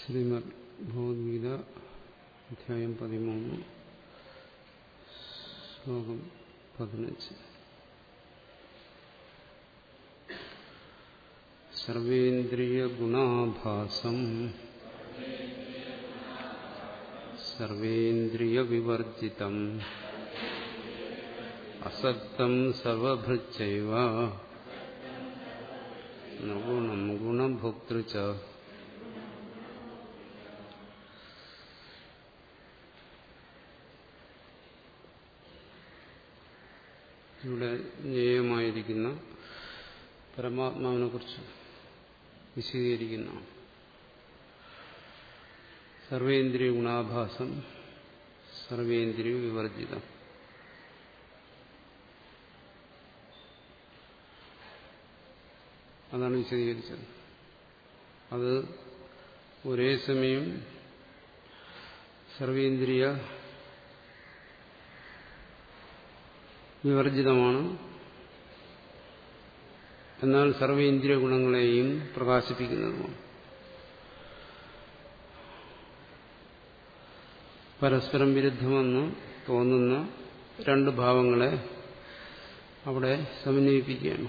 ശ്രീമദ് ഭഗവത്ഗീത അധ്യായം പതിമൂന്ന് ശ്ലോകം പതിനഞ്ച് സർവേന്ദ്രിയഗുണാഭാസം സർവേന്ദ്രിയവിവർജിതം അസക്തം സർവഭൃച്ചൈവ ഗുണം ഗുണഭോക്തൃ ച ഇവിടെ ജ്ഞേയമായിരിക്കുന്ന പരമാത്മാവിനെ കുറിച്ച് വിശദീകരിക്കുന്ന സർവേന്ദ്രിയ ഗുണാഭാസം സർവേന്ദ്രിയ വിവർജിതം അതാണ് വിശദീകരിച്ചത് അത് ഒരേ സമയം സർവേന്ദ്രിയ വിവർജിതമാണ് എന്നാൽ സർവേന്ദ്രിയ ഗുണങ്ങളെയും പ്രകാശിപ്പിക്കുന്നതുമാണ് പരസ്പരം വിരുദ്ധമെന്ന് തോന്നുന്ന രണ്ട് ഭാവങ്ങളെ അവിടെ സമന്വയിപ്പിക്കുകയാണ്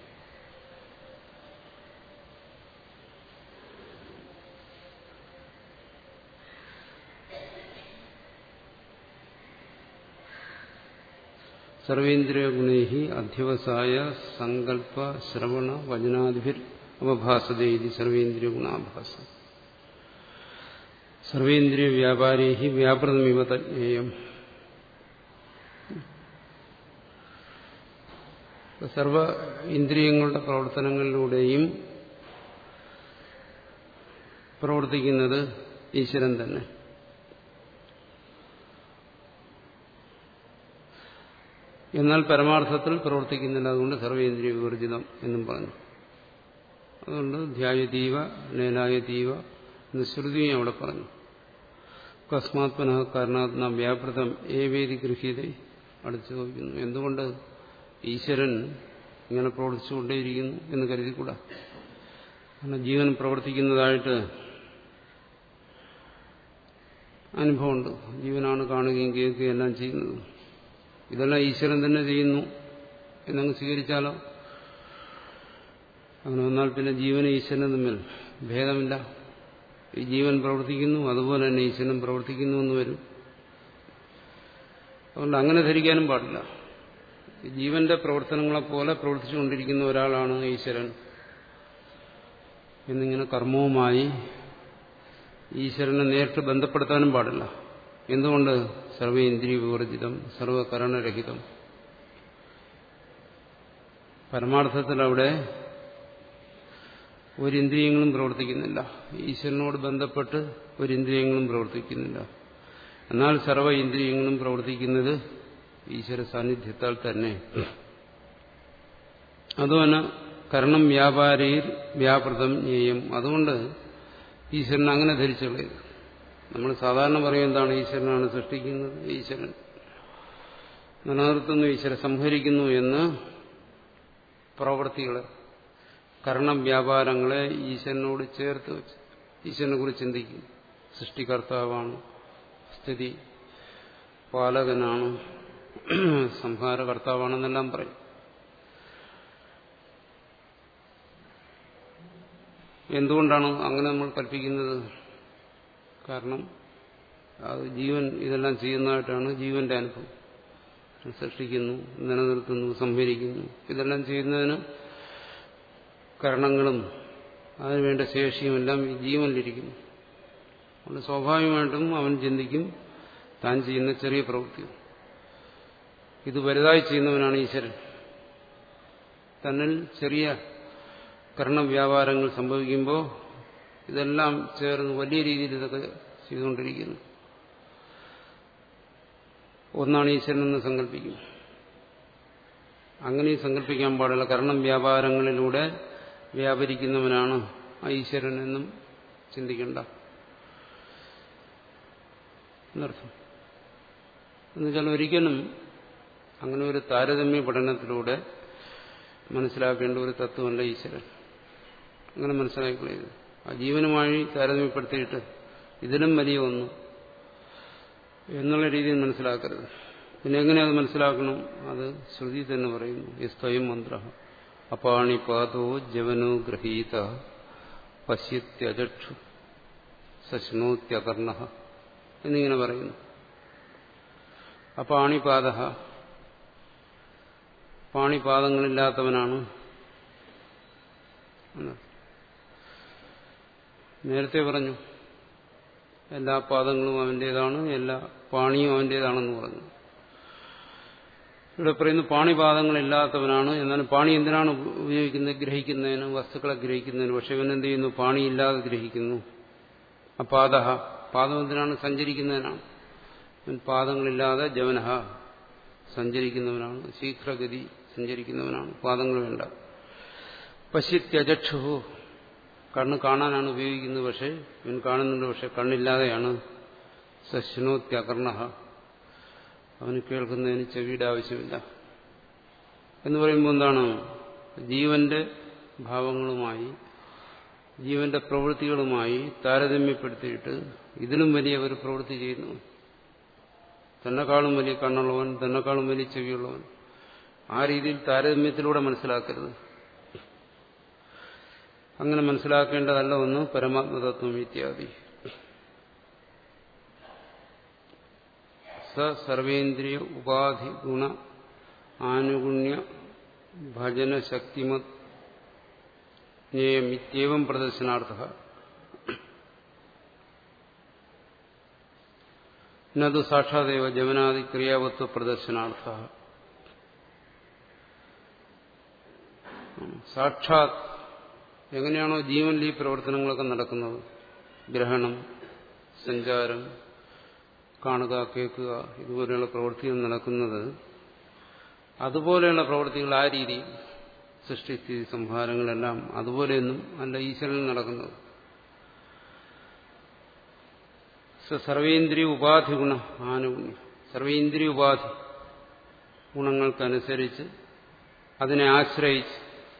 സർവേന്ദ്രിയ ഗുണൈഹി അധ്യവസായ സങ്കല്പ ശ്രവണ വചനാദിഭിർ അവഭാസതേതി സർവേന്ദ്രിയ ഗുണാഭാസം സർവേന്ദ്രിയ വ്യാപാരീഹി വ്യാപൃതമിവ തജ്ഞേയം സർവ ഇന്ദ്രിയങ്ങളുടെ പ്രവർത്തനങ്ങളിലൂടെയും പ്രവർത്തിക്കുന്നത് ഈശ്വരൻ തന്നെ എന്നാൽ പരമാർത്ഥത്തിൽ പ്രവർത്തിക്കുന്നില്ല അതുകൊണ്ട് സർവേന്ദ്രിയ വിവർജിതം എന്നും പറഞ്ഞു അതുകൊണ്ട് ധ്യായതീവ നേനായതീവ എന്ന് ശ്രുതിയും അവിടെ പറഞ്ഞു കസ്മാത് പുനഃ കാരണാത്മ വ്യാപൃതം ഏവേദി ഗൃഹീത അടുത്ത് ചോദിക്കുന്നു എന്തുകൊണ്ട് ഈശ്വരൻ ഇങ്ങനെ പ്രവർത്തിച്ചുകൊണ്ടേയിരിക്കുന്നു എന്ന് കരുതിക്കൂടാ കാരണം ജീവൻ പ്രവർത്തിക്കുന്നതായിട്ട് അനുഭവമുണ്ട് ജീവനാണ് കാണുകയും കേൾക്കുകയും എല്ലാം ചെയ്യുന്നത് ഇതെല്ലാം ഈശ്വരൻ തന്നെ ചെയ്യുന്നു എന്നങ്ങ് സ്വീകരിച്ചാലോ അങ്ങനെ വന്നാൽ പിന്നെ ജീവനും ഈശ്വരനും തമ്മിൽ ഭേദമില്ല ഈ ജീവൻ പ്രവർത്തിക്കുന്നു അതുപോലെ തന്നെ ഈശ്വരൻ പ്രവർത്തിക്കുന്നു എന്ന് വരും അതുകൊണ്ട് അങ്ങനെ ധരിക്കാനും പാടില്ല ജീവന്റെ പ്രവർത്തനങ്ങളെപ്പോലെ പ്രവർത്തിച്ചുകൊണ്ടിരിക്കുന്ന ഒരാളാണ് ഈശ്വരൻ എന്നിങ്ങനെ കർമ്മവുമായി ഈശ്വരനെ നേരിട്ട് ബന്ധപ്പെടുത്താനും പാടില്ല എന്തുകൊണ്ട് സർവേന്ദ്രിയ വിവർജിതം സർവകരണരഹിതം പരമാർത്ഥത്തിൽ അവിടെ ഒരിന്ദ്രിയങ്ങളും പ്രവർത്തിക്കുന്നില്ല ഈശ്വരനോട് ബന്ധപ്പെട്ട് ഒരിന്ദ്രിയങ്ങളും പ്രവർത്തിക്കുന്നില്ല എന്നാൽ സർവ ഇന്ദ്രിയങ്ങളും പ്രവർത്തിക്കുന്നത് ഈശ്വര സാന്നിധ്യത്താൽ തന്നെ അതുമല്ല കരണം വ്യാപാരിയിൽ വ്യാപൃതം ജ്ഞേയം അതുകൊണ്ട് ഈശ്വരൻ അങ്ങനെ ധരിച്ചുള്ളത് നമ്മൾ സാധാരണ പറയും എന്താണ് ഈശ്വരനാണ് സൃഷ്ടിക്കുന്നത് ഈശ്വരൻ നിലനിർത്തുന്നു ഈശ്വരൻ സംഹരിക്കുന്നു എന്ന് പ്രവൃത്തികളെ കരണം വ്യാപാരങ്ങളെ ഈശ്വരനോട് ചേർത്ത് വെച്ച് ഈശ്വരനെ കുറിച്ച് ചിന്തിക്കും സൃഷ്ടികർത്താവാണ് സ്ഥിതി പാലകനാണ് സംഹാരകർത്താവാണെന്നെല്ലാം പറയും എന്തുകൊണ്ടാണ് അങ്ങനെ നമ്മൾ കൽപ്പിക്കുന്നത് കാരണം അത് ജീവൻ ഇതെല്ലാം ചെയ്യുന്നതായിട്ടാണ് ജീവന്റെ അനുഭവം സൃഷ്ടിക്കുന്നു നിലനിർത്തുന്നു സംഭരിക്കുന്നു ഇതെല്ലാം ചെയ്യുന്നതിന് കരണങ്ങളും അതിനുവേണ്ട ശേഷിയും എല്ലാം ഈ ജീവനിലിരിക്കുന്നു അതുകൊണ്ട് സ്വാഭാവികമായിട്ടും അവൻ ചിന്തിക്കും താൻ ചെയ്യുന്ന ചെറിയ പ്രവൃത്തി ഇത് വലുതായി ചെയ്യുന്നവനാണ് ഈശ്വരൻ തന്നിൽ ചെറിയ കർണവ്യാപാരങ്ങൾ സംഭവിക്കുമ്പോൾ ഇതെല്ലാം ചേർന്ന് വലിയ രീതിയിൽ ഇതൊക്കെ ചെയ്തുകൊണ്ടിരിക്കുന്നു ഒന്നാണ് ഈശ്വരനെന്ന് സങ്കല്പിക്കും അങ്ങനെ സങ്കല്പിക്കാൻ പാടില്ല കാരണം വ്യാപാരങ്ങളിലൂടെ വ്യാപരിക്കുന്നവനാണ് ആ ഈശ്വരൻ എന്നും ചിന്തിക്കണ്ട എന്നർത്ഥം എന്നുവെച്ചാൽ ഒരിക്കലും അങ്ങനെ ഒരു താരതമ്യ പഠനത്തിലൂടെ മനസ്സിലാക്കേണ്ട ഒരു തത്വമല്ല ഈശ്വരൻ അങ്ങനെ മനസ്സിലാക്കിക്കൊള്ളിയത് ആ ജീവനുമായി താരതമ്യപ്പെടുത്തിയിട്ട് ഇതിലും വലിയ ഒന്ന് എന്നുള്ള രീതിയിൽ മനസ്സിലാക്കരുത് പിന്നെ എങ്ങനെ അത് മനസ്സിലാക്കണം അത് ശ്രുതി തന്നെ പറയുന്നു യസ്തയം മന്ത്ര അപാണിപാതോ ജവനോ ഗ്രഹീത പശ്യത്യജക്ഷു സശ്നോത്യകർണ എന്നിങ്ങനെ പറയുന്നു അപാണിപാത പാണിപാദങ്ങളില്ലാത്തവനാണ് നേരത്തെ പറഞ്ഞു എല്ലാ പാദങ്ങളും അവന്റേതാണ് എല്ലാ പാണിയും അവന്റേതാണെന്ന് പറഞ്ഞു ഇവിടെ പറയുന്നു പാണിപാദങ്ങളില്ലാത്തവനാണ് എന്നാലും പാണി എന്തിനാണ് ഉപയോഗിക്കുന്നത് ഗ്രഹിക്കുന്നതിന് വസ്തുക്കളെ ഗ്രഹിക്കുന്നതിന് പക്ഷെ ഇവൻ എന്ത് ചെയ്യുന്നു പാണിയില്ലാതെ ഗ്രഹിക്കുന്നു ആ പാദ പാദം എന്തിനാണ് സഞ്ചരിക്കുന്നതിനാണ് അവൻ പാദങ്ങളില്ലാതെ ജവനഹ സഞ്ചരിക്കുന്നവനാണ് ശീഘ്രഗതി സഞ്ചരിക്കുന്നവനാണ് പാദങ്ങൾ വേണ്ട പശ്യത്യജക്ഷു കണ്ണ് കാണാനാണ് ഉപയോഗിക്കുന്നത് പക്ഷെ ഇവൻ കാണുന്നുണ്ട് പക്ഷെ കണ്ണില്ലാതെയാണ് സശ്നോത്യകർണ അവന് കേൾക്കുന്നതിന് ചെവിയുടെ ആവശ്യമില്ല എന്ന് പറയുമ്പോൾ എന്താണ് ജീവന്റെ ഭാവങ്ങളുമായി ജീവന്റെ പ്രവൃത്തികളുമായി താരതമ്യപ്പെടുത്തിയിട്ട് ഇതിലും വലിയ ഒരു പ്രവൃത്തി ചെയ്യുന്നു തന്നെക്കാളും വലിയ കണ്ണുള്ളവൻ തന്നെക്കാളും വലിയ ചെവിയുള്ളവൻ ആ രീതിയിൽ താരതമ്യത്തിലൂടെ മനസ്സിലാക്കരുത് അങ്ങനെ മനസ്സിലാക്കേണ്ടതല്ല ഒന്ന് പരമാത്മതത്വം ഇത്യാദി സ സർവേന്ദ്രിയ ഉപാധി ഗുണ ആനുഗുണ്യ ഭജന ശക്തിമത് ജ്ഞേയമിത്യേവം പ്രദർശനാർത്ഥ നതു സാക്ഷാദേവ ജവനാദി ക്രിയാവത്വ പ്രദർശനാർത്ഥ സാക്ഷാത് എങ്ങനെയാണോ ജീവനിൽ ഈ പ്രവർത്തനങ്ങളൊക്കെ നടക്കുന്നത് ഗ്രഹണം സഞ്ചാരം കാണുക കേൾക്കുക ഇതുപോലെയുള്ള പ്രവൃത്തികൾ നടക്കുന്നത് അതുപോലെയുള്ള പ്രവൃത്തികൾ ആ രീതിയിൽ സൃഷ്ടിസ്ഥിതി സംഹാരങ്ങളെല്ലാം അതുപോലെയൊന്നും അല്ല ഈശ്വരനിൽ നടക്കുന്നത് സർവേന്ദ്രിയ ഉപാധി ഗുണ ആനുഗുണ്യം സർവേന്ദ്രിയ ഉപാധി ഗുണങ്ങൾക്കനുസരിച്ച് അതിനെ ആശ്രയിച്ച്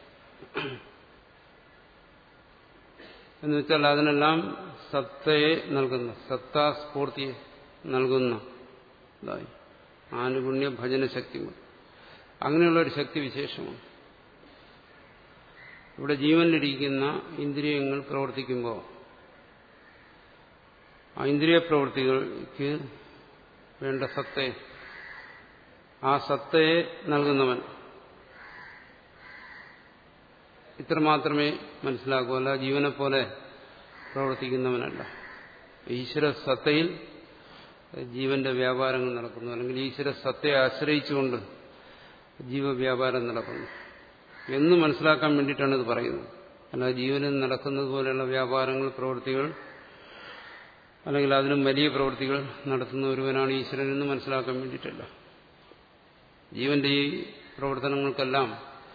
എന്ന് വെച്ചാൽ അതിനെല്ലാം സത്തയെ നൽകുന്ന സത്താസ്ഫൂർത്തിയെ നൽകുന്ന ഇതായി ആനുഗുണ്യ ഭജന ശക്തി അങ്ങനെയുള്ള ഒരു ശക്തി വിശേഷമാണ് ഇവിടെ ജീവനിലിരിക്കുന്ന ഇന്ദ്രിയങ്ങൾ പ്രവർത്തിക്കുമ്പോൾ ആ ഇന്ദ്രിയ പ്രവൃത്തികൾക്ക് വേണ്ട സത്തയെ ആ സത്തയെ നൽകുന്നവൻ ഇത്ര മാത്രമേ മനസ്സിലാക്കൂ അല്ല ജീവനെ പോലെ പ്രവർത്തിക്കുന്നവനല്ല ഈശ്വര സത്തയിൽ ജീവന്റെ വ്യാപാരങ്ങൾ നടക്കുന്നു അല്ലെങ്കിൽ ഈശ്വര സത്തയെ ആശ്രയിച്ചുകൊണ്ട് ജീവവ്യാപാരം നടക്കുന്നു എന്ന് മനസ്സിലാക്കാൻ വേണ്ടിയിട്ടാണ് ഇത് പറയുന്നത് അല്ല ജീവനിൽ നടക്കുന്നത് പോലെയുള്ള വ്യാപാരങ്ങൾ പ്രവൃത്തികൾ അല്ലെങ്കിൽ അതിനും വലിയ പ്രവൃത്തികൾ നടത്തുന്ന ഒരുവനാണ് ഈശ്വരൻ എന്ന് മനസ്സിലാക്കാൻ വേണ്ടിയിട്ടല്ല ജീവന്റെ ഈ പ്രവർത്തനങ്ങൾക്കെല്ലാം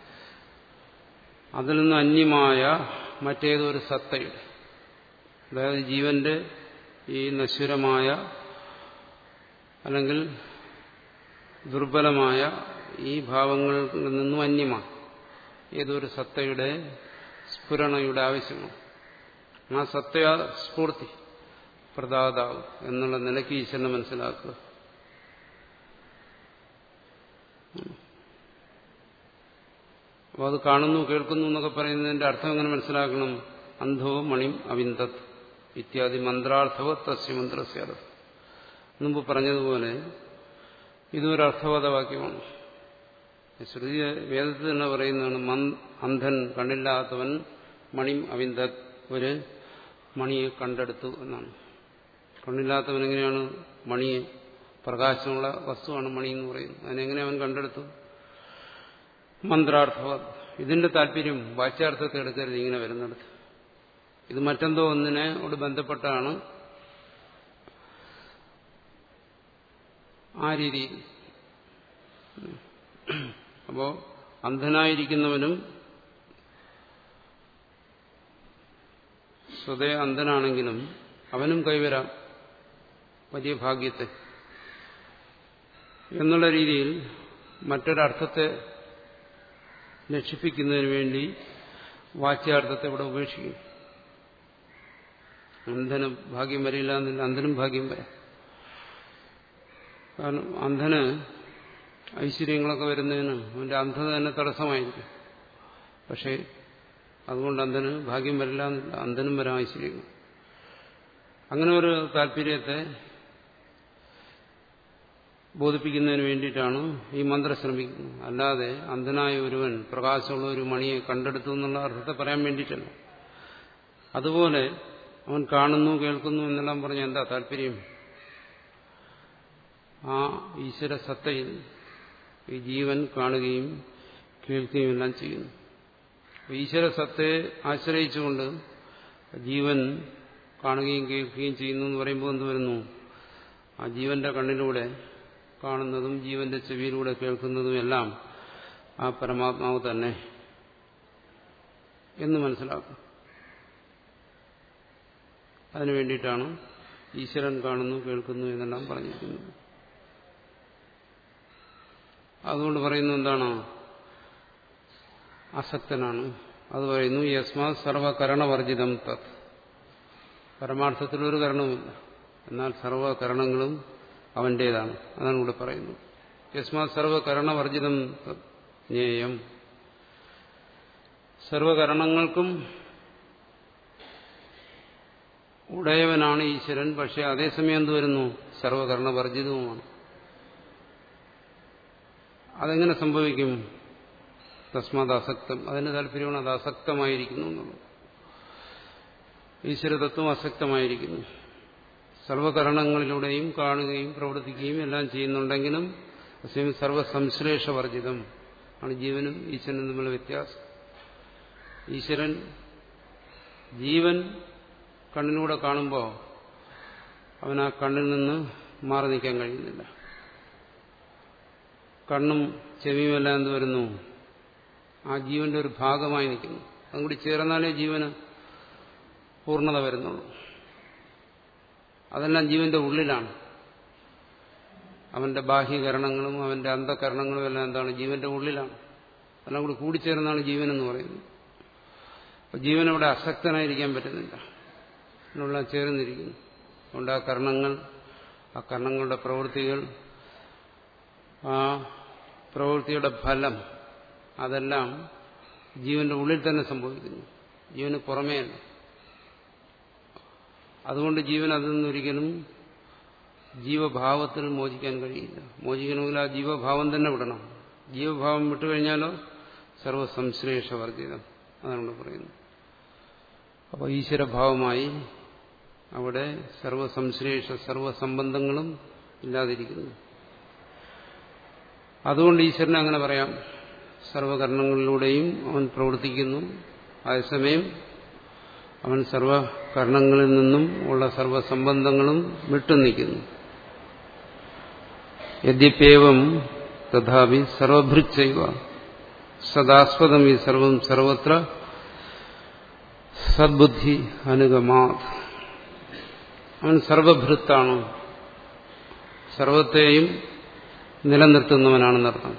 അതിൽ നിന്ന് അന്യമായ മറ്റേതൊരു സത്തയുടെ അതായത് ജീവന്റെ ഈ നശ്വരമായ അല്ലെങ്കിൽ ദുർബലമായ ഈ ഭാവങ്ങളിൽ നിന്നും അന്യമാണ് ഏതൊരു സത്തയുടെ സ്ഫുരണയുടെ ആവശ്യമാണ് ആ സത്തയ സ്ഫൂർത്തി പ്രദാതാവ് എന്നുള്ള നിലയ്ക്ക് ഈശ്വരനെ മനസ്സിലാക്കുക അപ്പോൾ അത് കാണുന്നു കേൾക്കുന്നു എന്നൊക്കെ പറയുന്നതിന്റെ അർത്ഥം എങ്ങനെ മനസ്സിലാക്കണം അന്ധോ മണിം അവിന്ദത് ഇത്യാദി മന്ത്രാർത്ഥവ തസ്യ മന്ത്രസ്യ മുമ്പ് പറഞ്ഞതുപോലെ ഇതൊരു അർത്ഥവാദവാക്യമാണ് ശ്രുതി വേദത്തിൽ തന്നെ പറയുന്നതാണ് അന്ധൻ കണ്ണില്ലാത്തവൻ മണിം അവിന്ദത് ഒരു മണിയെ കണ്ടെടുത്തു എന്നാണ് കണ്ണില്ലാത്തവൻ എങ്ങനെയാണ് മണിയെ പ്രകാശമുള്ള വസ്തുവാണ് മണി എന്ന് പറയുന്നത് അതിനെങ്ങനെ അവൻ കണ്ടെടുത്തു മന്ത്രാർത്ഥവ ഇതിന്റെ താല്പര്യം വാച്യാർത്ഥത്തെ എടുക്കരുത് ഇങ്ങനെ വരുന്നിടത്ത് ഇത് മറ്റെന്തോ ഒന്നിനോട് ബന്ധപ്പെട്ടാണ് ആ രീതിയിൽ അപ്പോ അന്ധനായിരിക്കുന്നവനും സ്വതേ അന്ധനാണെങ്കിലും അവനും കൈവരാം വലിയ ഭാഗ്യത്തെ എന്നുള്ള രീതിയിൽ മറ്റൊരർത്ഥത്തെ ലക്ഷിപ്പിക്കുന്നതിന് വേണ്ടി വാച്യാർത്ഥത്തെ ഇവിടെ ഉപേക്ഷിക്കും അന്ധന് ഭാഗ്യം വരില്ല എന്നില്ല അന്ധനും ഭാഗ്യം വരാം കാരണം അന്ധന് ഐശ്വര്യങ്ങളൊക്കെ വരുന്നതിന് അവന്റെ അന്ധത തന്നെ തടസ്സമായിരിക്കും പക്ഷേ അതുകൊണ്ട് അന്ധന് ഭാഗ്യം വരില്ല എന്നില്ല അന്ധനും വരാം ഐശ്വര്യങ്ങൾ അങ്ങനെ ഒരു താല്പര്യത്തെ ബോധിപ്പിക്കുന്നതിന് വേണ്ടിയിട്ടാണ് ഈ മന്ത്രം ശ്രമിക്കുന്നത് അല്ലാതെ അന്ധനായ ഒരുവൻ പ്രകാശമുള്ള ഒരു മണിയെ കണ്ടെടുത്തു എന്നുള്ള അർത്ഥത്തെ പറയാൻ വേണ്ടിയിട്ടല്ല അതുപോലെ അവൻ കാണുന്നു കേൾക്കുന്നു എന്നെല്ലാം പറഞ്ഞ എന്താ താല്പര്യം ആ ഈശ്വര സത്തയിൽ ഈ ജീവൻ കാണുകയും കേൾക്കുകയും എല്ലാം ചെയ്യുന്നു ഈശ്വര സത്തയെ ആശ്രയിച്ചുകൊണ്ട് ജീവൻ കാണുകയും കേൾക്കുകയും ചെയ്യുന്നു എന്ന് പറയുമ്പോൾ എന്ത് വരുന്നു ആ ജീവന്റെ കണ്ണിലൂടെ കാണുന്നതും ജീവന്റെ ചെവിയിലൂടെ കേൾക്കുന്നതും എല്ലാം ആ പരമാത്മാവ് തന്നെ എന്ന് മനസ്സിലാക്കും അതിനു വേണ്ടിയിട്ടാണ് ഈശ്വരൻ കാണുന്നു കേൾക്കുന്നു എന്നെല്ലാം പറഞ്ഞിരിക്കുന്നത് അതുകൊണ്ട് പറയുന്നു എന്താണ് അസക്തനാണ് അത് പറയുന്നു യസ്മാ സർവകരണവർജിതം തത് പരമാർത്ഥത്തിൽ ഒരു കരണവുമില്ല എന്നാൽ സർവകരണങ്ങളും അവന്റേതാണ് അതാണ് ഇവിടെ പറയുന്നത് യസ്മാ സർവകരണവർജിതം തത് ജ്ഞേയം സർവകരണങ്ങൾക്കും ഉടയവനാണ് ഈശ്വരൻ പക്ഷെ അതേസമയം എന്ത് വരുന്നു സർവകരണവർജിതവുമാണ് അതെങ്ങനെ സംഭവിക്കും തസ്മാത് അസക്തം അതിന്റെ താല്പര്യമാണ് അത് അസക്തമായിരിക്കുന്നു എന്നുള്ളത് ഈശ്വരതത്വം അസക്തമായിരിക്കുന്നു സർവകരണങ്ങളിലൂടെയും കാണുകയും പ്രവർത്തിക്കുകയും എല്ലാം ചെയ്യുന്നുണ്ടെങ്കിലും അസ്യം സർവസംശ്ലേഷവർജിതം ആണ് ജീവനും ഈശ്വരനും തമ്മിലുള്ള വ്യത്യാസം ഈശ്വരൻ ജീവൻ കണ്ണിലൂടെ കാണുമ്പോൾ അവൻ ആ കണ്ണിൽ നിന്ന് മാറി നിൽക്കാൻ കഴിയുന്നില്ല കണ്ണും ചെവിയുമെല്ലാം എന്ത് വരുന്നു ആ ജീവന്റെ ഒരു ഭാഗമായി നിൽക്കുന്നു അതും കൂടി ചേർന്നാലേ ജീവന് പൂർണ്ണത വരുന്നുള്ളൂ അതെല്ലാം ജീവന്റെ ഉള്ളിലാണ് അവന്റെ ബാഹ്യകരണങ്ങളും അവന്റെ അന്ധകരണങ്ങളും എല്ലാം എന്താണ് ജീവന്റെ ഉള്ളിലാണ് എല്ലാം കൂടി കൂടിച്ചേർന്നാണ് ജീവൻ എന്ന് പറയുന്നത് അപ്പൊ ജീവൻ അവിടെ അസക്തനായിരിക്കാൻ പറ്റുന്നില്ല അതിനുള്ള ചേർന്നിരിക്കുന്നു അതുകൊണ്ട് ആ കർണങ്ങൾ ആ കർണങ്ങളുടെ പ്രവൃത്തികൾ ആ പ്രവൃത്തിയുടെ ഫലം അതെല്ലാം ജീവന്റെ ഉള്ളിൽ തന്നെ സംഭവിക്കുന്നു ജീവന് പുറമേയല്ല അതുകൊണ്ട് ജീവൻ അതിൽ നിന്നൊരിക്കലും ജീവഭാവത്തിൽ മോചിക്കാൻ കഴിയില്ല മോചിക്കണമെങ്കിൽ ആ ജീവഭാവം തന്നെ വിടണം ജീവഭാവം വിട്ടുകഴിഞ്ഞാലോ സർവസംശ്ലേഷവർജിതം അതാണ് ഇവിടെ പറയുന്നത് അപ്പോൾ ഈശ്വരഭാവമായി അവിടെ സർവസംശ്ലേഷ സർവസംബന്ധങ്ങളും ഇല്ലാതിരിക്കുന്നു അതുകൊണ്ട് ഈശ്വരനെ അങ്ങനെ പറയാം സർവകർണങ്ങളിലൂടെയും അവൻ പ്രവർത്തിക്കുന്നു അതേസമയം അവൻ സർവകർണങ്ങളിൽ നിന്നും ഉള്ള സർവസംബന്ധങ്ങളും വിട്ടുനിൽക്കുന്നു യദ്യപ്യേവം തഥാപി സർവഭൃച്ചൈവ സദാസ്പദം ഈ സർവം സർവത്ര സദ്ബുദ്ധി അനുഗമാത് അവൻ സർവഭൃത്താണ് സർവത്തെയും നിലനിർത്തുന്നവനാണെന്നർത്ഥം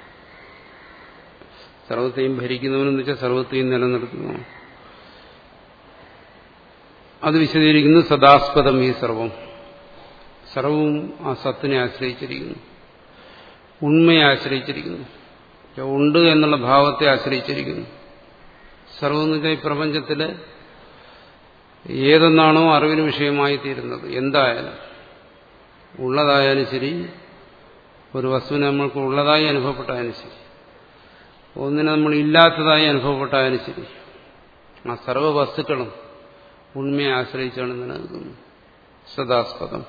സർവത്തെയും ഭരിക്കുന്നവനെന്ന് വെച്ചാൽ സർവത്തെയും നിലനിർത്തുന്നവൻ അത് വിശദീകരിക്കുന്നു സദാസ്പദം ഈ സർവം സർവവും ആ സത്തിനെ ആശ്രയിച്ചിരിക്കുന്നു ഉണ്മയെ ആശ്രയിച്ചിരിക്കുന്നു ഉണ്ട് എന്നുള്ള ഭാവത്തെ ആശ്രയിച്ചിരിക്കുന്നു സർവം എന്ന് വെച്ചാൽ ഈ പ്രപഞ്ചത്തിലെ ഏതെന്നാണോ അറിവിന് വിഷയമായി തീരുന്നത് എന്തായാലും ഉള്ളതായാലും ശരി ഒരു വസ്തുവിനെ നമ്മൾക്ക് ഉള്ളതായി അനുഭവപ്പെട്ടാലും ശരി ഒന്നിനെ നമ്മൾ ഇല്ലാത്തതായി അനുഭവപ്പെട്ടാലും ശരി ആ സർവ്വ വസ്തുക്കളും ഉണ്മയെ ആശ്രയിച്ചാണ് നിലനിൽക്കുന്നത് സദാസ്പദം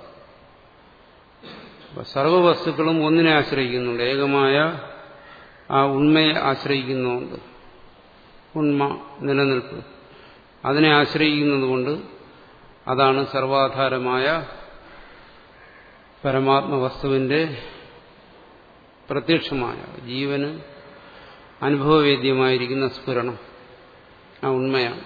സർവ്വ വസ്തുക്കളും ഒന്നിനെ ആശ്രയിക്കുന്നുണ്ട് ഏകമായ ആ ഉണ്മയെ ആശ്രയിക്കുന്നുണ്ട് ഉണ്മ നിലനിൽപ്പ് അതിനെ ആശ്രയിക്കുന്നതുകൊണ്ട് അതാണ് സർവാധാരമായ പരമാത്മവസ്തുവിന്റെ പ്രത്യക്ഷമായ ജീവന് അനുഭവവേദ്യമായിരിക്കുന്ന സ്ഫുരണം ആ ഉണ്മയാണ്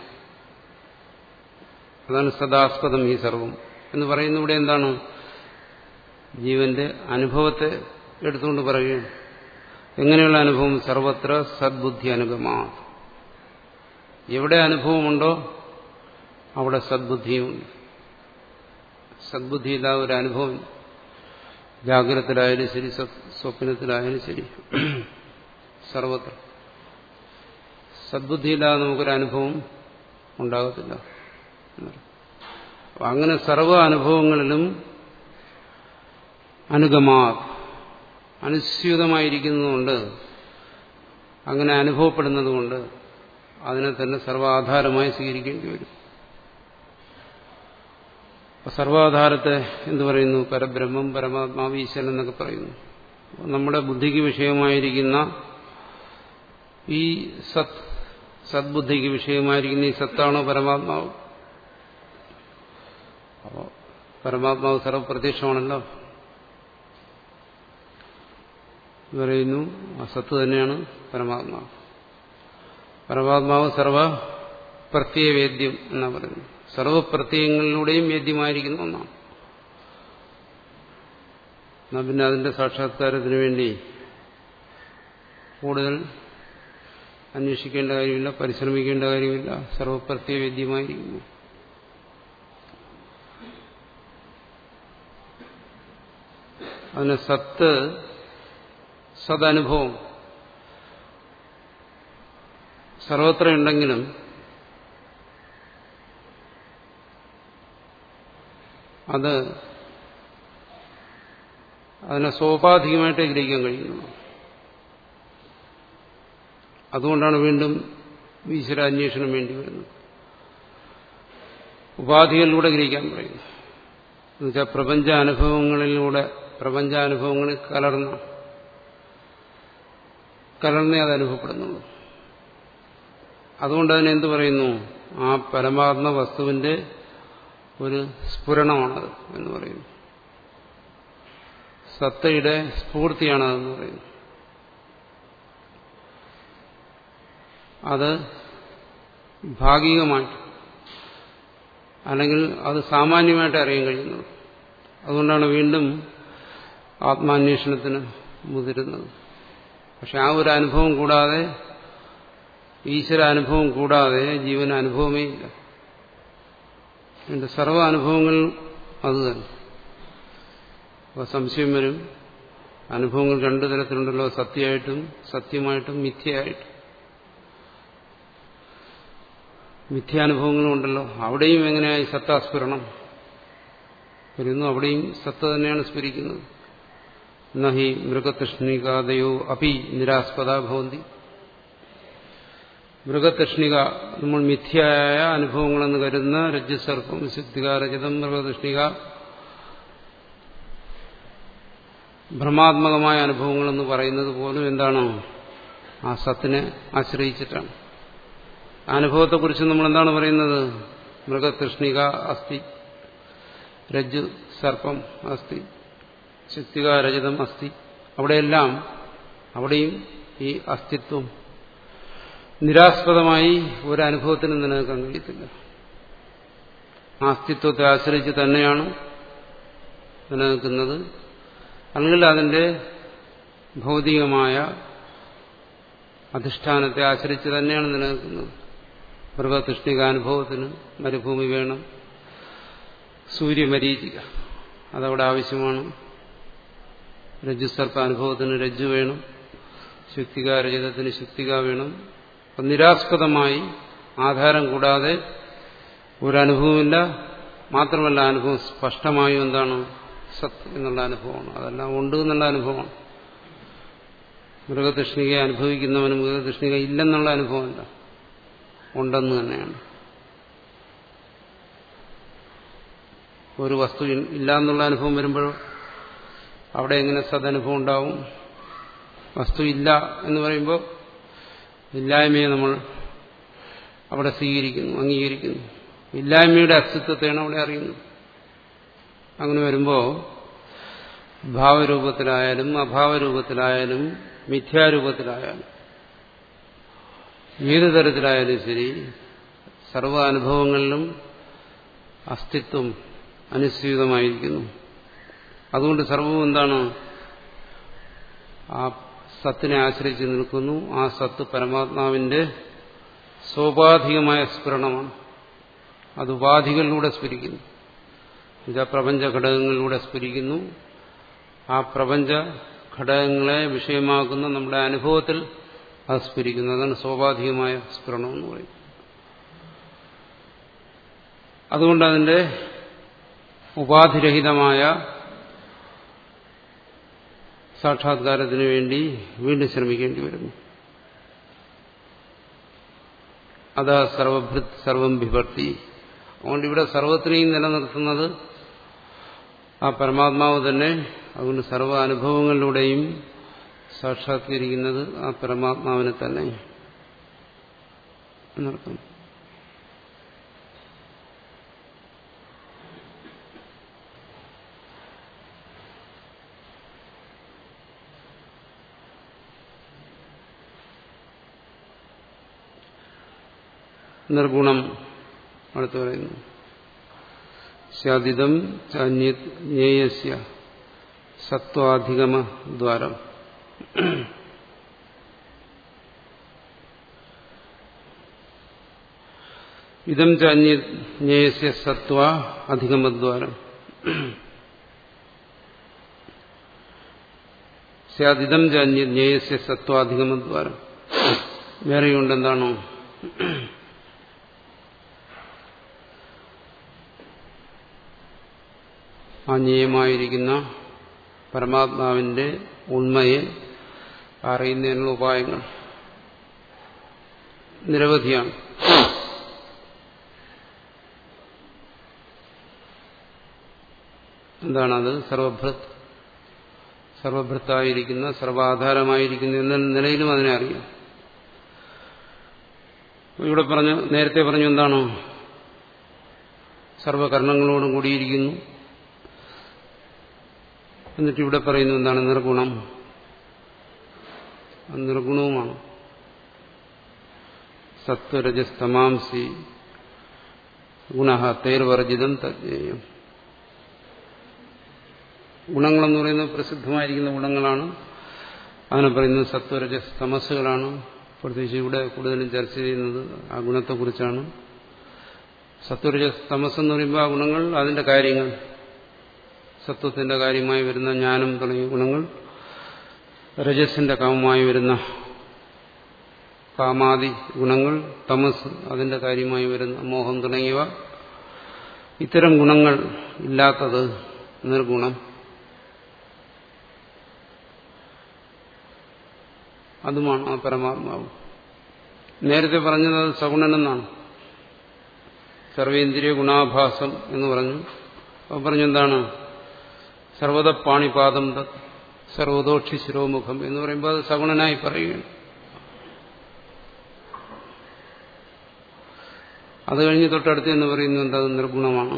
അതാണ് സദാസ്പദം ഈ സർവം എന്ന് പറയുന്ന ഇവിടെ എന്താണ് ജീവന്റെ അനുഭവത്തെ എടുത്തുകൊണ്ട് പറയുകയാണ് എങ്ങനെയുള്ള അനുഭവം സർവത്ര സദ്ബുദ്ധി അനുഗമാ എവിടെ അനുഭവമുണ്ടോ അവിടെ സദ്ബുദ്ധിയുമുണ്ട് സദ്ബുദ്ധിയില്ലാതെ ഒരു അനുഭവം ജാഗ്രതത്തിലായാലും ശരി സ്വപ്നത്തിലായാലും ശരി സർവത്ര സദ്ബുദ്ധിയില്ലാതെ നമുക്കൊരു അനുഭവം ഉണ്ടാകത്തില്ല അപ്പം അങ്ങനെ സർവ അനുഭവങ്ങളിലും അനുഗമാ അനുസ്യൂതമായിരിക്കുന്നതുകൊണ്ട് അങ്ങനെ അനുഭവപ്പെടുന്നതുകൊണ്ട് അതിനെ തന്നെ സർവാധാരമായി സ്വീകരിക്കേണ്ടി വരും സർവാധാരത്തെ എന്തു പറയുന്നു പരബ്രഹ്മം പരമാത്മാവ് ഈശ്വരൻ എന്നൊക്കെ പറയുന്നു നമ്മുടെ ബുദ്ധിക്ക് വിഷയമായിരിക്കുന്ന ഈ സത് സദ്ബുദ്ധിക്ക് വിഷയമായിരിക്കുന്ന ഈ സത്താണോ പരമാത്മാവ് അപ്പോൾ പരമാത്മാവ് സർവപ്രത്യക്ഷമാണല്ലോ പറയുന്നു ആ സത്ത് തന്നെയാണ് പരമാത്മാവ് പരമാത്മാവ് സർവ പ്രത്യയവേദ്യം എന്നാ പറയുന്നത് സർവപ്രത്യയങ്ങളിലൂടെയും വേദ്യമായിരിക്കുന്ന ഒന്നാണ് എന്നാൽ പിന്നെ അതിന്റെ സാക്ഷാത്കാരത്തിന് വേണ്ടി കൂടുതൽ അന്വേഷിക്കേണ്ട കാര്യമില്ല പരിശ്രമിക്കേണ്ട കാര്യമില്ല സർവപ്രത്യവേദ്യമായിരിക്കുന്നു അതിന് സത്ത് സദനുഭവം സർവത്ര ഉണ്ടെങ്കിലും അത് അതിനെ സ്വാഭാവികമായിട്ട് ഗ്രഹിക്കാൻ കഴിയുന്നു അതുകൊണ്ടാണ് വീണ്ടും ഈശ്വരാന്വേഷണം വേണ്ടി വരുന്നത് ഉപാധികളിലൂടെ ഗ്രഹിക്കാൻ പറയുന്നു എന്നുവെച്ചാൽ പ്രപഞ്ചാനുഭവങ്ങളിലൂടെ പ്രപഞ്ചാനുഭവങ്ങളിൽ കലർന്ന കലർന്നേ അത് അനുഭവപ്പെടുന്നുള്ളൂ അതുകൊണ്ട് അതിനെന്ത് പറയുന്നു ആ പരമാത്മ വസ്തുവിന്റെ ഒരു സ്ഫുരണമാണത് എന്ന് പറയുന്നു സത്തയുടെ സ്ഫൂർത്തിയാണതെന്ന് പറയുന്നു അത് ഭാഗികമായിട്ട് അല്ലെങ്കിൽ അത് സാമാന്യമായിട്ട് അറിയാൻ കഴിയുന്നത് അതുകൊണ്ടാണ് വീണ്ടും ആത്മാന്വേഷണത്തിന് മുതിരുന്നത് പക്ഷെ ആ ഒരു അനുഭവം കൂടാതെ ഈശ്വര അനുഭവം കൂടാതെ ജീവന അനുഭവമേ ഇല്ല എന്റെ സർവ്വ അനുഭവങ്ങൾ അത് തന്നെ അപ്പോൾ സംശയം വരും അനുഭവങ്ങൾ രണ്ടു തരത്തിലുണ്ടല്ലോ സത്യമായിട്ടും സത്യമായിട്ടും മിഥ്യയായിട്ടും മിഥ്യാനുഭവങ്ങളും ഉണ്ടല്ലോ അവിടെയും എങ്ങനെയായി സത്താസ്ഫുരണം വരുന്നു അവിടെയും സത്ത തന്നെയാണ് സ്ഫുരിക്കുന്നത് നഹി മൃഗതൃഷ്ണികാദയോ അപി നിരാസ്പദ ഭവന്തി മൃഗതൃഷ്ണിക നമ്മൾ മിഥ്യയായ അനുഭവങ്ങളെന്ന് കരുതുന്ന രജ്ജുസർപ്പം സിദ്ധികാരചിതം മൃഗതൃഷ്ണിക ഭ്രമാത്മകമായ അനുഭവങ്ങളെന്ന് പറയുന്നത് പോലും എന്താണ് ആ സത്തിനെ ആശ്രയിച്ചിട്ടാണ് അനുഭവത്തെക്കുറിച്ച് നമ്മൾ എന്താണ് പറയുന്നത് മൃഗതൃഷ്ണിക അസ്ഥി രജ്ജു സർപ്പം അസ്ഥി ശക്തികാരചിതം അസ്ഥി അവിടെയെല്ലാം അവിടെയും ഈ അസ്തിത്വം നിരാസ്പദമായി ഒരു അനുഭവത്തിനും നിലനിൽക്കാൻ കഴിയത്തില്ല ആ അസ്തിത്വത്തെ ആശ്രയിച്ച് തന്നെയാണ് നിലനിൽക്കുന്നത് അല്ലെങ്കിൽ അതിന്റെ ഭൗതികമായ അധിഷ്ഠാനത്തെ ആശ്രയിച്ച് തന്നെയാണ് നിലനിൽക്കുന്നത് മൃഗതൃഷ്ണികാനുഭവത്തിന് മരുഭൂമി വേണം സൂര്യമരീചിക അതവിടെ ആവശ്യമാണ് രജ്ജുസർപ്പ അനുഭവത്തിന് രജ്ജു വേണം ശുക്തികാരചിതത്തിന് ശുക്തിക വേണം അപ്പം നിരാസ്പദമായി ആധാരം കൂടാതെ ഒരനുഭവമില്ല മാത്രമല്ല അനുഭവം സ്പഷ്ടമായും എന്താണ് സത്ത് എന്നുള്ള അനുഭവമാണ് അതെല്ലാം ഉണ്ട് എന്നുള്ള അനുഭവമാണ് മൃഗതൃഷ്ണികയെ അനുഭവിക്കുന്നവന് മൃഗതൃഷ്ണിക ഇല്ലെന്നുള്ള അനുഭവമല്ല ഉണ്ടെന്ന് തന്നെയാണ് ഒരു വസ്തു ഇല്ല എന്നുള്ള അനുഭവം വരുമ്പോൾ അവിടെ എങ്ങനെ സദനുഭവം ഉണ്ടാവും വസ്തു ഇല്ല എന്ന് പറയുമ്പോൾ ഇല്ലായ്മയെ നമ്മൾ അവിടെ സ്വീകരിക്കുന്നു അംഗീകരിക്കുന്നു ഇല്ലായ്മയുടെ അസ്തിത്വത്തെയാണ് അവിടെ അറിയുന്നത് അങ്ങനെ വരുമ്പോൾ ഭാവരൂപത്തിലായാലും അഭാവരൂപത്തിലായാലും മിഥ്യാരൂപത്തിലായാലും ഏതു തരത്തിലായാലും ശരി സർവ അനുഭവങ്ങളിലും അസ്തിത്വം അനുസ്യൂതമായിരിക്കുന്നു അതുകൊണ്ട് സർവവും എന്താണ് ആ സത്തിനെ ആശ്രയിച്ച് നിൽക്കുന്നു ആ സത്ത് പരമാത്മാവിന്റെ സോപാധികമായ സ്ഫുരണമാണ് അത് ഉപാധികളിലൂടെ സ്ഫുരിക്കുന്നു എന്നുവെച്ചാൽ പ്രപഞ്ച ഘടകങ്ങളിലൂടെ സ്ഫുരിക്കുന്നു ആ പ്രപഞ്ച ഘടകങ്ങളെ വിഷയമാക്കുന്ന നമ്മുടെ അനുഭവത്തിൽ അത് സ്ഫുരിക്കുന്നു അതാണ് സ്വാഭാവികമായ സ്ഫുരണം എന്ന് പറയും അതുകൊണ്ട് അതിന്റെ ഉപാധിരഹിതമായ സാക്ഷാത്കാരത്തിന് വേണ്ടി വീണ്ടും ശ്രമിക്കേണ്ടി വരുന്നു അതാ സർവഭൃത് സർവം വിഭർത്തി അതുകൊണ്ട് ഇവിടെ സർവത്തിനെയും നിലനിർത്തുന്നത് ആ പരമാത്മാവ് തന്നെ അതുകൊണ്ട് സർവ അനുഭവങ്ങളിലൂടെയും സാക്ഷാത്കരിക്കുന്നത് ആ പരമാത്മാവിനെ തന്നെ എന്നർത്ഥം നിർഗുണം അടുത്ത് പറയുന്നു സ്യാദിതം ജ്ഞേയസ്യ സത്വാധിഗമ ദ്വാരം ഇതം ജ്ഞേയസ്യ സത്വ അധിഗമദ്വാരം സ്യാദിതം ജ്ഞേയസ്യ സത്വാധിഗമദ്വാരം വേറെയുണ്ടെന്താണോ ആ ജ്ഞേയമായിരിക്കുന്ന പരമാത്മാവിന്റെ ഉണ്മയെ അറിയുന്നതിനുള്ള ഉപായങ്ങൾ നിരവധിയാണ് എന്താണത് സർവഭൃത് സർവഭൃത്തായിരിക്കുന്ന സർവാധാരമായിരിക്കുന്ന എന്ന നിലയിലും അതിനെ അറിയാം ഇവിടെ പറഞ്ഞു നേരത്തെ പറഞ്ഞു എന്താണോ സർവകർണങ്ങളോടും കൂടിയിരിക്കുന്നു എന്നിട്ട് ഇവിടെ പറയുന്നു എന്താണ് നിർഗുണം നിർഗുണവുമാണ് സത്വരജസ്തമാംസി ഗുണ തേർവർജിതം തജ്ഞേയം ഗുണങ്ങളെന്ന് പറയുന്നത് പ്രസിദ്ധമായിരിക്കുന്ന ഗുണങ്ങളാണ് അതിനെ പറയുന്നത് സത്വരജസ് തമസ്സുകളാണ് പ്രത്യേകിച്ച് ഇവിടെ കൂടുതലും ചർച്ച ചെയ്യുന്നത് ആ ഗുണത്തെക്കുറിച്ചാണ് സത്വരജസ് തമസ് എന്ന് പറയുമ്പോൾ ആ ഗുണങ്ങൾ അതിന്റെ കാര്യങ്ങൾ സത്വത്തിന്റെ കാര്യമായി വരുന്ന ജ്ഞാനം തുടങ്ങിയ ഗുണങ്ങൾ രജസിന്റെ കാമമായി വരുന്ന കാമാദി ഗുണങ്ങൾ തമസ് അതിന്റെ കാര്യമായി വരുന്ന മോഹം തുടങ്ങിയവ ഇത്തരം ഗുണങ്ങൾ ഇല്ലാത്തത് നിർഗുണം അതുമാണ് ആ പരമാത്മാവ് നേരത്തെ പറഞ്ഞത് അത് സഗുണനെന്നാണ് സർവേന്ദ്രിയ ഗുണാഭാസം എന്ന് പറഞ്ഞു അപ്പോൾ പറഞ്ഞെന്താണ് സർവത പാണിപാദം സർവതോക്ഷി ശിരോമുഖം എന്ന് പറയുമ്പോൾ അത് സഗുണനായി പറയുകയാണ് അത് കഴിഞ്ഞ് തൊട്ടടുത്ത് എന്ന് പറയുന്നത് എന്താ നിർഗുണമാണ്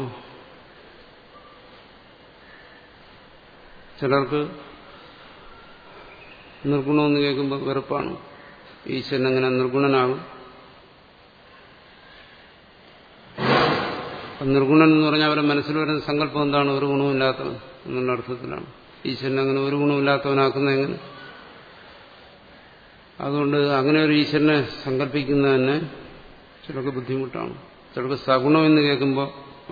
ചിലർക്ക് നിർഗുണമെന്ന് കേൾക്കുമ്പോൾ വെറുപ്പാണ് ഈശ്വരൻ അങ്ങനെ നിർഗുണനാകും നിർഗുണൻ എന്ന് പറഞ്ഞാൽ അവരുടെ മനസ്സിൽ വരുന്ന സങ്കല്പം എന്താണ് ഒരു ഗുണമില്ലാത്തവൻ എന്നുള്ള അർത്ഥത്തിലാണ് ഈശ്വരൻ അങ്ങനെ ഒരു ഗുണമില്ലാത്തവനാക്കുന്ന എങ്ങനെ അതുകൊണ്ട് അങ്ങനെ ഒരു ഈശ്വരനെ സങ്കല്പിക്കുന്നത് തന്നെ ചിലർക്ക് ബുദ്ധിമുട്ടാണ് ചിലർക്ക് സഗുണം എന്ന് കേൾക്കുമ്പോൾ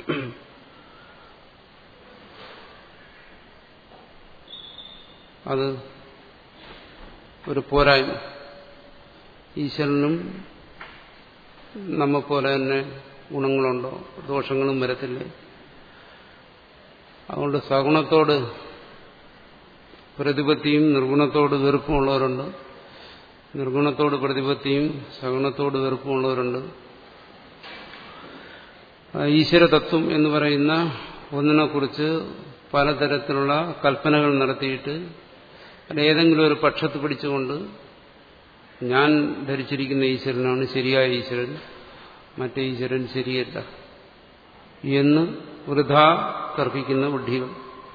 അത് ഒരു പോരായ്മ ഈശ്വരനും നമ്മെപ്പോലെ തന്നെ ഗുണങ്ങളുണ്ടോ ദോഷങ്ങളും വരത്തില്ലേ അതുകൊണ്ട് സഗുണത്തോട് പ്രതിപത്തിയും നിർഗുണത്തോട് വെറുപ്പുമുള്ളവരുണ്ട് നിർഗുണത്തോട് പ്രതിപത്തിയും സഗുണത്തോട് വെറുപ്പുമുള്ളവരുണ്ട് ഈശ്വരതത്വം എന്ന് പറയുന്ന ഒന്നിനെക്കുറിച്ച് പലതരത്തിലുള്ള കൽപ്പനകൾ നടത്തിയിട്ട് ഏതെങ്കിലും ഒരു പക്ഷത്ത് പിടിച്ചുകൊണ്ട് ഞാൻ ധരിച്ചിരിക്കുന്ന ഈശ്വരനാണ് ശരിയായ ഈശ്വരൻ മറ്റേ ഈശ്വരൻ ശരിയല്ല എന്ന് വൃഥാ തർക്കിക്കുന്ന ബുദ്ധികൾ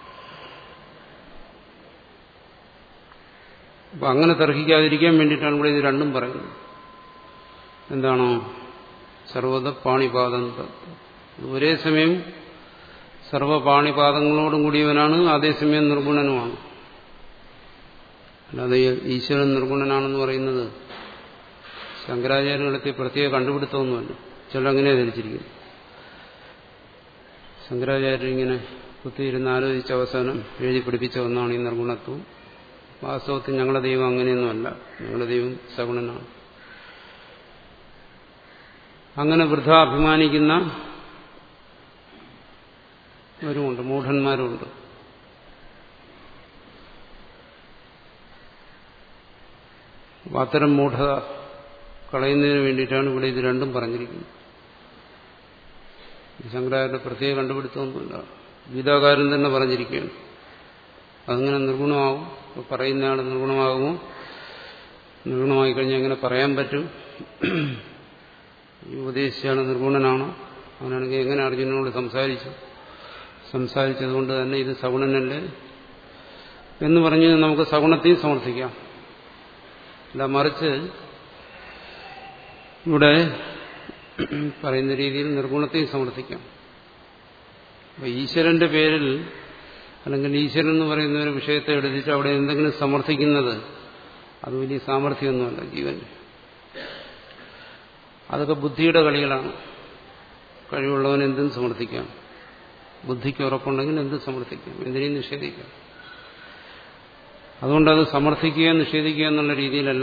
അപ്പൊ അങ്ങനെ തർക്കിക്കാതിരിക്കാൻ വേണ്ടിയിട്ടാണ് ഇവിടെ ഇത് രണ്ടും പറയുന്നത് എന്താണോ സർവത പാണിപാദം ഒരേ സമയം സർവപാണിപാദങ്ങളോടും കൂടിയവനാണ് അതേസമയം നിർഗുണനുമാണ് അല്ലാതെ ഈശ്വരൻ നിർഗുണനാണെന്ന് പറയുന്നത് ശങ്കരാചാര്യങ്ങളെത്തി പ്രത്യേക കണ്ടുപിടുത്തമൊന്നുമല്ല ചിലങ്ങനെ ധരിച്ചിരിക്കുന്നു ശങ്കരാചാര്യർ ഇങ്ങനെ കുത്തിയിരുന്ന് ആലോചിച്ച അവസാനം എഴുതി പിടിപ്പിച്ച ഒന്നാണ് ഈ നിർഗുണത്വം വാസ്തവത്തിൽ ഞങ്ങളുടെ ദൈവം അങ്ങനെയൊന്നുമല്ല ഞങ്ങളുടെ ദൈവം സഗുണനാണ് അങ്ങനെ വൃഥ അഭിമാനിക്കുന്ന വരുമുണ്ട് മൂഢന്മാരുമുണ്ട് അത്തരം മൂഢത കളയുന്നതിന് വേണ്ടിയിട്ടാണ് ഇവിടെ ഇത് രണ്ടും പറഞ്ഞിരിക്കുന്നത് ശങ്കരാചാര്യ പ്രത്യേക കണ്ടുപിടുത്തമൊന്നുമില്ല ഗീതാകാരൻ തന്നെ പറഞ്ഞിരിക്കുകയാണ് അതങ്ങനെ നിർഗുണമാവും പറയുന്നയാൾ നിർഗുണമാകുമോ നിർഗുണമായി കഴിഞ്ഞാൽ എങ്ങനെ പറയാൻ പറ്റും ഈ ഉപദേശിച്ചാണ് നിർഗുണനാണ് അവനാണെങ്കിൽ എങ്ങനെ അർജുനനോട് സംസാരിച്ചു സംസാരിച്ചതുകൊണ്ട് തന്നെ ഇത് സഗുണനല്ലേ എന്ന് പറഞ്ഞ് നമുക്ക് സഗുണത്തെയും സമർത്ഥിക്കാം അല്ല മറിച്ച് ഇവിടെ പറയുന്ന രീതിയിൽ നിർഗുണത്തെയും സമർത്ഥിക്കാം അപ്പൊ ഈശ്വരന്റെ പേരിൽ അല്ലെങ്കിൽ ഈശ്വരൻ എന്ന് പറയുന്ന ഒരു വിഷയത്തെ എടുത്തിട്ട് അവിടെ എന്തെങ്കിലും സമർത്ഥിക്കുന്നത് അത് വലിയ സാമർഥ്യമൊന്നുമല്ല ജീവന് അതൊക്കെ ബുദ്ധിയുടെ കളികളാണ് കഴിവുള്ളവൻ എന്തും സമർത്ഥിക്കാം ബുദ്ധിക്ക് ഉറപ്പുണ്ടെങ്കിൽ എന്തും സമർത്ഥിക്കാം എന്തിനേയും നിഷേധിക്കാം അതുകൊണ്ട് അത് സമർത്ഥിക്കുക നിഷേധിക്കുക എന്നുള്ള രീതിയിലല്ല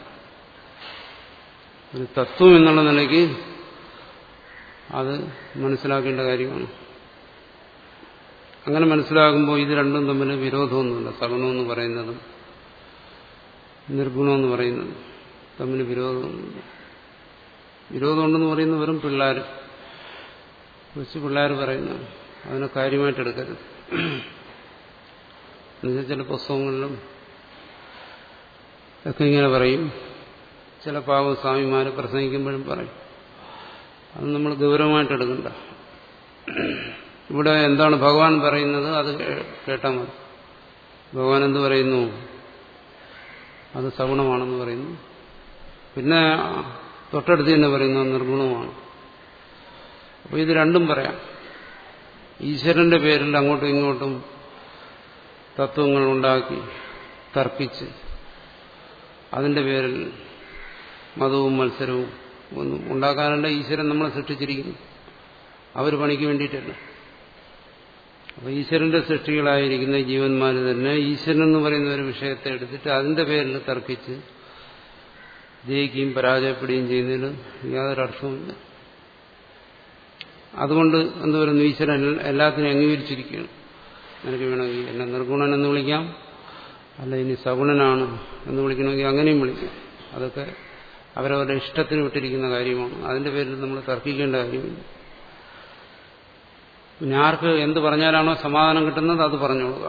ഒരു തത്വം എന്നുള്ള നിലയ്ക്ക് അത് മനസ്സിലാക്കേണ്ട കാര്യമാണ് അങ്ങനെ മനസ്സിലാകുമ്പോൾ ഇത് രണ്ടും തമ്മിൽ വിരോധമൊന്നുമില്ല സഗുണമെന്ന് പറയുന്നതും നിർഗുണമെന്ന് പറയുന്നതും തമ്മിൽ വിരോധമൊന്നുമില്ല വിരോധമുണ്ടെന്ന് പറയുന്ന വെറും പിള്ളേർ കൊച്ചു പിള്ളേർ പറയുന്ന അതിനെ കാര്യമായിട്ട് എടുക്കരുത് എന്നുവെച്ചാൽ ചില പുസ്തകങ്ങളിലും ഒക്കെ ഇങ്ങനെ പറയും ചില പാവസ്വാമിമാർ പ്രസംഗിക്കുമ്പോഴും പറയും അത് നമ്മൾ ഗൗരവമായിട്ട് എടുക്കണ്ട ഇവിടെ എന്താണ് ഭഗവാൻ പറയുന്നത് അത് കേട്ടാൽ മതി ഭഗവാൻ എന്ത് പറയുന്നു അത് സഗുണമാണെന്ന് പറയുന്നു പിന്നെ തൊട്ടടുത്ത് തന്നെ പറയുന്നു നിർഗുണമാണ് അപ്പോൾ ഇത് രണ്ടും പറയാം ഈശ്വരന്റെ പേരിൽ അങ്ങോട്ടും ഇങ്ങോട്ടും തത്വങ്ങൾ ഉണ്ടാക്കി തർക്കിച്ച് അതിന്റെ പേരിൽ മതവും മത്സരവും ഒന്നും ഉണ്ടാക്കാനല്ല ഈശ്വരൻ നമ്മളെ സൃഷ്ടിച്ചിരിക്കുന്നു അവർ പണിക്ക് വേണ്ടിയിട്ടല്ല അപ്പൊ ഈശ്വരന്റെ സൃഷ്ടികളായിരിക്കുന്ന ജീവന്മാർ തന്നെ ഈശ്വരൻ എന്ന് പറയുന്ന ഒരു വിഷയത്തെ എടുത്തിട്ട് അതിന്റെ പേരിൽ തർക്കിച്ച് ജയിക്കുകയും പരാജയപ്പെടുകയും ചെയ്യുന്നതിന് യാതൊരു അർത്ഥവുമില്ല അതുകൊണ്ട് എന്ത് പറയുന്നു ഈശ്വരൻ എല്ലാത്തിനും അംഗീകരിച്ചിരിക്കുകയാണ് നിനക്ക് വേണമെങ്കിൽ എന്നെ നിർഗുണൻ എന്ന് വിളിക്കാം അല്ല ഇനി സഗുണനാണ് എന്ന് വിളിക്കണമെങ്കിൽ അങ്ങനെയും വിളിക്കാം അതൊക്കെ അവരവരുടെ ഇഷ്ടത്തിന് വിട്ടിരിക്കുന്ന കാര്യമാണ് അതിന്റെ പേരിൽ നമ്മൾ തർക്കിക്കേണ്ട കാര്യമില്ല പിന്നെ ആർക്ക് എന്ത് പറഞ്ഞാലാണോ സമാധാനം കിട്ടുന്നത് അത് പറഞ്ഞോളുക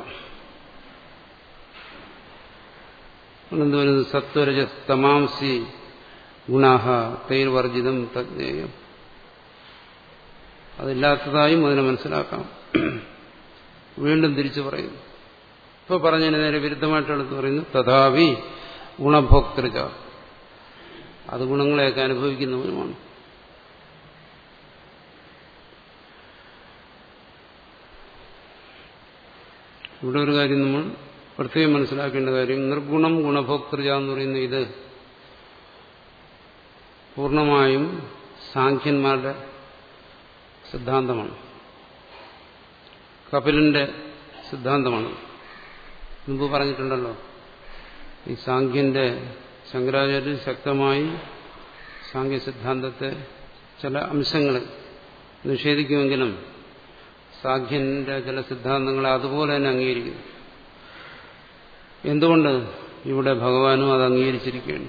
എന്ത് വരുന്നത് സത്വരജ തമാംസി ഗുണാഹ തൈർവർജിതം തജ്ഞേയം അതില്ലാത്തതായും അതിനെ മനസ്സിലാക്കാം വീണ്ടും തിരിച്ചു പറയുന്നു ഇപ്പൊ പറഞ്ഞതിന് നേരെ വിരുദ്ധമായിട്ടെടുത്ത് പറയുന്നു തഥാവി ഗുണഭോക്തൃജ അത് ഗുണങ്ങളെയൊക്കെ അനുഭവിക്കുന്നവനുമാണ് ഇവിടെ ഒരു കാര്യം നമ്മൾ പ്രത്യേകം മനസ്സിലാക്കേണ്ട കാര്യം നിർഗുണം ഗുണഭോക്തൃജ എന്ന് പറയുന്ന ഇത് പൂർണ്ണമായും സാഖ്യന്മാരുടെ സിദ്ധാന്തമാണ് കപിലന്റെ സിദ്ധാന്തമാണ് മുമ്പ് പറഞ്ഞിട്ടുണ്ടല്ലോ ഈ സാഖ്യന്റെ ശങ്കരാചാര്യ ശക്തമായി സാഖ്യ സിദ്ധാന്തത്തെ ചില അംശങ്ങൾ നിഷേധിക്കുമെങ്കിലും സാഖ്യന്റെ ചില സിദ്ധാന്തങ്ങളെ അതുപോലെ തന്നെ അംഗീകരിക്കുന്നു എന്തുകൊണ്ട് ഇവിടെ ഭഗവാനും അത് അംഗീകരിച്ചിരിക്കുകയാണ്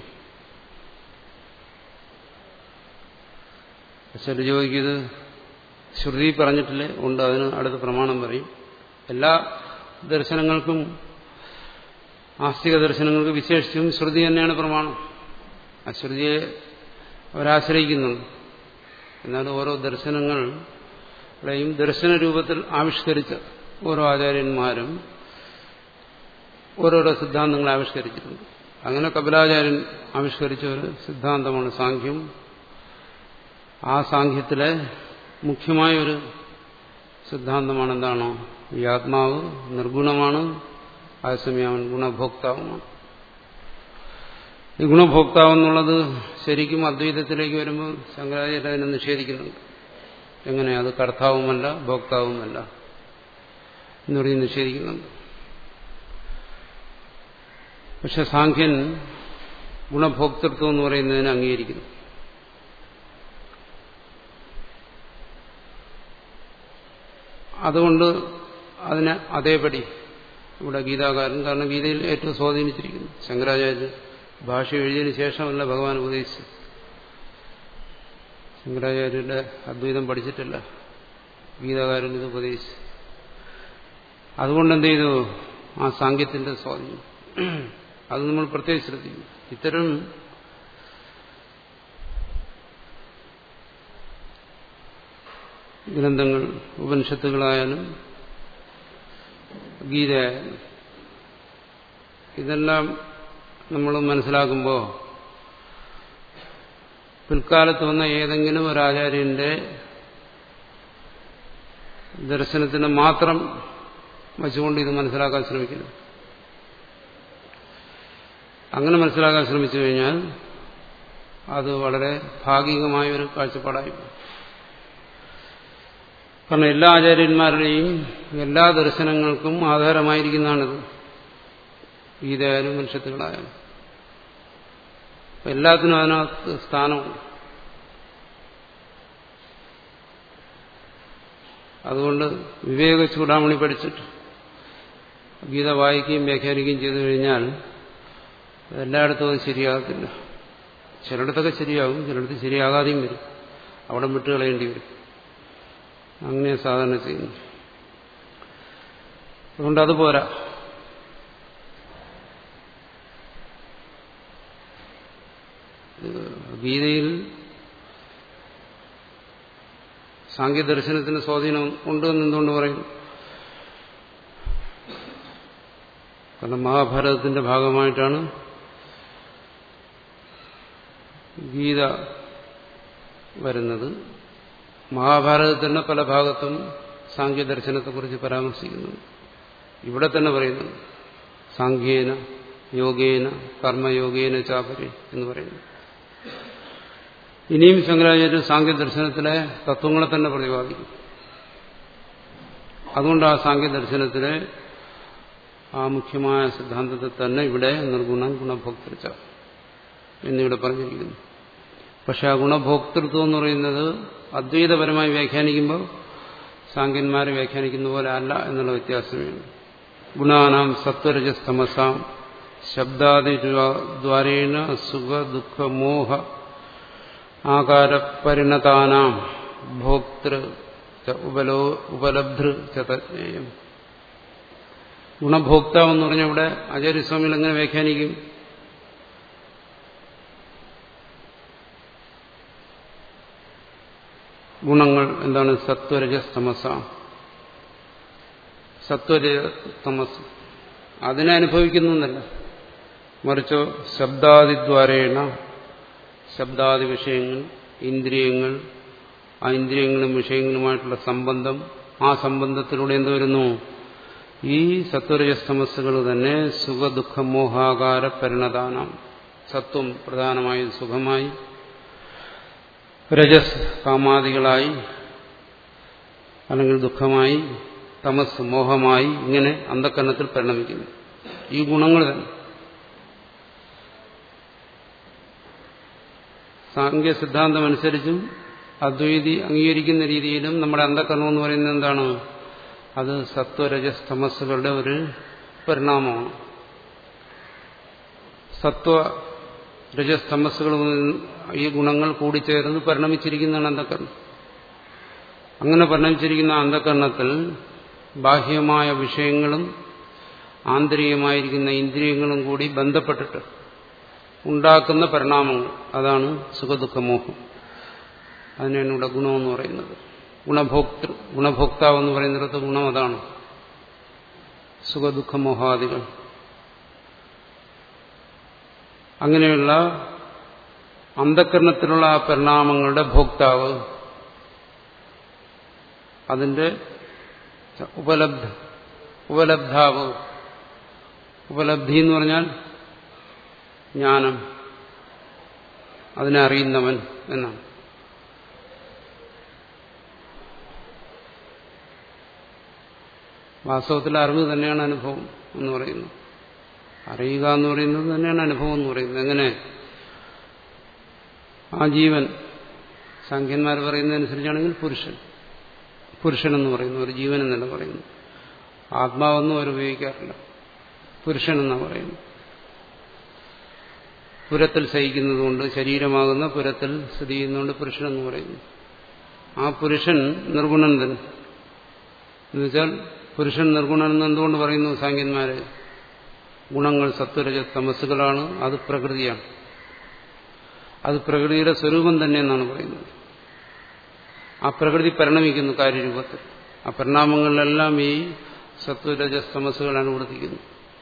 ചില ചോദിക്കുന്നത് ശ്രുതി പറഞ്ഞിട്ടില്ലേ ഉണ്ട് അതിന് അടുത്ത പ്രമാണം പറയും എല്ലാ ദർശനങ്ങൾക്കും ആസ്തിക ദർശനങ്ങൾക്ക് വിശേഷിച്ചും ശ്രുതി തന്നെയാണ് പ്രമാണം ആ ശ്രുതിയെ അവരാശ്രയിക്കുന്നുണ്ട് എന്നാൽ ഓരോ ദർശനങ്ങളെയും ദർശന രൂപത്തിൽ ആവിഷ്കരിച്ച ഓരോ ആചാര്യന്മാരും ഓരോരോ സിദ്ധാന്തങ്ങൾ ആവിഷ്കരിച്ചിട്ടുണ്ട് അങ്ങനെ കപിലാചാര്യൻ ആവിഷ്കരിച്ച ഒരു സിദ്ധാന്തമാണ് സാഖ്യം ആ സാഖ്യത്തിലെ മുഖ്യമായ ഒരു സിദ്ധാന്തമാണ് എന്താണോ ഈ ആത്മാവ് നിർഗുണമാണ് അതേസമയം അവൻ ഗുണഭോക്താവുമാണ് ഈ ഗുണഭോക്താവ് എന്നുള്ളത് ശരിക്കും അദ്വൈതത്തിലേക്ക് വരുമ്പോൾ ശങ്കരാചാര്യ അതിനെ നിഷേധിക്കുന്നുണ്ട് എങ്ങനെ അത് കർത്താവുമല്ല ഭോക്താവുമല്ല എന്ന് പറഞ്ഞ് നിഷേധിക്കുന്നുണ്ട് പക്ഷെ സാഖ്യൻ ഗുണഭോക്തൃത്വം എന്ന് പറയുന്നതിനെ അംഗീകരിക്കുന്നു അതുകൊണ്ട് അതിനെ അതേപടി ഇവിടെ ഗീതാകാരൻ കാരണം ഗീതയിൽ ഏറ്റവും സ്വാധീനിച്ചിരിക്കുന്നു ശങ്കരാചാര്യ ഭാഷ എഴുതിയതിനു ശേഷമല്ല ഭഗവാൻ ഉപദേശിച്ചു ശങ്കരാചാര്യരുടെ അദ്വൈതം പഠിച്ചിട്ടില്ല ഗീതാകാരൻ ഇത് ഉപദേശിച്ചു അതുകൊണ്ട് എന്ത് ചെയ്തു ആ സാങ്കേത്യത്തിന്റെ സ്വാധീനം അത് നമ്മൾ പ്രത്യേകം ശ്രദ്ധിക്കും ഇത്തരം ഗ്രന്ഥങ്ങൾ ഉപനിഷത്തുകളായാലും ഗീതയായാലും ഇതെല്ലാം നമ്മൾ മനസ്സിലാക്കുമ്പോൾ പിൽക്കാലത്ത് വന്ന ഏതെങ്കിലും ഒരു ആചാര്യന്റെ ദർശനത്തിന് മാത്രം വച്ചുകൊണ്ട് ഇത് മനസ്സിലാക്കാൻ ശ്രമിക്കുന്നു അങ്ങനെ മനസ്സിലാക്കാൻ ശ്രമിച്ചു കഴിഞ്ഞാൽ അത് വളരെ ഭാഗികമായ ഒരു കാഴ്ചപ്പാടായി കാരണം എല്ലാ ആചാര്യന്മാരുടെയും എല്ലാ ദർശനങ്ങൾക്കും ആധാരമായിരിക്കുന്നതാണിത് ഗീതയായാലും മനുഷ്യത്തുകളായാലും എല്ലാത്തിനും അതിനകത്ത് സ്ഥാനമുണ്ട് അതുകൊണ്ട് വിവേക ചൂടാമണി പഠിച്ചിട്ട് ഗീത വായിക്കുകയും വ്യാഖ്യാനിക്കുകയും ചെയ്തു കഴിഞ്ഞാൽ എല്ലായിടത്തും അത് ശരിയാകത്തില്ല ചിലയിടത്തൊക്കെ ശരിയാകും ചിലയിടത്ത് ശരിയാകാതെയും വരും അവിടെ വിട്ടുകളയേണ്ടി വരും അങ്ങനെ സാധാരണ ചെയ്യുന്നു അതുകൊണ്ട് അത് പോരാ ഗീതയിൽ സാങ്കേദർശനത്തിന് സ്വാധീനം ഉണ്ടെന്ന് എന്തുകൊണ്ട് പറയും കാരണം മഹാഭാരതത്തിന്റെ ഭാഗമായിട്ടാണ് ഗീത വരുന്നത് മഹാഭാരതത്തിന്റെ പല ഭാഗത്തും സാങ്കേദർശനത്തെക്കുറിച്ച് പരാമർശിക്കുന്നുണ്ട് ഇവിടെ തന്നെ പറയുന്നു സാങ്കേന യോഗേന കർമ്മയോഗേന ചാപരി എന്ന് പറയുന്നു ഇനിയും ശങ്കരാചാര്യ സാങ്കേദർശനത്തിലെ തത്വങ്ങളെ തന്നെ പ്രതിപാദിക്കും അതുകൊണ്ട് ആ സാങ്കേദർശനത്തിലെ ആ മുഖ്യമായ സിദ്ധാന്തത്തെ തന്നെ ഇവിടെ നിർഗുണം ഗുണഭോക്തൃച്ച എന്നിവിടെ പറഞ്ഞിരിക്കുന്നു പക്ഷെ ആ ഗുണഭോക്തൃത്വം എന്ന് പറയുന്നത് അദ്വൈതപരമായി വ്യാഖ്യാനിക്കുമ്പോൾ സാങ്കന്മാർ വ്യാഖ്യാനിക്കുന്ന പോലെ അല്ല എന്നുള്ള വ്യത്യാസമേയുണ്ട് ഗുണാനാം സത്വരജസ്തമസാം ശബ്ദാദിദ്വാരേണ സുഖ ദുഃഖ മോഹ ആകാരപരിണതാനാം ഭോക്തൃ ഉപലോ ഉപലബ്ധൃ ചതജ്ഞേയം ഗുണഭോക്താവ് എന്ന് പറഞ്ഞാൽ ഇവിടെ ആചാര്യസ്വാമികൾ എങ്ങനെ വ്യാഖ്യാനിക്കും ഗുണങ്ങൾ എന്താണ് സത്വരജസ്തമസ സത്വരജസ്തമസ് അതിനെ അനുഭവിക്കുന്നു എന്നല്ല മറിച്ചോ ശബ്ദാദിദ്വാരേണ ശബ്ദാദി വിഷയങ്ങൾ ഇന്ദ്രിയങ്ങൾ ആ ഇന്ദ്രിയങ്ങളും വിഷയങ്ങളുമായിട്ടുള്ള സംബന്ധം ആ സംബന്ധത്തിലൂടെ എന്ത് വരുന്നു ഈ സത്വരജസ്തമസ്സുകൾ തന്നെ സുഖദുഃഖ മോഹാകാര പരിണതാനം സത്വം പ്രധാനമായും സുഖമായി രജസ് കാമാദികളായി അല്ലെങ്കിൽ ദുഃഖമായി തമസ് മോഹമായി ഇങ്ങനെ അന്ധക്കരണത്തിൽ പരിണമിക്കുന്നു ഈ ഗുണങ്ങൾ തന്നെ സാങ്കേ സിദ്ധാന്തം അനുസരിച്ചും അദ്വൈതി അംഗീകരിക്കുന്ന രീതിയിലും നമ്മുടെ അന്ധക്കരണം എന്ന് പറയുന്നത് എന്താണ് അത് സത്വരജസ് തമസ്സുകളുടെ ഒരു പരിണാമമാണ് സത്വ രജസ് തമസ്സുകൾ ഈ ഗുണങ്ങൾ കൂടിച്ചേർന്ന് പരിണമിച്ചിരിക്കുന്നതാണ് അന്ധക്കരണം അങ്ങനെ പരിണമിച്ചിരിക്കുന്ന അന്ധക്കരണത്തിൽ ബാഹ്യമായ വിഷയങ്ങളും ആന്തരികമായിരിക്കുന്ന ഇന്ദ്രിയങ്ങളും കൂടി ബന്ധപ്പെട്ടിട്ട് ഉണ്ടാക്കുന്ന പരിണാമങ്ങൾ അതാണ് സുഖദുഃഖമോഹം അതിനാണ് ഇവിടെ ഗുണമെന്ന് പറയുന്നത് ഗുണഭോക്തൃ ഗുണഭോക്താവ് എന്ന് പറയുന്നിടത്ത് ഗുണം അതാണ് സുഖദുഃഖമോഹാദികൾ അങ്ങനെയുള്ള അന്ധകരണത്തിലുള്ള ആ പരിണാമങ്ങളുടെ ഭോക്താവ് അതിന്റെ ഉപലബ്ധ ഉപലബ്ധാവ് ഉപലബ്ധി എന്ന് പറഞ്ഞാൽ ജ്ഞാനം അതിനെ അറിയുന്നവൻ എന്നാണ് വാസ്തവത്തിൽ അറിവ് തന്നെയാണ് അനുഭവം എന്ന് പറയുന്നത് അറിയുക എന്ന് പറയുന്നത് തന്നെയാണ് അനുഭവം എന്ന് പറയുന്നത് എങ്ങനെ ആ ജീവൻ സംഖ്യന്മാർ പറയുന്നതനുസരിച്ചാണെങ്കിൽ പുരുഷൻ പുരുഷൻ എന്ന് പറയുന്നു ഒരു ജീവൻ എന്നല്ല പറയുന്നു ആത്മാവെന്നും അവർ ഉപയോഗിക്കാറില്ല പുരുഷൻ എന്നാണ് പറയുന്നത് പുരത്തിൽ ശയിക്കുന്നതുകൊണ്ട് ശരീരമാകുന്ന പുരത്തിൽ സ്ഥിതി ചെയ്യുന്നതുകൊണ്ട് പുരുഷൻ എന്ന് പറയുന്നു ആ പുരുഷൻ നിർഗുണൻ തന്നെ എന്നുവെച്ചാൽ പുരുഷൻ നിർഗുണൻ എന്ന് എന്തുകൊണ്ട് പറയുന്നു സാങ്കന്മാര് ഗുണങ്ങൾ സത്വരജ തമസ്സുകളാണ് അത് പ്രകൃതിയാണ് അത് പ്രകൃതിയുടെ സ്വരൂപം തന്നെ എന്നാണ് പറയുന്നത് ആ പ്രകൃതി പരിണമിക്കുന്നു കാര്യരൂപത്തിൽ ആ പരിണാമങ്ങളിലെല്ലാം ഈ സത്വരജസ്തമസ്സുകൾ അനുവർത്തിക്കുന്നു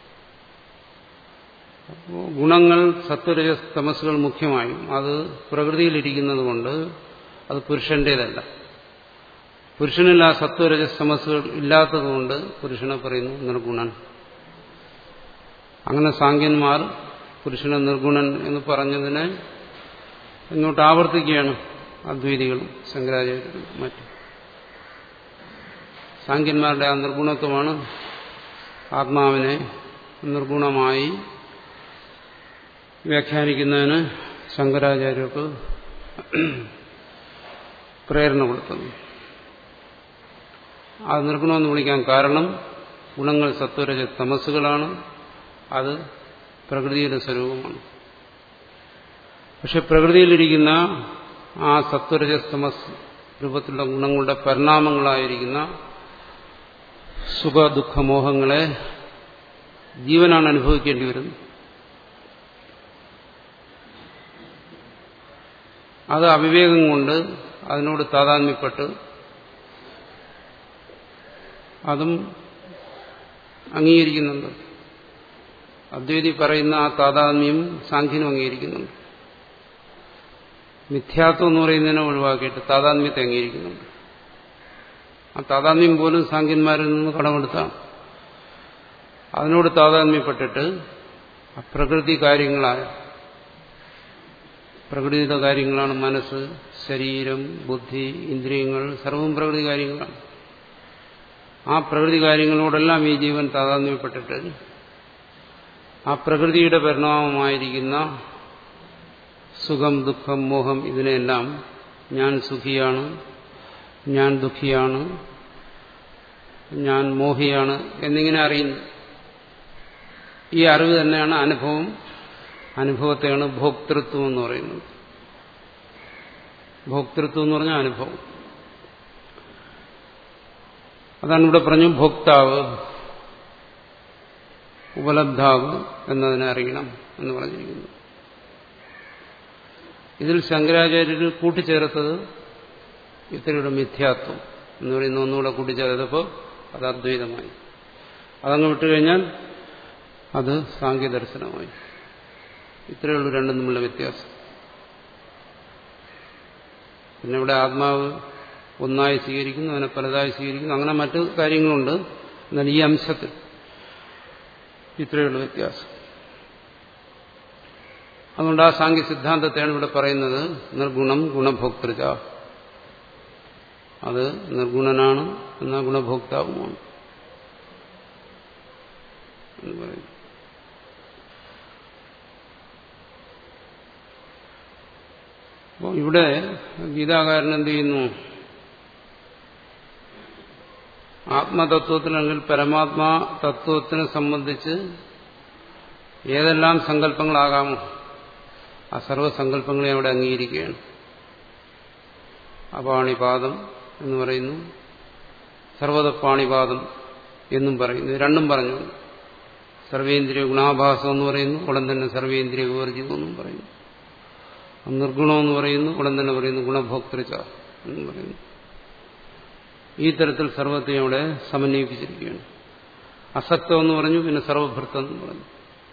അപ്പോൾ ഗുണങ്ങൾ സത്വരജസ്തമസ്സുകൾ മുഖ്യമായും അത് പ്രകൃതിയിലിരിക്കുന്നത് കൊണ്ട് അത് പുരുഷന്റേതല്ല പുരുഷനിൽ ആ സത്വരജസ്തമസ്സുകൾ ഇല്ലാത്തതുകൊണ്ട് പുരുഷനെ പറയുന്നു നിർഗുണൻ അങ്ങനെ സാങ്കന്മാർ പുരുഷനെ നിർഗുണൻ എന്ന് പറഞ്ഞതിനെ ഇങ്ങോട്ട് ആവർത്തിക്കുകയാണ് അദ്വൈതികളും ശങ്കരാചാര്യരും മറ്റും സാങ്കന്മാരുടെ ആ നിർഗുണത്വമാണ് ആത്മാവിനെ നിർഗുണമായി വ്യാഖ്യാനിക്കുന്നതിന് ശങ്കരാചാര്യർക്ക് പ്രേരണ കൊടുത്തത് അത് നിർഗുണമെന്ന് വിളിക്കാൻ കാരണം ഗുണങ്ങൾ സത്വരജ തമസ്സുകളാണ് അത് പ്രകൃതിയുടെ സ്വരൂപമാണ് പക്ഷെ പ്രകൃതിയിലിരിക്കുന്ന ആ സത്വരജസ്തമസ് രൂപത്തിലുള്ള ഗുണങ്ങളുടെ പരിണാമങ്ങളായിരിക്കുന്ന സുഖ ദുഃഖമോഹങ്ങളെ ജീവനാണ് അനുഭവിക്കേണ്ടി വരുന്നത് അത് അവിവേകം കൊണ്ട് അതിനോട് താതാത്മ്യപ്പെട്ട് അതും അംഗീകരിക്കുന്നുണ്ട് അദ്വൈതി പറയുന്ന ആ താതാത്മ്യം സാഖ്യനും അംഗീകരിക്കുന്നുണ്ട് മിഥ്യാത്വം എന്ന് പറയുന്നതിനെ ഒഴിവാക്കിയിട്ട് താതാത്മ്യത്തെ അംഗീകരിക്കുന്നുണ്ട് ആ താതാത്മ്യം പോലും സാഖ്യന്മാരിൽ നിന്ന് കടമെടുത്താണ് അതിനോട് താതാത്മ്യപ്പെട്ടിട്ട് പ്രകൃതി കാര്യങ്ങളായ പ്രകൃതിയുടെ കാര്യങ്ങളാണ് മനസ്സ് ശരീരം ബുദ്ധി ഇന്ദ്രിയങ്ങൾ സർവവും പ്രകൃതി കാര്യങ്ങളാണ് ആ പ്രകൃതി കാര്യങ്ങളോടെല്ലാം ഈ ജീവൻ താതാത്മ്യപ്പെട്ടിട്ട് ആ പ്രകൃതിയുടെ പരിണാമമായിരിക്കുന്ന സുഖം ദുഃഖം മോഹം ഇതിനെല്ലാം ഞാൻ സുഖിയാണ് ഞാൻ ദുഃഖിയാണ് ഞാൻ മോഹിയാണ് എന്നിങ്ങനെ അറിയുന്നു ഈ അറിവ് തന്നെയാണ് അനുഭവം അനുഭവത്തെയാണ് ഭോക്തൃത്വം എന്ന് പറയുന്നത് ഭോക്തൃത്വം എന്ന് പറഞ്ഞാൽ അനുഭവം അതാണ് ഇവിടെ പറഞ്ഞു ഭോക്താവ് ഉപലബ്ധാവ് എന്നതിനെ അറിയണം എന്ന് പറഞ്ഞിരിക്കുന്നു ഇതിൽ ശങ്കരാചാര്യർ കൂട്ടിച്ചേർത്തത് ഇത്രയുടെ മിഥ്യാത്വം എന്ന് പറയുന്ന ഒന്നുകൂടെ കൂട്ടിച്ചേർത്തപ്പോൾ അത് അദ്വൈതമായി അതങ്ങ് വിട്ടുകഴിഞ്ഞാൽ അത് സാങ്കേദർശനമായി ഇത്രയേ ഉള്ളൂ രണ്ടും തമ്മിലുള്ള വ്യത്യാസം പിന്നെ ഇവിടെ ആത്മാവ് ഒന്നായി സ്വീകരിക്കുന്നു അതിനെ പലതായി സ്വീകരിക്കുന്നു അങ്ങനെ മറ്റു കാര്യങ്ങളുണ്ട് എന്നാൽ ഈ അംശത്തിൽ ഇത്രയുള്ള വ്യത്യാസം അതുകൊണ്ട് ആ സാങ്കി സിദ്ധാന്തത്തെയാണ് ഇവിടെ പറയുന്നത് നിർഗുണം ഗുണഭോക്തൃജ അത് നിർഗുണനാണ് എന്നാൽ ഗുണഭോക്താവുമാണ് എന്ന് പറയുന്നു അപ്പോൾ ഇവിടെ ഗീതാകാരൻ എന്ത് ചെയ്യുന്നു ആത്മതത്വത്തിനെങ്കിൽ പരമാത്മാ തത്വത്തിനെ സംബന്ധിച്ച് ഏതെല്ലാം സങ്കല്പങ്ങളാകാമോ ആ സർവ്വസങ്കല്പങ്ങളെ അവിടെ അംഗീകരിക്കുകയാണ് അപാണിപാദം എന്ന് പറയുന്നു സർവതപ്പാണിപാദം എന്നും പറയുന്നു രണ്ടും പറഞ്ഞു സർവേന്ദ്രിയ ഗുണാഭാസം എന്ന് പറയുന്നു ഉടൻ തന്നെ സർവേന്ദ്രിയ വിവർജിതം എന്നും പറയുന്നു നിർഗുണമെന്ന് പറയുന്നു ഉടൻ തന്നെ പറയുന്നു ഗുണഭോക്തൃച്ച എന്ന് പറയുന്നു ഈ തരത്തിൽ സർവത്തെയും അവിടെ സമന്വയിപ്പിച്ചിരിക്കുകയാണ് അസക്തം എന്ന് പറഞ്ഞു പിന്നെ സർവഭൃത്തം എന്ന് പറഞ്ഞു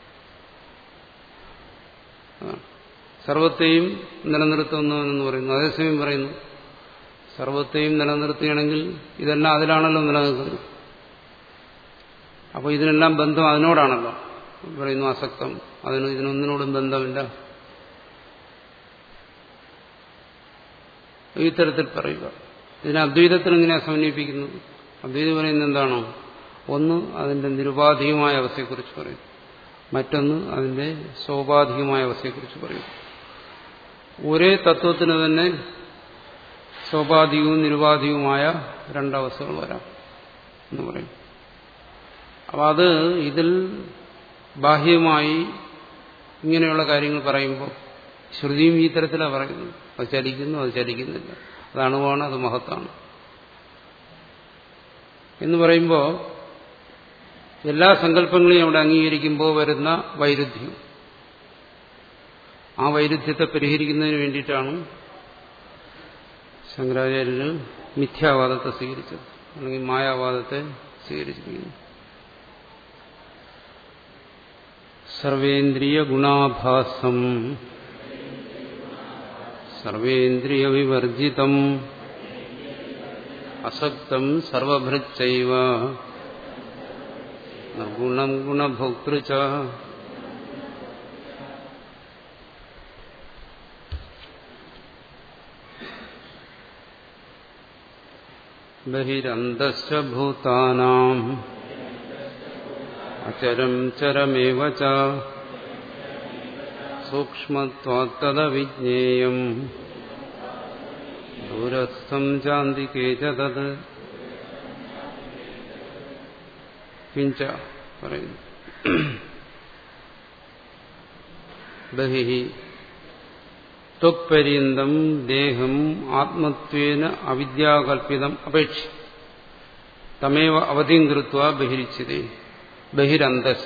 സർവത്തെയും നിലനിർത്തുന്നവനെന്ന് പറയുന്നു അതേസമയം പറയുന്നു സർവത്തെയും നിലനിർത്തുകയാണെങ്കിൽ ഇതെല്ലാം അതിലാണല്ലോ നിലനിൽക്കുന്നത് അപ്പോൾ ഇതിനെല്ലാം ബന്ധം അതിനോടാണല്ലോ പറയുന്നു അസക്തം അതിന് ഇതിനൊന്നിനോടും ബന്ധമില്ല ഈ തരത്തിൽ പറയുക ഇതിനെ അദ്വൈതത്തിൽ എങ്ങനെയാണ് സമന്വയിപ്പിക്കുന്നത് അദ്വൈതം പറയുന്നത് എന്താണോ ഒന്ന് അതിന്റെ നിരുപാധികമായ അവസ്ഥയെക്കുറിച്ച് പറയും മറ്റൊന്ന് അതിന്റെ സ്വാഭാവികമായ അവസ്ഥയെക്കുറിച്ച് പറയും ഒരേ തത്വത്തിന് തന്നെ സ്വാഭാവികവും നിരുപാധികവുമായ രണ്ടവസ്ഥകൾ വരാം എന്ന് പറയും അപ്പം അത് ഇതിൽ ബാഹ്യമായി ഇങ്ങനെയുള്ള കാര്യങ്ങൾ പറയുമ്പോൾ ശ്രുതിയും ഈ തരത്തിലാണ് പറയുന്നത് അത് ചലിക്കുന്നു അത് ചലിക്കുന്നില്ല അത് അണുവാണ് അത് മഹത്താണ് എന്ന് പറയുമ്പോൾ എല്ലാ സങ്കല്പങ്ങളെയും അവിടെ അംഗീകരിക്കുമ്പോൾ വരുന്ന വൈരുദ്ധ്യം ആ വൈരുദ്ധ്യത്തെ പരിഹരിക്കുന്നതിന് വേണ്ടിയിട്ടാണ് ശങ്കരാചാര്യർ മിഥ്യാവാദത്തെ സ്വീകരിച്ചത് അല്ലെങ്കിൽ മായാവാദത്തെ സ്വീകരിച്ചിരിക്കുന്നു സർവേന്ദ്രിയ ഗുണാഭാസം സർവേന്ദ്രിയ വിവർജിതം അസക്തം സർവഭൃച്ചൈവ ഗുണം ഗുണഭോക്തൃ ബഹിരന്തശ്ച ഭൂതാനാം അചരം ചരമേവ ച സൂക്ഷ്മത്വാത്തദ വിജ്ഞേയം ദൂരസ്ഥം ചാന്തികേ ച തത് കിഞ്ച പറയുന്നു ബഹി ത്വക്പര്യന്തം ദേഹം ആത്മത്വേന അവിദ്യാകൽപിതം അപേക്ഷ തമേവ അവധിം കൃത്വ ബഹിരിച്ചതേ ബഹിരന്തശ്ച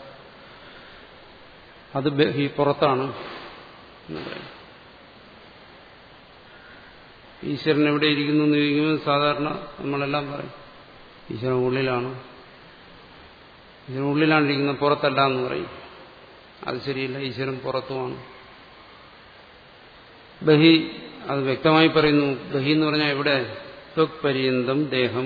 അത് ബഹി പുറത്താണ് എന്ന് പറയും ഈശ്വരൻ എവിടെ ഇരിക്കുന്നു എന്ന് ചോദിക്കുമ്പോൾ സാധാരണ നമ്മളെല്ലാം പറയും ഈശ്വരൻ ഉള്ളിലാണ് ഈശ്വരൻ ഉള്ളിലാണ് ഇരിക്കുന്നത് പുറത്തല്ല എന്ന് പറയും അത് ശരിയില്ല ഈശ്വരൻ പുറത്തുമാണ് ബഹി അത് വ്യക്തമായി പറയുന്നു ബഹി എന്ന് പറഞ്ഞാൽ എവിടെ ത്വക് പര്യന്തം ദേഹം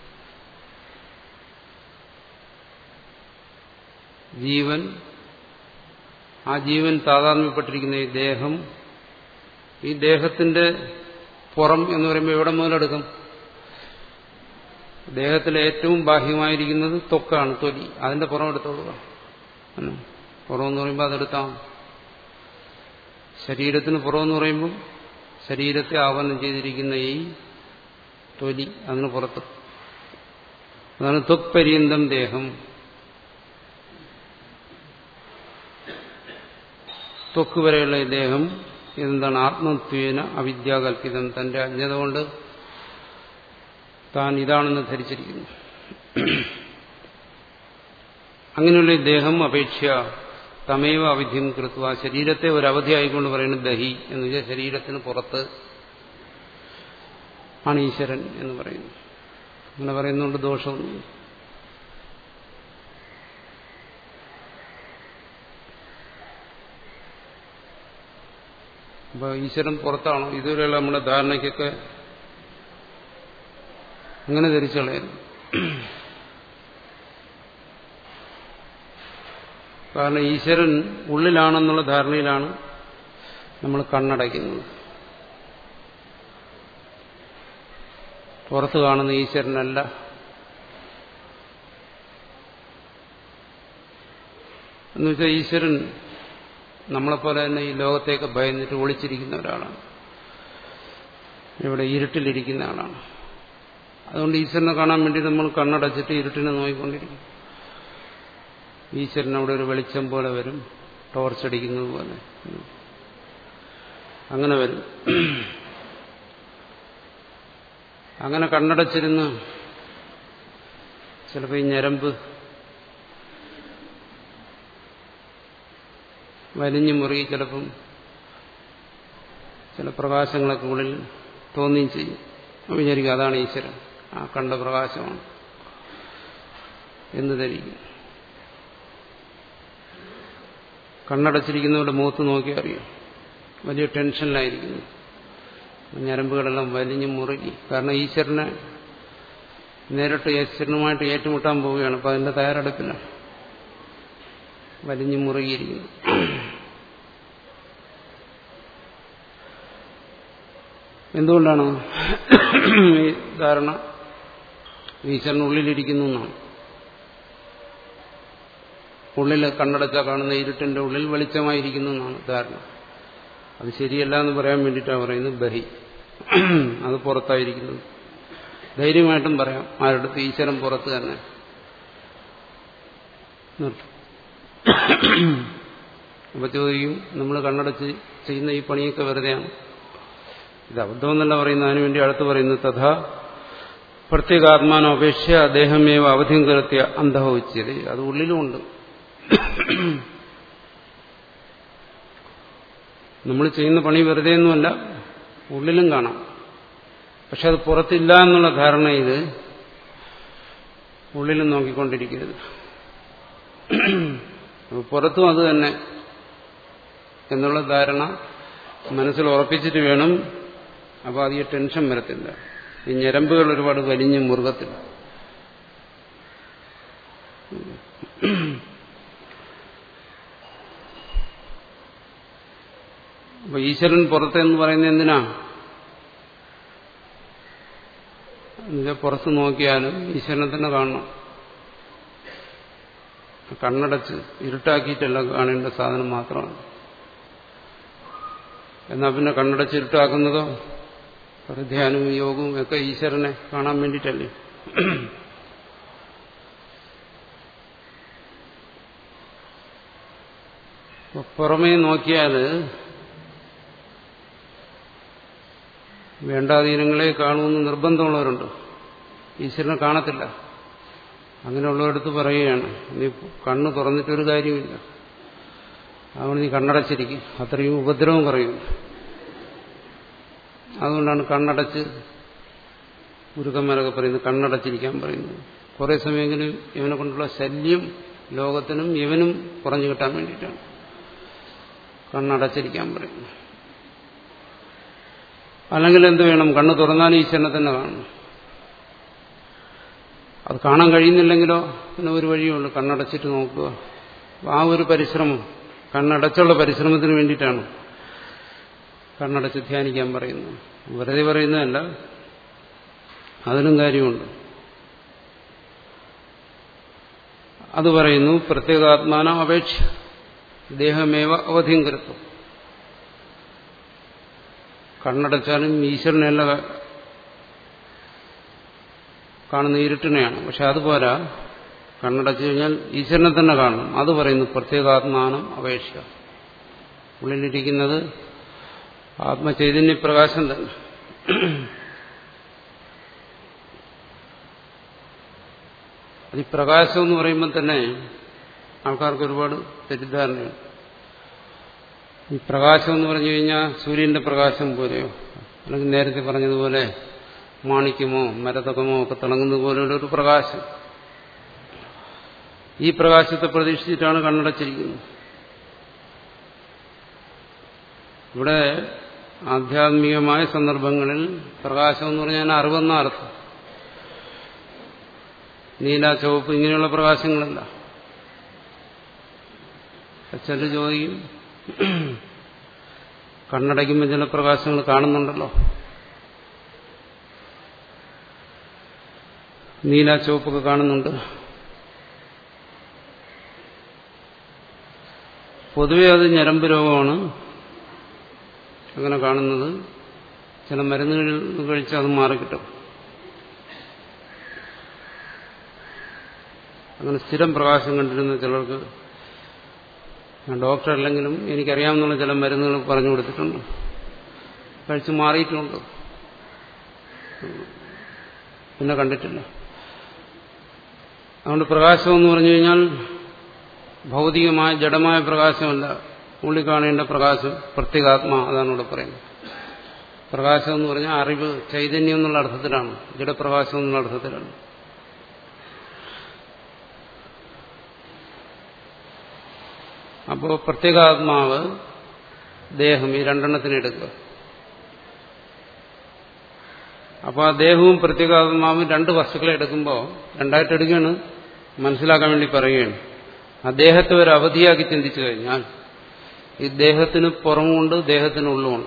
ജീവൻ ആ ജീവൻ താതാത്മ്യപ്പെട്ടിരിക്കുന്ന ഈ ദേഹം ഈ ദേഹത്തിന്റെ പുറം എന്ന് പറയുമ്പോൾ എവിടെ മുതലെടുക്കും ദേഹത്തിലെ ഏറ്റവും ബാഹ്യമായിരിക്കുന്നത് ത്വക്കാണ് തൊലി അതിന്റെ പുറം എടുത്തോളുക പുറം എന്ന് പറയുമ്പോൾ അതെടുത്താം ശരീരത്തിന് പുറമെന്ന് പറയുമ്പോൾ ശരീരത്തെ ആവരണം ചെയ്തിരിക്കുന്ന ഈ തൊലി അതിന് പുറത്ത് അതാണ് ത്വക് പര്യന്തം ദേഹം ത്വക്ക് വരെയുള്ള ഈ ദേഹം ഇതെന്താണ് ആത്മത്വേന അവിദ്യാകൽപിതം തന്റെ അജ്ഞത കൊണ്ട് താൻ ഇതാണെന്ന് ധരിച്ചിരിക്കുന്നു അങ്ങനെയുള്ള ഈ ദേഹം അപേക്ഷ തമേവ അവധിയും കൃത്വ ശരീരത്തെ ഒരു അവധിയായിക്കൊണ്ട് പറയുന്നത് ദഹി എന്ന് വെച്ചാൽ ശരീരത്തിന് പുറത്ത് ആണ് ഈശ്വരൻ എന്ന് പറയുന്നു അങ്ങനെ പറയുന്നതുകൊണ്ട് ദോഷമൊന്നും അപ്പൊ ഈശ്വരൻ പുറത്താണോ ഇതുവരെയുള്ള നമ്മുടെ ധാരണയ്ക്കൊക്കെ അങ്ങനെ ധരിച്ചു കളയായിരുന്നു കാരണം ഈശ്വരൻ ഉള്ളിലാണെന്നുള്ള ധാരണയിലാണ് നമ്മൾ കണ്ണടയ്ക്കുന്നത് പുറത്ത് കാണുന്ന ഈശ്വരനല്ല എന്നുവെച്ചാൽ ഈശ്വരൻ നമ്മളെപ്പോലെ തന്നെ ഈ ലോകത്തേക്ക് ഭയന്നിട്ട് ഒളിച്ചിരിക്കുന്ന ഒരാളാണ് ഇവിടെ ഇരുട്ടിലിരിക്കുന്ന ആളാണ് അതുകൊണ്ട് ഈശ്വരനെ കാണാൻ വേണ്ടി നമ്മൾ കണ്ണടച്ചിട്ട് ഇരുട്ടിനെ നോക്കിക്കൊണ്ടിരിക്കും ഈശ്വരൻ അവിടെ ഒരു വെളിച്ചം പോലെ വരും ടോർച്ചടിക്കുന്നത് പോലെ അങ്ങനെ വരും അങ്ങനെ കണ്ണടച്ചിരുന്ന് ചിലപ്പോൾ ഈ ഞരമ്പ് വലിഞ്ഞു മുറുകി ചിലപ്പം ചില പ്രകാശങ്ങളൊക്കെ ഉള്ളിൽ തോന്നുകയും ചെയ്യും വിചാരിക്കും അതാണ് ഈശ്വരൻ ആ കണ്ട പ്രകാശമാണ് എന്ന് ധരിക്കും കണ്ണടച്ചിരിക്കുന്നവരുടെ മുഖത്ത് നോക്കി അറിയാം വലിയ ടെൻഷനിലായിരിക്കുന്നു ഞരമ്പുകളെല്ലാം വലിഞ്ഞു മുറുകി കാരണം ഈശ്വരനെ നേരിട്ട് ഈശ്വരനുമായിട്ട് ഏറ്റുമുട്ടാൻ പോവുകയാണ് അപ്പം അതിന്റെ തയ്യാറെടുപ്പിലാണ് വലിഞ്ഞു മുറുകിയിരിക്കുന്നു എന്തുകൊണ്ടാണ് ഈ ധാരണ ഈശ്വരനുള്ളിലിരിക്കുന്നു എന്നാണ് ഉള്ളിൽ കണ്ണടച്ചാൽ കാണുന്ന ഇരുട്ടിന്റെ ഉള്ളിൽ വെളിച്ചമായിരിക്കുന്നു എന്നാണ് ധാരണ അത് ശരിയല്ല എന്ന് പറയാൻ വേണ്ടിയിട്ടാണ് പറയുന്നത് ബഹി അത് പുറത്തായിരിക്കുന്നത് ധൈര്യമായിട്ടും പറയാം ആരുടെ ഈശ്വരൻ പുറത്ത് തന്നെ നിർത്തും അപ്പൊ ചോദിക്കും നമ്മൾ കണ്ണടച്ച് ചെയ്യുന്ന ഈ പണിയൊക്കെ വെറുതെയാണ് ഇത് അബദ്ധമെന്നല്ല പറയുന്നത് അതിനുവേണ്ടി അടുത്ത് പറയുന്നത് തഥാ പ്രത്യേകാത്മാനം അപേക്ഷ അദ്ദേഹമേവ അവധിം കൃത്യ അന്ധവിച്ചത് അത് ഉള്ളിലുമുണ്ട് നമ്മൾ ചെയ്യുന്ന പണി വെറുതെയൊന്നുമല്ല ഉള്ളിലും കാണാം പക്ഷെ അത് പുറത്തില്ല എന്നുള്ള ധാരണ ഇത് ഉള്ളിലും നോക്കിക്കൊണ്ടിരിക്കരുത് പുറത്തും അത് തന്നെ എന്നുള്ള ധാരണ മനസ്സിൽ ഉറപ്പിച്ചിട്ട് വേണം അപ്പോൾ അധികം ടെൻഷൻ വരത്തില്ല ഈ ഞരമ്പുകൾ ഒരുപാട് വലിഞ്ഞ് മുറുകത്തില്ല അപ്പൊ ഈശ്വരൻ പുറത്തെന്ന് പറയുന്നത് എന്തിനാ എന്നുവെച്ചാൽ പുറത്ത് നോക്കിയാലും ഈശ്വരനെ തന്നെ കാണണം കണ്ണടച്ച് ഇരുട്ടാക്കിയിട്ടല്ല കാണേണ്ട സാധനം മാത്രമാണ് എന്നാൽ പിന്നെ കണ്ണടച്ച് ഇരുട്ടാക്കുന്നതോ ധ്യാനവും യോഗവും ഒക്കെ ഈശ്വരനെ കാണാൻ വേണ്ടിയിട്ടല്ലേ പുറമേ നോക്കിയാൽ വേണ്ടാധീനങ്ങളെ കാണുമെന്ന് നിർബന്ധമുള്ളവരുണ്ട് ഈശ്വരനെ കാണത്തില്ല അങ്ങനെയുള്ളവരടുത്ത് പറയുകയാണ് നീ കണ്ണ് തുറന്നിട്ടൊരു കാര്യമില്ല അതുകൊണ്ട് നീ കണ്ണടച്ചിരിക്കും അത്രയും ഉപദ്രവം പറയും അതുകൊണ്ടാണ് കണ്ണടച്ച് ഗുരുക്കന്മാരൊക്കെ പറയുന്നത് കണ്ണടച്ചിരിക്കാൻ പറയുന്നത് കുറേ സമയമെങ്കിലും ഇവനെ കൊണ്ടുള്ള ശല്യം ലോകത്തിനും ഇവനും കുറഞ്ഞു കിട്ടാൻ വേണ്ടിയിട്ടാണ് കണ്ണടച്ചിരിക്കാൻ പറയുന്നത് അല്ലെങ്കിൽ എന്ത് വേണം കണ്ണ് തുറന്നാൽ ഈശ്വരനെ തന്നെ കാണണം അത് കാണാൻ കഴിയുന്നില്ലെങ്കിലോ പിന്നെ ഒരു വഴിയുള്ളൂ കണ്ണടച്ചിട്ട് നോക്കുക ആ ഒരു പരിശ്രമം കണ്ണടച്ചുള്ള പരിശ്രമത്തിന് വേണ്ടിയിട്ടാണ് കണ്ണടച്ച് ധ്യാനിക്കാൻ പറയുന്നത് വെറുതെ പറയുന്നതല്ല അതിനും കാര്യമുണ്ട് അത് പറയുന്നു പ്രത്യേകാത്മാന അപേക്ഷ ദേഹമേവ അവധിയും കരുത്തും കണ്ണടച്ചാലും ഈശ്വരനെയല്ല കാണുന്ന ഇരുട്ടിനെയാണ് പക്ഷെ അതുപോരാ കണ്ണടച്ചു കഴിഞ്ഞാൽ ഈശ്വരനെ തന്നെ കാണണം അത് പറയുന്നു പ്രത്യേകാത്മാനം അപേക്ഷ ഉള്ളിലിരിക്കുന്നത് ആത്മചൈതന്യ പ്രകാശം തന്നെ അത് ഈ പ്രകാശം എന്ന് പറയുമ്പോൾ തന്നെ ആൾക്കാർക്ക് ഒരുപാട് തെറ്റിദ്ധാരണയുണ്ട് ഈ പ്രകാശം എന്ന് പറഞ്ഞു കഴിഞ്ഞാൽ സൂര്യന്റെ പ്രകാശം പോലെയോ അല്ലെങ്കിൽ നേരത്തെ പറഞ്ഞതുപോലെ മാണിക്യമോ മരതകമോ ഒക്കെ തിളങ്ങുന്നത് പോലെയുള്ള ഒരു പ്രകാശം ഈ പ്രകാശത്തെ പ്രതീക്ഷിച്ചിട്ടാണ് കണ്ണടച്ചിരിക്കുന്നത് ഇവിടെ ആധ്യാത്മികമായ സന്ദർഭങ്ങളിൽ പ്രകാശം എന്ന് പറഞ്ഞാൽ അറിവെന്ന അർത്ഥം നീല ചുവപ്പ് ഇങ്ങനെയുള്ള പ്രകാശങ്ങളല്ല ചില ചോദിക്കും കണ്ണടയ്ക്കുമ്പോൾ ചില പ്രകാശങ്ങൾ കാണുന്നുണ്ടല്ലോ നീല ചുവപ്പൊക്കെ കാണുന്നുണ്ട് പൊതുവെ അത് ഞരമ്പ് രോഗമാണ് അങ്ങനെ കാണുന്നത് ചില മരുന്നുകൾ കഴിച്ച് അത് മാറിക്കിട്ടും അങ്ങനെ സ്ഥിരം പ്രകാശം കണ്ടിരുന്ന ചിലർക്ക് ഞാൻ ഡോക്ടർ അല്ലെങ്കിലും എനിക്കറിയാവുന്ന ചില മരുന്നുകൾ പറഞ്ഞു കൊടുത്തിട്ടുണ്ട് കഴിച്ച് മാറിയിട്ടുണ്ട് പിന്നെ കണ്ടിട്ടില്ല അതുകൊണ്ട് പ്രകാശം എന്ന് പറഞ്ഞു കഴിഞ്ഞാൽ ഭൗതികമായ ജഡമായ പ്രകാശമല്ല ഉള്ളിൽ കാണേണ്ട പ്രകാശം പ്രത്യേകാത്മാ അതാണ് ഇവിടെ പറയുന്നത് പ്രകാശം എന്ന് പറഞ്ഞാൽ അറിവ് ചൈതന്യം എന്നുള്ള അർത്ഥത്തിലാണ് ജഡപ്രകാശം എന്നുള്ള അർത്ഥത്തിലാണ് അപ്പോൾ പ്രത്യേകാത്മാവ് ദേഹം ഈ രണ്ടെണ്ണത്തിന് എടുക്കുക അപ്പോൾ ആ ദേഹവും പ്രത്യേകാത്മാവും രണ്ട് വസ്തുക്കളെ എടുക്കുമ്പോൾ രണ്ടായിട്ട് എടുക്കുകയാണ് മനസ്സിലാക്കാൻ വേണ്ടി പറയുകയാണ് ആ ദേഹത്തെ ഒരു അവധിയാക്കി ചിന്തിച്ചു കഴിഞ്ഞാൽ ഈ ദേഹത്തിന് പുറമുണ്ട് ദേഹത്തിനുള്ളുമുണ്ട്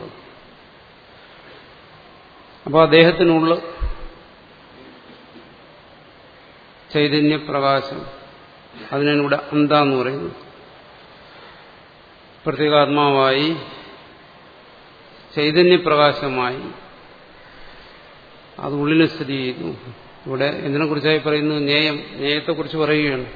അപ്പോൾ ആ ദേഹത്തിനുള്ള ചൈതന്യപ്രകാശം അതിനാണ് ഇവിടെ അന്ത എന്ന് പറയുന്നത് പ്രത്യേകാത്മാവായി ചൈതന്യപ്രകാശമായി അത് ഉള്ളിൽ സ്ഥിതി ചെയ്യുന്നു ഇവിടെ എന്തിനെക്കുറിച്ചായി പറയുന്നു ന്യായം ന്യായത്തെക്കുറിച്ച് പറയുകയാണ്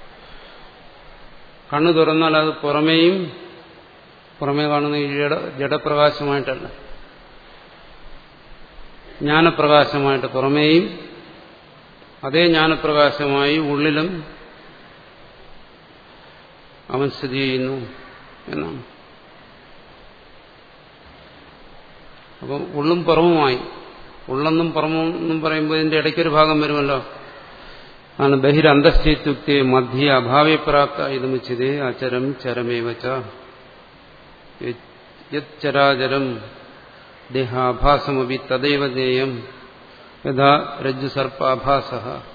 കണ്ണു തുറന്നാൽ അത് പുറമേയും പുറമേ കാണുന്ന ഈ ജഡ ജഡപ്രകാശമായിട്ടല്ല ജ്ഞാനപ്രകാശമായിട്ട് പുറമേയും അതേ ജ്ഞാനപ്രകാശമായി ഉള്ളിലും അവൻ സ്ഥിതി ചെയ്യുന്നു എന്നാണ് അപ്പം ഉള്ളും പുറമുമായി ഉള്ളെന്നും പുറമെന്നും പറയുമ്പോൾ ഇതിന്റെ ഇടയ്ക്കൊരു ഭാഗം വരുമല്ലോ ആണ് ബഹിരന്തശ്ചിത്യുക്തി മധ്യ അഭാവ്യപ്രാപ്ത ഇതുമുച്ചിതേ അചരം ചരമേവച്ച യച്ചരാചരം ദേഹാഭാസമപി തദൈവ ജ്ഞേയം യഥാ രജ്ജു സർപ്പാഭാസ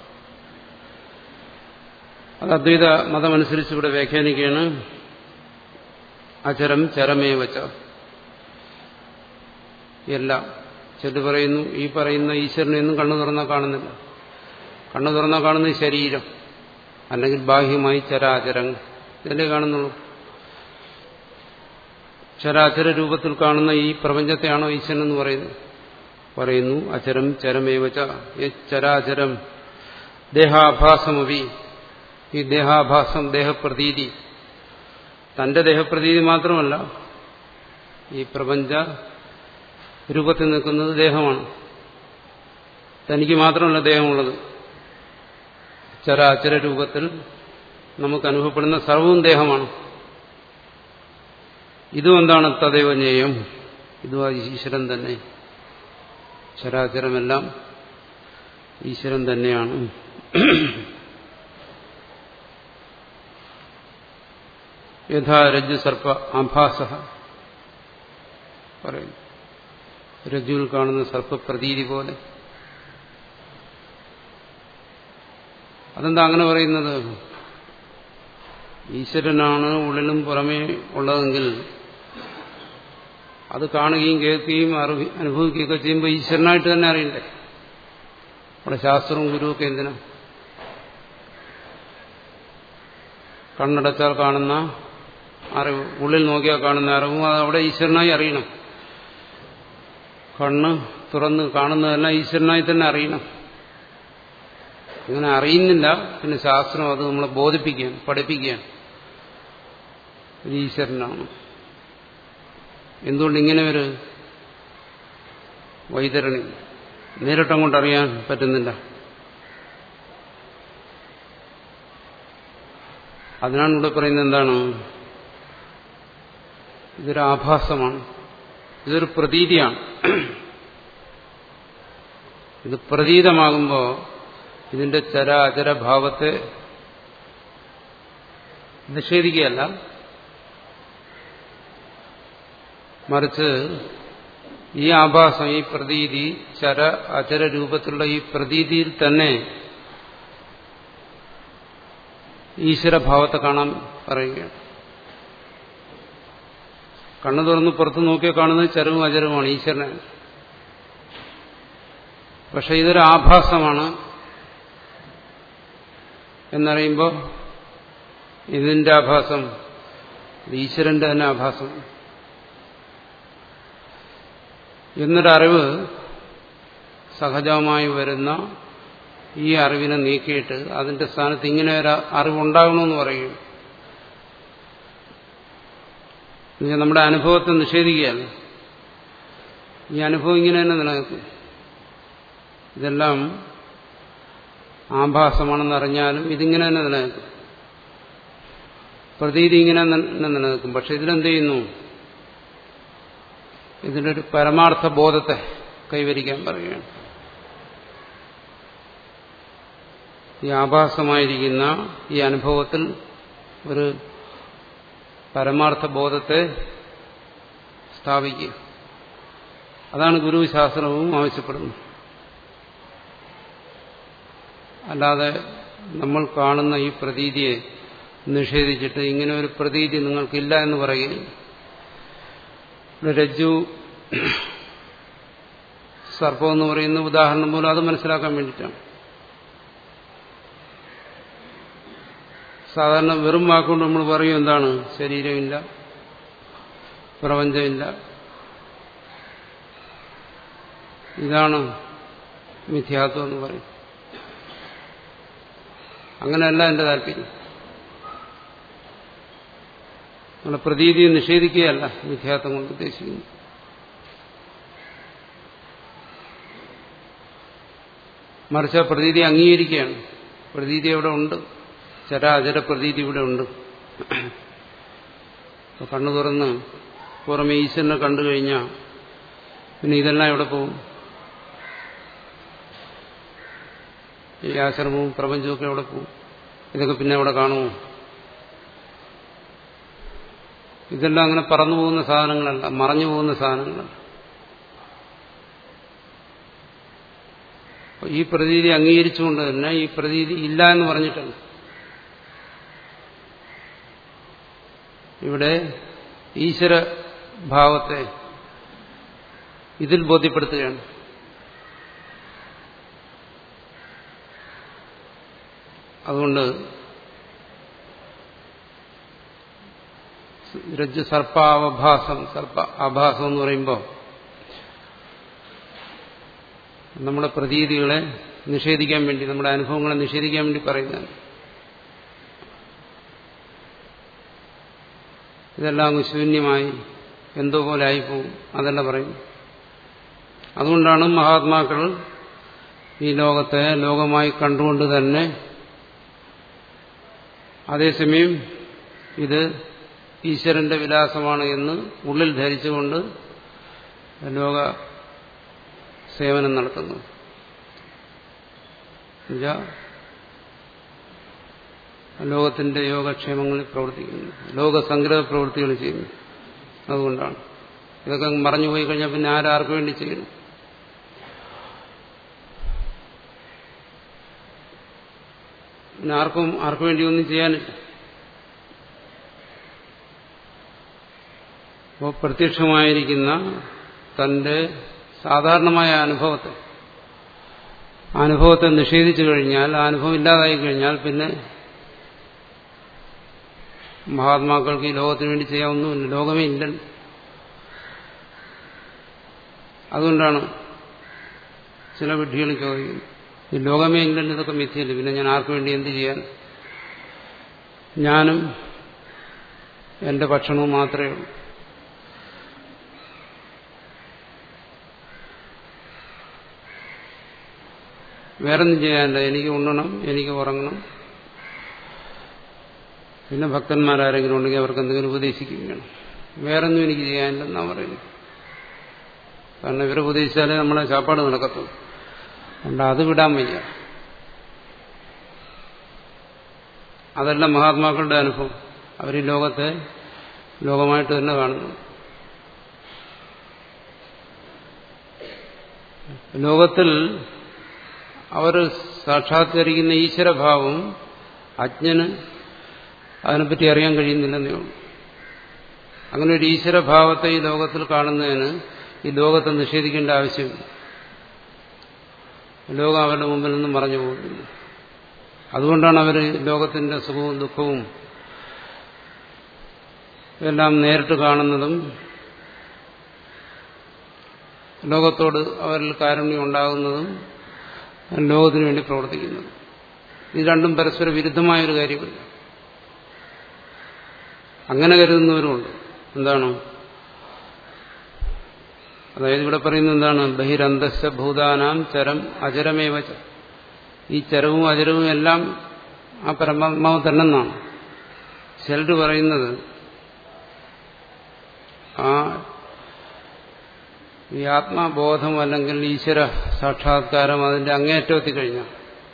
അത് അദ്വൈത മതമനുസരിച്ച് ഇവിടെ വ്യാഖ്യാനിക്കുകയാണ് അചരം ചരമേവച്ച എല്ലാം ചെല്ലു പറയുന്നു ഈ പറയുന്ന ഈശ്വരനെയൊന്നും കണ്ണു തുറന്നാൽ കാണുന്നില്ല കണ്ണു തുറന്നാൽ കാണുന്നത് ശരീരം അല്ലെങ്കിൽ ബാഹ്യമായി ചരാചരങ്ങൾ ഇതല്ലേ കാണുന്നുള്ളൂ ചരാചര രൂപത്തിൽ കാണുന്ന ഈ പ്രപഞ്ചത്തെയാണോ ഈശ്വരൻ എന്ന് പറയുന്നത് പറയുന്നു അചരം ചരമേവച്ച ചരാചരം ദേഹാഭാസമവി ഈ ദേഹാഭാസം ദേഹപ്രതീതി തന്റെ ദേഹപ്രതീതി മാത്രമല്ല ഈ പ്രപഞ്ച രൂപത്തിൽ നിൽക്കുന്നത് ദേഹമാണ് തനിക്ക് മാത്രമല്ല ദേഹമുള്ളത് ചരാചര രൂപത്തിൽ നമുക്ക് അനുഭവപ്പെടുന്ന സർവവും ദേഹമാണ് ഇതും എന്താണ് തദൈവ ജ്ഞേയം ഇതും ആ ഈശ്വരൻ തന്നെ ചരാചരമെല്ലാം ഈശ്വരൻ തന്നെയാണ് യഥാ രജ്ജു സർപ്പ ആഭാസ പറയുന്നു രജ്ജുവിൽ കാണുന്ന സർപ്പപ്രതീതി പോലെ അതെന്താ അങ്ങനെ പറയുന്നത് ഈശ്വരനാണ് ഉള്ളിലും പുറമേ ഉള്ളതെങ്കിൽ അത് കാണുകയും കേൾക്കുകയും അറിവ് അനുഭവിക്കുകയൊക്കെ ചെയ്യുമ്പോൾ ഈശ്വരനായിട്ട് തന്നെ അറിയണ്ടേ അവിടെ ശാസ്ത്രവും ഗുരുവൊക്കെ എന്തിനാ കണ്ണടച്ചാൽ കാണുന്ന അറിവ് ഉള്ളിൽ നോക്കിയാൽ കാണുന്ന അറിവും അത് അവിടെ ഈശ്വരനായി അറിയണം കണ്ണ് തുറന്ന് കാണുന്നതെല്ലാം ഈശ്വരനായി തന്നെ അറിയണം ഇങ്ങനെ അറിയുന്നില്ല പിന്നെ ശാസ്ത്രം അത് നമ്മളെ ബോധിപ്പിക്കുകയാണ് പഠിപ്പിക്കുകയാണ് ഇത് ഈശ്വരനാണ് എന്തുകൊണ്ട് ഇങ്ങനെ ഒരു വൈതരണി നേരിട്ടങ്ങോട്ട് അറിയാൻ പറ്റുന്നില്ല അതിനാണ് ഇവിടെ പറയുന്നത് എന്താണ് ഇതൊരു ആഭാസമാണ് ഇതൊരു പ്രതീതിയാണ് ഇത് പ്രതീതമാകുമ്പോൾ ഇതിന്റെ ചരാചര ഭാവത്തെ നിഷേധിക്കുകയല്ല മറിച്ച് ഈ ആഭാസം ഈ പ്രതീതി ചര അചര രൂപത്തിലുള്ള ഈ പ്രതീതിയിൽ തന്നെ ഈശ്വരഭാവത്തെ കാണാൻ പറയുകയാണ് കണ്ണു തുറന്ന് പുറത്ത് നോക്കിയാൽ കാണുന്നത് ചരവും അചരവുമാണ് ഈശ്വരനെ പക്ഷെ ഇതൊരു ആഭാസമാണ് എന്നറിയുമ്പോൾ ഇതിന്റെ ആഭാസം ഈശ്വരന്റെ തന്നെ ആഭാസം എന്നൊരറിവ് സഹജമായി വരുന്ന ഈ അറിവിനെ നീക്കിയിട്ട് അതിന്റെ സ്ഥാനത്ത് ഇങ്ങനെ ഒരു അറിവുണ്ടാകണമെന്ന് പറയും നമ്മുടെ അനുഭവത്തെ നിഷേധിക്കുകയല്ല ഈ അനുഭവം ഇങ്ങനെ തന്നെ നിലനിൽക്കും ഇതെല്ലാം ആഭാസമാണെന്ന് അറിഞ്ഞാലും ഇതിങ്ങനെ തന്നെ നിലനിൽക്കും പ്രതീതി ഇങ്ങനെ തന്നെ നിലനിൽക്കും പക്ഷെ ഇതിലെന്ത് ചെയ്യുന്നു ഇതിൻ്റെ ഒരു പരമാർത്ഥ ബോധത്തെ കൈവരിക്കാൻ പറയുകയാണ് ഈ ആഭാസമായിരിക്കുന്ന ഈ അനുഭവത്തിൽ ഒരു പരമാർത്ഥ ബോധത്തെ സ്ഥാപിക്കുക അതാണ് ഗുരുശാസ്ത്രവും ആവശ്യപ്പെടുന്നത് അല്ലാതെ നമ്മൾ കാണുന്ന ഈ പ്രതീതിയെ നിഷേധിച്ചിട്ട് ഇങ്ങനെ ഒരു പ്രതീതി നിങ്ങൾക്കില്ല എന്ന് പറയുകയും രജ്ജു സർപ്പം എന്ന് പറയുന്ന ഉദാഹരണം പോലും അത് മനസ്സിലാക്കാൻ വേണ്ടിയിട്ടാണ് സാധാരണ വെറും വാക്കുകൊണ്ട് നമ്മൾ പറയും എന്താണ് ശരീരമില്ല പ്രപഞ്ചമില്ല ഇതാണ് മിഥ്യാത്വം എന്ന് പറയും അങ്ങനെയല്ല എന്റെ താല്പര്യം നമ്മുടെ പ്രതീതിയെ നിഷേധിക്കുകയല്ല മിഥ്യാത്വം കൊണ്ട് ഉദ്ദേശിക്കുന്നു മറിച്ച് ആ പ്രതീതി അംഗീകരിക്കുകയാണ് പ്രതീതി അവിടെ ഉണ്ട് ചരാചര പ്രതീതി ഇവിടെ ഉണ്ട് കണ്ണു തുറന്ന് പുറമെ ഈശ്വരനെ കണ്ടു കഴിഞ്ഞാൽ പിന്നെ ഇതെല്ലാം എവിടെ പോകും ഈ ആശ്രമവും പ്രപഞ്ചവും ഒക്കെ എവിടെ പോകും ഇതൊക്കെ പിന്നെ എവിടെ കാണുമോ ഇതെല്ലാം അങ്ങനെ പറന്നു പോകുന്ന സാധനങ്ങളല്ല മറഞ്ഞു പോകുന്ന സാധനങ്ങളല്ല ഈ പ്രതീതി അംഗീകരിച്ചുകൊണ്ട് തന്നെ ഈ പ്രതീതി ഇല്ല എന്ന് പറഞ്ഞിട്ടുണ്ട് ഇവിടെ ഈശ്വര ഭാവത്തെ ഇതിൽ ബോധ്യപ്പെടുത്തുകയാണ് അതുകൊണ്ട് രജ്ജു സർപ്പാവഭാസം സർപ്പ ആഭാസം എന്ന് പറയുമ്പോൾ നമ്മുടെ പ്രതീതികളെ നിഷേധിക്കാൻ വേണ്ടി നമ്മുടെ അനുഭവങ്ങളെ നിഷേധിക്കാൻ വേണ്ടി പറയുന്നതാണ് ഇതെല്ലാം അങ്ങ് ശൂന്യമായി എന്തോ പോലെ ആയിപ്പോവും അതല്ല പറയും അതുകൊണ്ടാണ് മഹാത്മാക്കൾ ഈ ലോകത്തെ ലോകമായി കണ്ടുകൊണ്ട് തന്നെ അതേസമയം ഇത് ഈശ്വരന്റെ വിലാസമാണ് എന്ന് ഉള്ളിൽ ധരിച്ചുകൊണ്ട് ലോക സേവനം നടത്തുന്നു ലോകത്തിന്റെ യോഗക്ഷേമങ്ങളിൽ പ്രവർത്തിക്കുന്നു ലോകസംഗ്രഹ പ്രവൃത്തികൾ ചെയ്യുന്നു അതുകൊണ്ടാണ് ഇതൊക്കെ മറഞ്ഞുപോയി കഴിഞ്ഞാൽ പിന്നെ ആരാർക്ക് വേണ്ടി ചെയ്യുന്നു പിന്നെ ആർക്കും ആർക്കു വേണ്ടി ഒന്നും ചെയ്യാനില്ല അപ്പോൾ പ്രത്യക്ഷമായിരിക്കുന്ന തന്റെ സാധാരണമായ അനുഭവത്തെ അനുഭവത്തെ നിഷേധിച്ചു കഴിഞ്ഞാൽ ആ അനുഭവം ഇല്ലാതായി കഴിഞ്ഞാൽ പിന്നെ മഹാത്മാക്കൾക്ക് ഈ ലോകത്തിന് വേണ്ടി ചെയ്യാവുന്നില്ല ലോകമേ ഇല്ലല്ലോ അതുകൊണ്ടാണ് ചില വിഡ്ഢികൾ ചോദിക്കുന്നത് ഈ ലോകമേ ഇല്ലല്ലോ ഇതൊക്കെ മിഥ്യയില്ല പിന്നെ ഞാൻ ആർക്കു വേണ്ടി എന്ത് ചെയ്യാൻ ഞാനും എന്റെ ഭക്ഷണവും മാത്രമേ ഉള്ളൂ വേറൊന്നും ചെയ്യാനില്ല എനിക്ക് ഉണ്ണണം എനിക്ക് ഉറങ്ങണം പിന്നെ ഭക്തന്മാരാരെങ്കിലും ഉണ്ടെങ്കിൽ അവർക്ക് എന്തെങ്കിലും ഉപദേശിക്കുകയാണ് വേറൊന്നും എനിക്ക് ചെയ്യാനില്ലെന്നാണ് പറയുന്നത് കാരണം ഇവരെ ഉപദേശിച്ചാലേ നമ്മളെ ചാപ്പാട് നടക്കത്തുള്ളൂ അതുകൊണ്ട് അത് വിടാൻ വയ്യ അതല്ല മഹാത്മാക്കളുടെ അനുഭവം അവർ ഈ ലോകത്തെ ലോകമായിട്ട് തന്നെ കാണുന്നു ലോകത്തിൽ അവർ സാക്ഷാത്കരിക്കുന്ന ഈശ്വരഭാവം അജ്ഞന് അതിനെപ്പറ്റി അറിയാൻ കഴിയുന്നില്ലെന്നേ ഉള്ളൂ അങ്ങനെ ഒരു ഈശ്വരഭാവത്തെ ഈ ലോകത്തിൽ കാണുന്നതിന് ഈ ലോകത്തെ നിഷേധിക്കേണ്ട ആവശ്യമില്ല ലോകം അവരുടെ മുമ്പിൽ നിന്നും മറഞ്ഞു പോകുന്നത് അതുകൊണ്ടാണ് അവർ ലോകത്തിന്റെ സുഖവും ദുഃഖവും എല്ലാം നേരിട്ട് കാണുന്നതും ലോകത്തോട് അവരിൽ കാരുണ്യം ഉണ്ടാകുന്നതും ലോകത്തിനു വേണ്ടി പ്രവർത്തിക്കുന്നതും ഇത് രണ്ടും പരസ്പര വിരുദ്ധമായ ഒരു കാര്യമല്ല അങ്ങനെ കരുതുന്നവരുമുണ്ട് എന്താണ് അതായത് ഇവിടെ പറയുന്നത് എന്താണ് ബഹിരന്തശ ഭൂതാനാം ചരം അചരമേവച്ച ഈ ചരവും അചരവും എല്ലാം ആ പരമാത്മാവ് തന്നെന്നാണ് ചിലർ പറയുന്നത് ആ ഈ ആത്മബോധം അല്ലെങ്കിൽ ഈശ്വര സാക്ഷാത്കാരം അതിന്റെ അങ്ങേറ്റം എത്തിക്കഴിഞ്ഞാൽ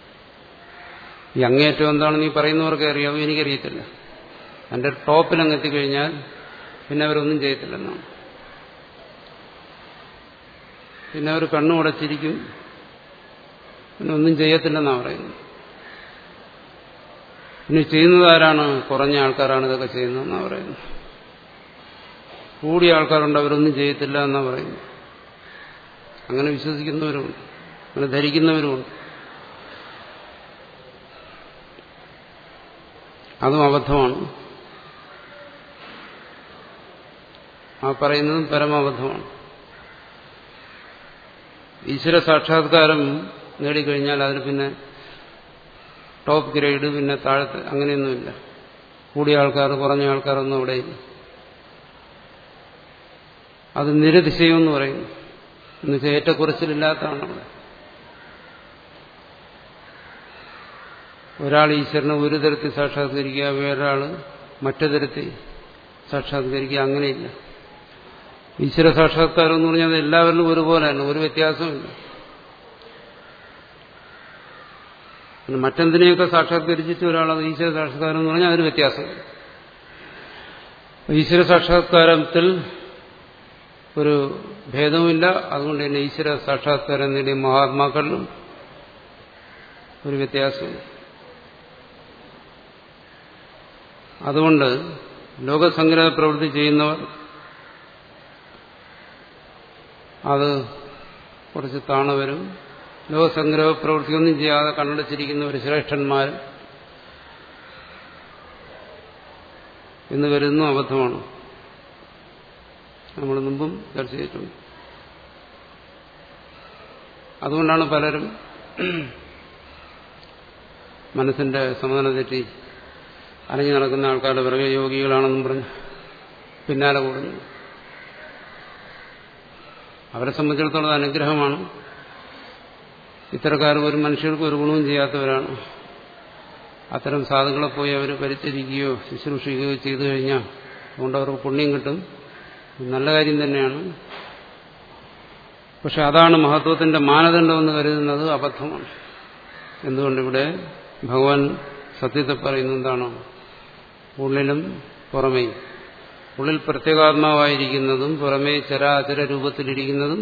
ഈ അങ്ങേറ്റം എന്താണെന്ന് ഈ പറയുന്നവർക്ക് അറിയാവും എനിക്കറിയത്തില്ല അതിന്റെ ടോപ്പിൽ അങ്ങ് എത്തിക്കഴിഞ്ഞാൽ പിന്നെ അവരൊന്നും ചെയ്യത്തില്ലെന്നാണ് പിന്നെ അവർ കണ്ണുമടച്ചിരിക്കും പിന്നെ ഒന്നും ചെയ്യത്തില്ലെന്നാണ് പറയുന്നത് പിന്നെ ചെയ്യുന്നത് ആരാണ് കുറഞ്ഞ ആൾക്കാരാണ് ഇതൊക്കെ ചെയ്യുന്നതെന്നാണ് പറയുന്നത് കൂടിയ ആൾക്കാരുണ്ട് അവരൊന്നും ചെയ്യത്തില്ല എന്നാണ് പറയുന്നത് അങ്ങനെ വിശ്വസിക്കുന്നവരുമുണ്ട് അങ്ങനെ ധരിക്കുന്നവരുമുണ്ട് അതും അബദ്ധമാണ് ആ പറയുന്നതും പരമാബദ്ധമാണ് ഈശ്വര സാക്ഷാത്കാരം നേടിക്കഴിഞ്ഞാൽ അതിന് പിന്നെ ടോപ്പ് ഗ്രേഡ് പിന്നെ താഴത്തെ അങ്ങനെയൊന്നുമില്ല കൂടിയ ആൾക്കാർ കുറഞ്ഞ ആൾക്കാരൊന്നും അവിടെയില്ല അത് നിരതിശയം പറയുന്നു എന്നുവെച്ചാൽ ഏറ്റക്കുറച്ചിലില്ലാത്തതാണ് അവിടെ ഒരാൾ ഈശ്വരനെ ഒരു തരത്തിൽ സാക്ഷാത്കരിക്കുക വേറൊരാൾ മറ്റു തരത്തിൽ സാക്ഷാത്കരിക്കുക അങ്ങനെയില്ല ഈശ്വര സാക്ഷാത്കാരം എന്ന് പറഞ്ഞാൽ അത് എല്ലാവരിലും ഒരുപോലെയാണ് ഒരു വ്യത്യാസമില്ല പിന്നെ മറ്റെന്തിനെയൊക്കെ സാക്ഷാത്കരിച്ചിട്ട് ഒരാളത് ഈശ്വര സാക്ഷാത്കാരം എന്ന് പറഞ്ഞാൽ അതിന് വ്യത്യാസമില്ല ഈശ്വര സാക്ഷാത്കാരത്തിൽ ഒരു ഭേദവുമില്ല അതുകൊണ്ട് തന്നെ ഈശ്വര സാക്ഷാത്കാരം നേടിയ മഹാത്മാക്കളിലും ഒരു വ്യത്യാസമില്ല അതുകൊണ്ട് ലോകസംഗ്രഹ പ്രവൃത്തി ചെയ്യുന്നവർ അത് കുറച്ച് താണ വരും ലോകസംഗ്രഹ പ്രവൃത്തിയൊന്നും ചെയ്യാതെ കണ്ണടച്ചിരിക്കുന്നവർ ശ്രേഷ്ഠന്മാർ എന്ന് കരുതുന്നു അബദ്ധമാണ് നമ്മൾ മുമ്പും ചർച്ച ചെയ്തിട്ടുണ്ട് അതുകൊണ്ടാണ് പലരും മനസ്സിന്റെ സമനില തെറ്റി അലഞ്ഞു നടക്കുന്ന ആൾക്കാരുടെ പിറകെ യോഗികളാണെന്നും പറഞ്ഞ് പിന്നാലെ കൂടുന്നു അവരെ സംബന്ധിച്ചിടത്തോളം അനുഗ്രഹമാണ് ഇത്തരക്കാർ ഒരു മനുഷ്യർക്ക് ഒരു ഗുണവും ചെയ്യാത്തവരാണ് അത്തരം സാധുക്കളെ പോയി അവർ പരിചരിക്കുകയോ ശുശ്രൂഷിക്കുകയോ ചെയ്തു കഴിഞ്ഞാൽ അതുകൊണ്ട് അവർക്ക് പുണ്യം കിട്ടും നല്ല കാര്യം തന്നെയാണ് പക്ഷെ അതാണ് മഹത്വത്തിന്റെ മാനദണ്ഡമെന്ന് കരുതുന്നത് അബദ്ധമാണ് എന്തുകൊണ്ടിവിടെ ഭഗവാൻ സത്യത്തെ പറയുന്നത് എന്താണോ ഉള്ളിലും പുറമേയും ഉള്ളിൽ പ്രത്യേകാത്മാവായിരിക്കുന്നതും പുറമേ ചരാചര രൂപത്തിലിരിക്കുന്നതും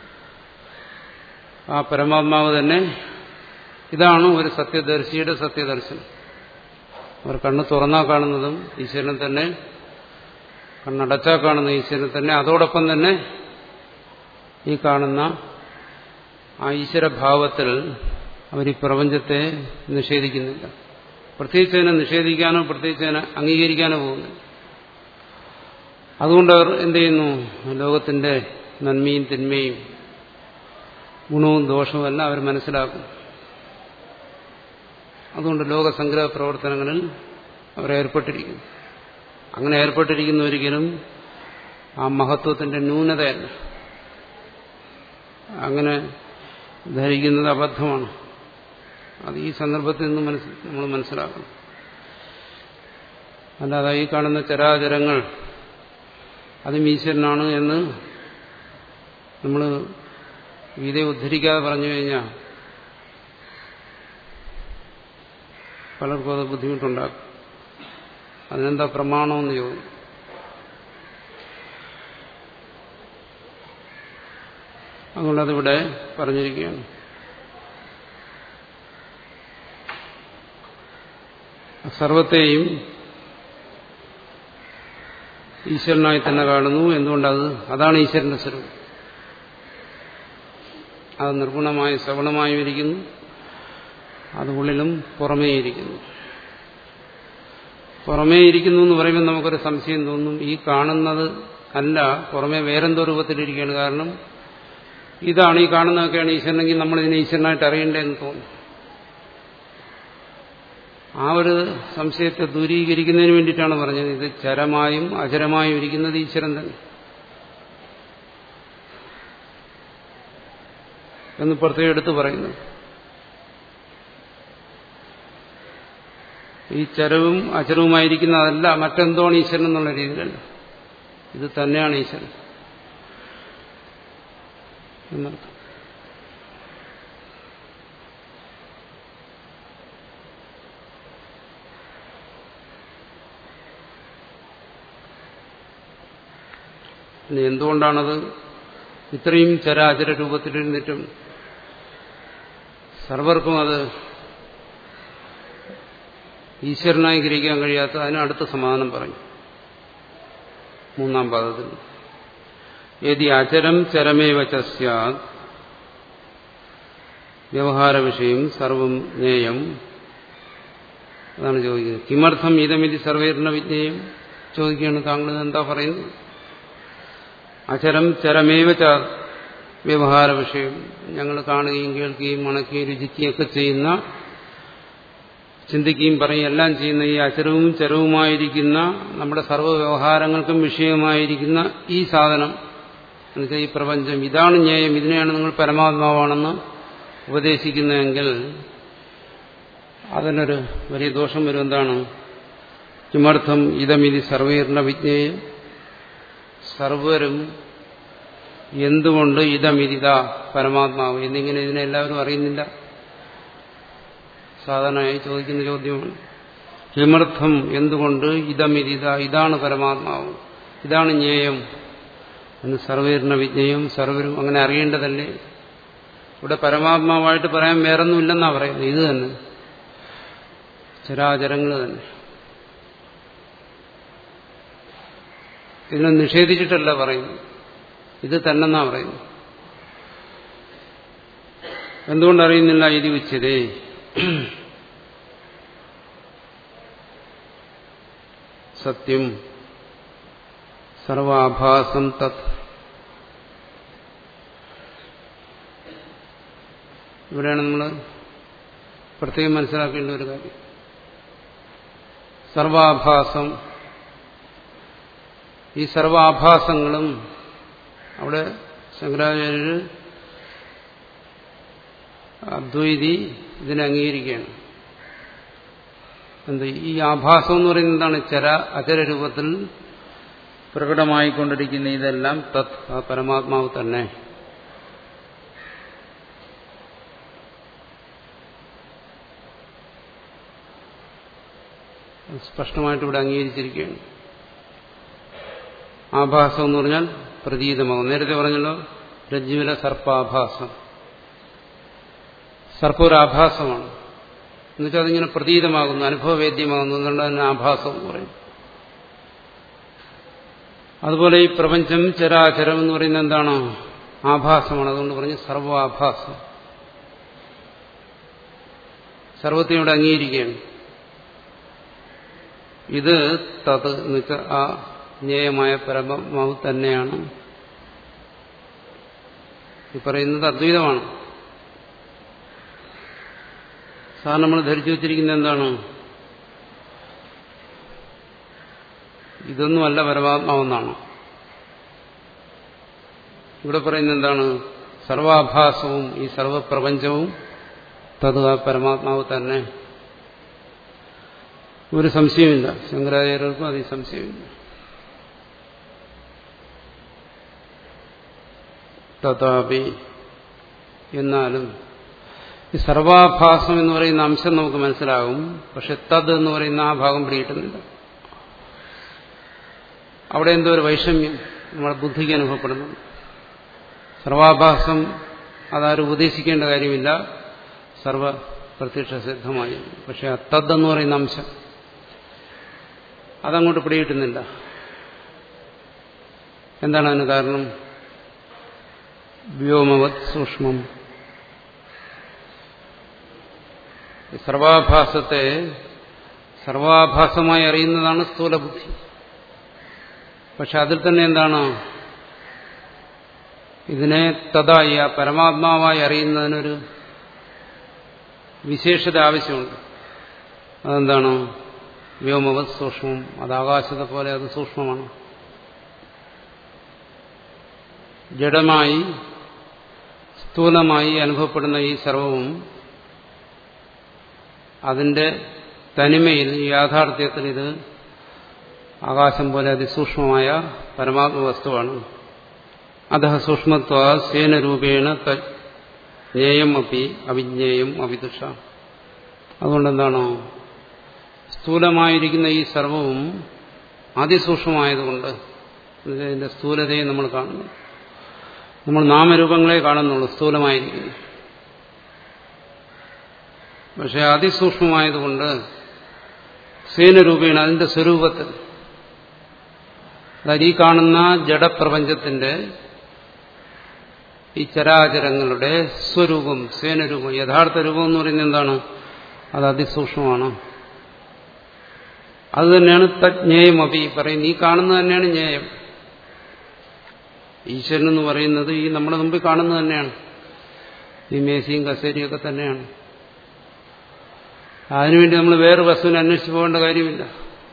ആ പരമാത്മാവ് തന്നെ ഇതാണ് ഒരു സത്യദർശിയുടെ സത്യദർശനം അവർ കണ്ണ് തുറന്നാ കാണുന്നതും ഈശ്വരനെ തന്നെ കണ്ണടച്ചാ കാണുന്ന ഈശ്വരനെ തന്നെ അതോടൊപ്പം തന്നെ ഈ കാണുന്ന ആ ഈശ്വരഭാവത്തിൽ അവർ ഈ പ്രപഞ്ചത്തെ നിഷേധിക്കുന്നില്ല പ്രത്യേകിച്ച് അതിനെ നിഷേധിക്കാനോ പ്രത്യേകിച്ച് അതിനെ അംഗീകരിക്കാനോ പോകുന്നില്ല അതുകൊണ്ട് അവർ എന്ത് ചെയ്യുന്നു ലോകത്തിന്റെ നന്മയും തിന്മയും ഗുണവും ദോഷവും എല്ലാം അവർ മനസ്സിലാക്കും അതുകൊണ്ട് ലോകസംഗ്രഹ പ്രവർത്തനങ്ങളിൽ അവർ ഏർപ്പെട്ടിരിക്കുന്നു അങ്ങനെ ഏർപ്പെട്ടിരിക്കുന്ന ഒരിക്കലും ആ മഹത്വത്തിന്റെ ന്യൂനതയല്ല അങ്ങനെ ധരിക്കുന്നത് അബദ്ധമാണ് അത് ഈ സന്ദർഭത്തിൽ നിന്ന് മനസ്സ് നമ്മൾ മനസ്സിലാക്കണം അല്ലാതെ ഈ കാണുന്ന ചരാചരങ്ങൾ അതും ഈശ്വരനാണ് എന്ന് നമ്മൾ ഗീതയെ ഉദ്ധരിക്കാതെ പറഞ്ഞു കഴിഞ്ഞാൽ പലർക്കും അത് ബുദ്ധിമുട്ടുണ്ടാക്കും അതിനെന്താ പ്രമാണമെന്ന് ചോദിക്കും അതുകൊണ്ട് അതിവിടെ പറഞ്ഞിരിക്കുകയാണ് സർവത്തെയും ഈശ്വരനായി തന്നെ കാണുന്നു എന്തുകൊണ്ടത് അതാണ് ഈശ്വരന്റെ സ്വരൂപം അത് നിർഗുണമായി ശ്രവണമായും ഇരിക്കുന്നു അത് ഉള്ളിലും പുറമേ ഇരിക്കുന്നു പുറമേ ഇരിക്കുന്നു എന്ന് പറയുമ്പോൾ നമുക്കൊരു സംശയം തോന്നും ഈ കാണുന്നത് അല്ല പുറമേ വേറെന്തോ രൂപത്തിലിരിക്കുകയാണ് കാരണം ഇതാണ് ഈ കാണുന്നതൊക്കെയാണ് ഈശ്വരനെങ്കിൽ നമ്മൾ ഇതിനെ ഈശ്വരനായിട്ട് അറിയണ്ടേന്ന് തോന്നും ആ ഒരു സംശയത്തെ ദൂരീകരിക്കുന്നതിന് വേണ്ടിയിട്ടാണ് പറഞ്ഞത് ഇത് ചരമായും അചരമായും ഇരിക്കുന്നത് ഈശ്വരൻ തന്നെ എന്ന് പ്രത്യേകം എടുത്തു പറയുന്നു ഈ ചരവും അചരവുമായിരിക്കുന്നതല്ല മറ്റെന്തോണ് ഈശ്വരൻ എന്നുള്ള രീതിയിലല്ല ഇത് തന്നെയാണ് ഈശ്വരൻ എന്നർത്ഥം ഇനി എന്തുകൊണ്ടാണത് ഇത്രയും ചരാചര രൂപത്തിലിരുന്നിട്ടും സർവർക്കും അത് ഈശ്വരനായി ഗ്രഹിക്കാൻ കഴിയാത്ത അതിന് അടുത്ത സമാധാനം പറഞ്ഞു മൂന്നാം പാദത്തിൽ യതി അചരം ചരമേവ ചസ്യാത് വ്യവഹാര വിഷയം സർവം ജ്ഞേയം അതാണ് ചോദിക്കുന്നത് കിമർത്ഥം ഇതമിതി സർവേറിന വിജ്ഞയും ചോദിക്കുകയാണ് താങ്കൾ എന്താ പറയുന്നത് അചരം ചരമേവ ച വ്യവഹാര വിഷയം ഞങ്ങൾ കാണുകയും കേൾക്കുകയും മണക്കുകയും രുചിക്കുകയും ഒക്കെ ചെയ്യുന്ന ചിന്തിക്കുകയും പറയും എല്ലാം ചെയ്യുന്ന ഈ അചരവും ചരവുമായിരിക്കുന്ന നമ്മുടെ സർവ്വ വ്യവഹാരങ്ങൾക്കും വിഷയമായിരിക്കുന്ന ഈ സാധനം എന്നുവെച്ചാൽ ഈ പ്രപഞ്ചം ഇതാണ് ന്യായം ഇതിനെയാണ് നിങ്ങൾ പരമാത്മാവാണെന്ന് ഉപദേശിക്കുന്നതെങ്കിൽ അതിനൊരു വലിയ ദോഷം വരും എന്താണ് കിമർത്ഥം ഇതമിതി സർവീർണ വിജ്ഞേയം സർവരും എന്തുകൊണ്ട് ഇതമിതിത പരമാത്മാവ് എന്നിങ്ങനെ ഇതിനെ എല്ലാവരും അറിയുന്നില്ല സാധാരണയായി ചോദിക്കുന്ന ചോദ്യമാണ് കിമർത്ഥം എന്തുകൊണ്ട് ഇതമിതിത ഇതാണ് പരമാത്മാവ് ഇതാണ് ജ്ഞേയം എന്ന് സർവീർണ വിജ്ഞയും സർവരും അങ്ങനെ അറിയേണ്ടതല്ലേ ഇവിടെ പരമാത്മാവായിട്ട് പറയാൻ വേറൊന്നുമില്ലെന്നാ പറയുന്നത് ഇത് തന്നെ ചരാചരങ്ങൾ തന്നെ ഇതിനെ നിഷേധിച്ചിട്ടല്ല പറയുന്നു ഇത് തന്നെന്നാ പറയുന്നു എന്തുകൊണ്ടറിയുന്നില്ല ഇത് ഉച്ചതേ സത്യം സർവാഭാസം തത് ഇവിടെയാണ് നമ്മൾ പ്രത്യേകം മനസ്സിലാക്കേണ്ട ഒരു കാര്യം സർവാഭാസം ഈ സർവാഭാസങ്ങളും അവിടെ ശങ്കരാചാര്യർ അദ്വൈതി ഇതിനെ അംഗീകരിക്കുകയാണ് എന്ത് ഈ ആഭാസം എന്ന് പറയുന്നത് എന്താണ് ചര അചര രൂപത്തിൽ പ്രകടമായിക്കൊണ്ടിരിക്കുന്ന ഇതെല്ലാം തത് ആ പരമാത്മാവ് തന്നെ സ്പഷ്ടമായിട്ട് ഇവിടെ അംഗീകരിച്ചിരിക്കുകയാണ് ആഭാസം എന്ന് പറഞ്ഞാൽ പ്രതീതമാകും നേരത്തെ പറഞ്ഞല്ലോ രജ്ജുവിലെ സർപ്പാഭാസം സർപ്പം ഒരു ആഭാസമാണ് എന്നുവെച്ചാൽ അതിങ്ങനെ പ്രതീതമാകുന്നു അനുഭവവേദ്യമാകുന്നു എന്നുള്ള തന്നെ ആഭാസം എന്ന് പറയും അതുപോലെ ഈ പ്രപഞ്ചം ചരാചരം എന്ന് പറയുന്നത് എന്താണ് ആഭാസമാണ് അതുകൊണ്ട് പറഞ്ഞ് സർവാഭാസം സർവത്തെയും ഇവിടെ അംഗീകരിക്കുകയാണ് ഇത് തത് എന്ന് വെച്ചാൽ ആ ജ്ഞേയമായ പരമാത്മാവ് തന്നെയാണ് ഈ പറയുന്നത് അദ്വൈതമാണ് സാർ നമ്മൾ ധരിച്ചു വച്ചിരിക്കുന്നത് എന്താണ് ഇതൊന്നുമല്ല പരമാത്മാവെന്നാണ് ഇവിടെ പറയുന്നത് എന്താണ് സർവാഭാസവും ഈ സർവപ്രപഞ്ചവും തത് ആ പരമാത്മാവ് തന്നെ ഒരു സംശയമില്ല ശങ്കരാചാര്യർക്കും അതിൽ സംശയമില്ല തഥാപി എന്നാലും ഈ സർവാഭാസം എന്ന് പറയുന്ന അംശം നമുക്ക് മനസ്സിലാകും പക്ഷെ തത് എന്ന് പറയുന്ന ആ ഭാഗം പിടികിട്ടുന്നില്ല അവിടെ എന്തോ ഒരു വൈഷമ്യം നമ്മുടെ ബുദ്ധിക്ക് അനുഭവപ്പെടുന്നു സർവാഭാസം അതാരും ഉപദേശിക്കേണ്ട കാര്യമില്ല സർവ പ്രത്യക്ഷ സിദ്ധമായി പക്ഷെ ആ തദ് എന്ന് പറയുന്ന അംശം അതങ്ങോട്ട് പിടികിട്ടുന്നില്ല എന്താണ് അതിന് കാരണം വ്യോമവത് സൂക്ഷ്മം സർവാഭാസത്തെ സർവാഭാസമായി അറിയുന്നതാണ് സ്ഥൂലബുദ്ധി പക്ഷെ അതിൽ തന്നെ എന്താണ് ഇതിനെ തഥായി ആ പരമാത്മാവായി അറിയുന്നതിനൊരു വിശേഷത ആവശ്യമുണ്ട് അതെന്താണ് വ്യോമവത് സൂക്ഷ്മം അത് ആകാശത്തെ പോലെ അത് സൂക്ഷ്മമാണ് ജഡമായി സ്ഥൂലമായി അനുഭവപ്പെടുന്ന ഈ സർവവും അതിന്റെ തനിമയിൽ യാഥാർത്ഥ്യത്തിൽ ഇത് ആകാശം പോലെ അതിസൂക്ഷ്മമായ പരമാത്മ വസ്തുവാണ് അത സൂക്ഷ്മത്വ സേനരൂപേണ ജ്ഞേയം അപ്പി അവിജ്ഞേയം അവിദുഷ അതുകൊണ്ടെന്താണോ സ്ഥൂലമായിരിക്കുന്ന ഈ സർവവും അതിസൂക്ഷ്മമായതുകൊണ്ട് ഇതിന്റെ സ്ഥൂലതയെ നമ്മൾ കാണുന്നു നമ്മൾ നാമരൂപങ്ങളെ കാണുന്നുള്ളൂ സ്ഥൂലമായിരിക്കുന്നു പക്ഷെ അതിസൂക്ഷ്മമായതുകൊണ്ട് സേനരൂപേണ അതിന്റെ സ്വരൂപത്തിൽ അതായത് ഈ കാണുന്ന ജഡപ്രപഞ്ചത്തിന്റെ ഈ ചരാചരങ്ങളുടെ സ്വരൂപം സേനരൂപം യഥാർത്ഥ രൂപം എന്ന് പറയുന്നത് എന്താണ് അത് അതിസൂക്ഷ്മമാണ് അത് തന്നെയാണ് തജ്ഞേയം അപ്പി പറയുന്നത് ഈ കാണുന്നത് തന്നെയാണ് ജ്ഞേയം ഈശ്വരൻ എന്ന് പറയുന്നത് ഈ നമ്മുടെ മുമ്പിൽ കാണുന്നത് തന്നെയാണ് ഈ മേശയും കസേരയും ഒക്കെ തന്നെയാണ് അതിനുവേണ്ടി നമ്മൾ വേറെ വസ്തുവിനെ അന്വേഷിച്ച് പോകേണ്ട കാര്യമില്ല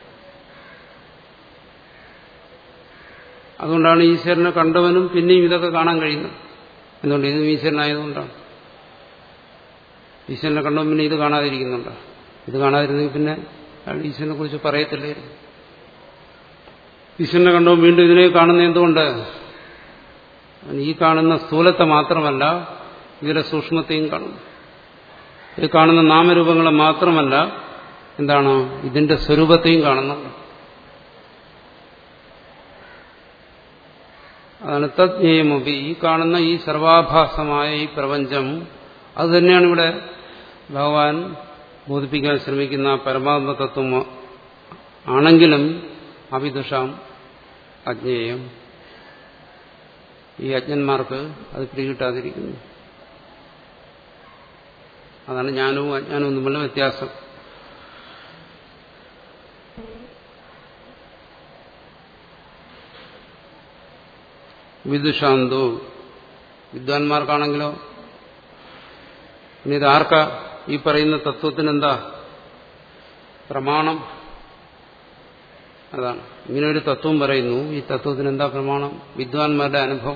അതുകൊണ്ടാണ് ഈശ്വരനെ കണ്ടവനും പിന്നെയും ഇതൊക്കെ കാണാൻ കഴിയുന്നത് എന്തുകൊണ്ട് ഇത് ഈശ്വരനായതുകൊണ്ടാണ് ഈശ്വരനെ കണ്ടവൻ പിന്നെ ഇത് കാണാതിരിക്കുന്നുണ്ടോ ഇത് കാണാതിരുന്നെങ്കിൽ പിന്നെ അയാൾ ഈശ്വരനെ കുറിച്ച് പറയത്തില്ലായിരുന്നു ഈശ്വരനെ കണ്ടവൻ വീണ്ടും ഇതിനെ കാണുന്ന എന്തുകൊണ്ട് ഈ കാണുന്ന സ്ഥൂലത്തെ മാത്രമല്ല ഇതിലെ സൂക്ഷ്മത്തെയും കാണുന്നു ഈ കാണുന്ന നാമരൂപങ്ങളെ മാത്രമല്ല എന്താണ് ഇതിന്റെ സ്വരൂപത്തെയും കാണുന്നുണ്ട് അതാണ് തജ്ഞേയമൊബി ഈ കാണുന്ന ഈ സർവാഭാസമായ ഈ പ്രപഞ്ചം അത് തന്നെയാണ് ഇവിടെ ഭഗവാൻ ബോധിപ്പിക്കാൻ ശ്രമിക്കുന്ന പരമാത്മ തത്വം ആണെങ്കിലും അവിദുഷാം അജ്ഞേയം ഈ അജ്ഞന്മാർക്ക് അത് പിടികിട്ടാതിരിക്കുന്നു അതാണ് ജ്ഞാനവും അജ്ഞാനവും തമ്മിലുള്ള വ്യത്യാസം വിദുഷാന്തോ വിദ്വാൻമാർക്കാണെങ്കിലോ ഇനി ഇത് ആർക്കാ ഈ പറയുന്ന തത്വത്തിനെന്താ പ്രമാണം അതാണ് ഇങ്ങനെ ഒരു തത്വം പറയുന്നു ഈ തത്വത്തിന് എന്താ പ്രമാണം വിദ്വാൻമാരുടെ അനുഭവം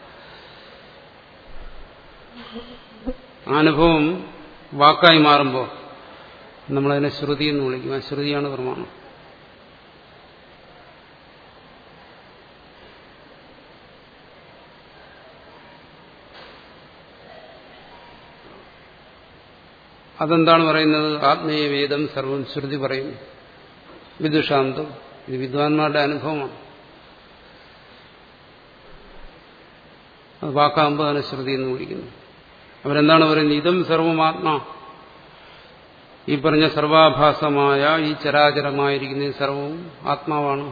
ആ അനുഭവം വാക്കായി മാറുമ്പോൾ നമ്മളതിനെ ശ്രുതി എന്ന് വിളിക്കും ആ ശ്രുതിയാണ് പ്രമാണം അതെന്താണ് പറയുന്നത് ആത്മീയ വേദം സർവം ശ്രുതി പറയുന്നു വിദുഷാന്തം ഇത് വിദ്വാൻമാരുടെ അനുഭവമാണ് അത് വാക്കാകുമ്പോൾ അതിനെ ശ്രുതി എന്ന് വിളിക്കുന്നു അവരെന്താണ് പറയുന്നത് ഇതം സർവമാത്മാ ഈ പറഞ്ഞ സർവാഭാസമായ ഈ ചരാചരമായിരിക്കുന്ന ഈ സർവവും ആത്മാവാണ്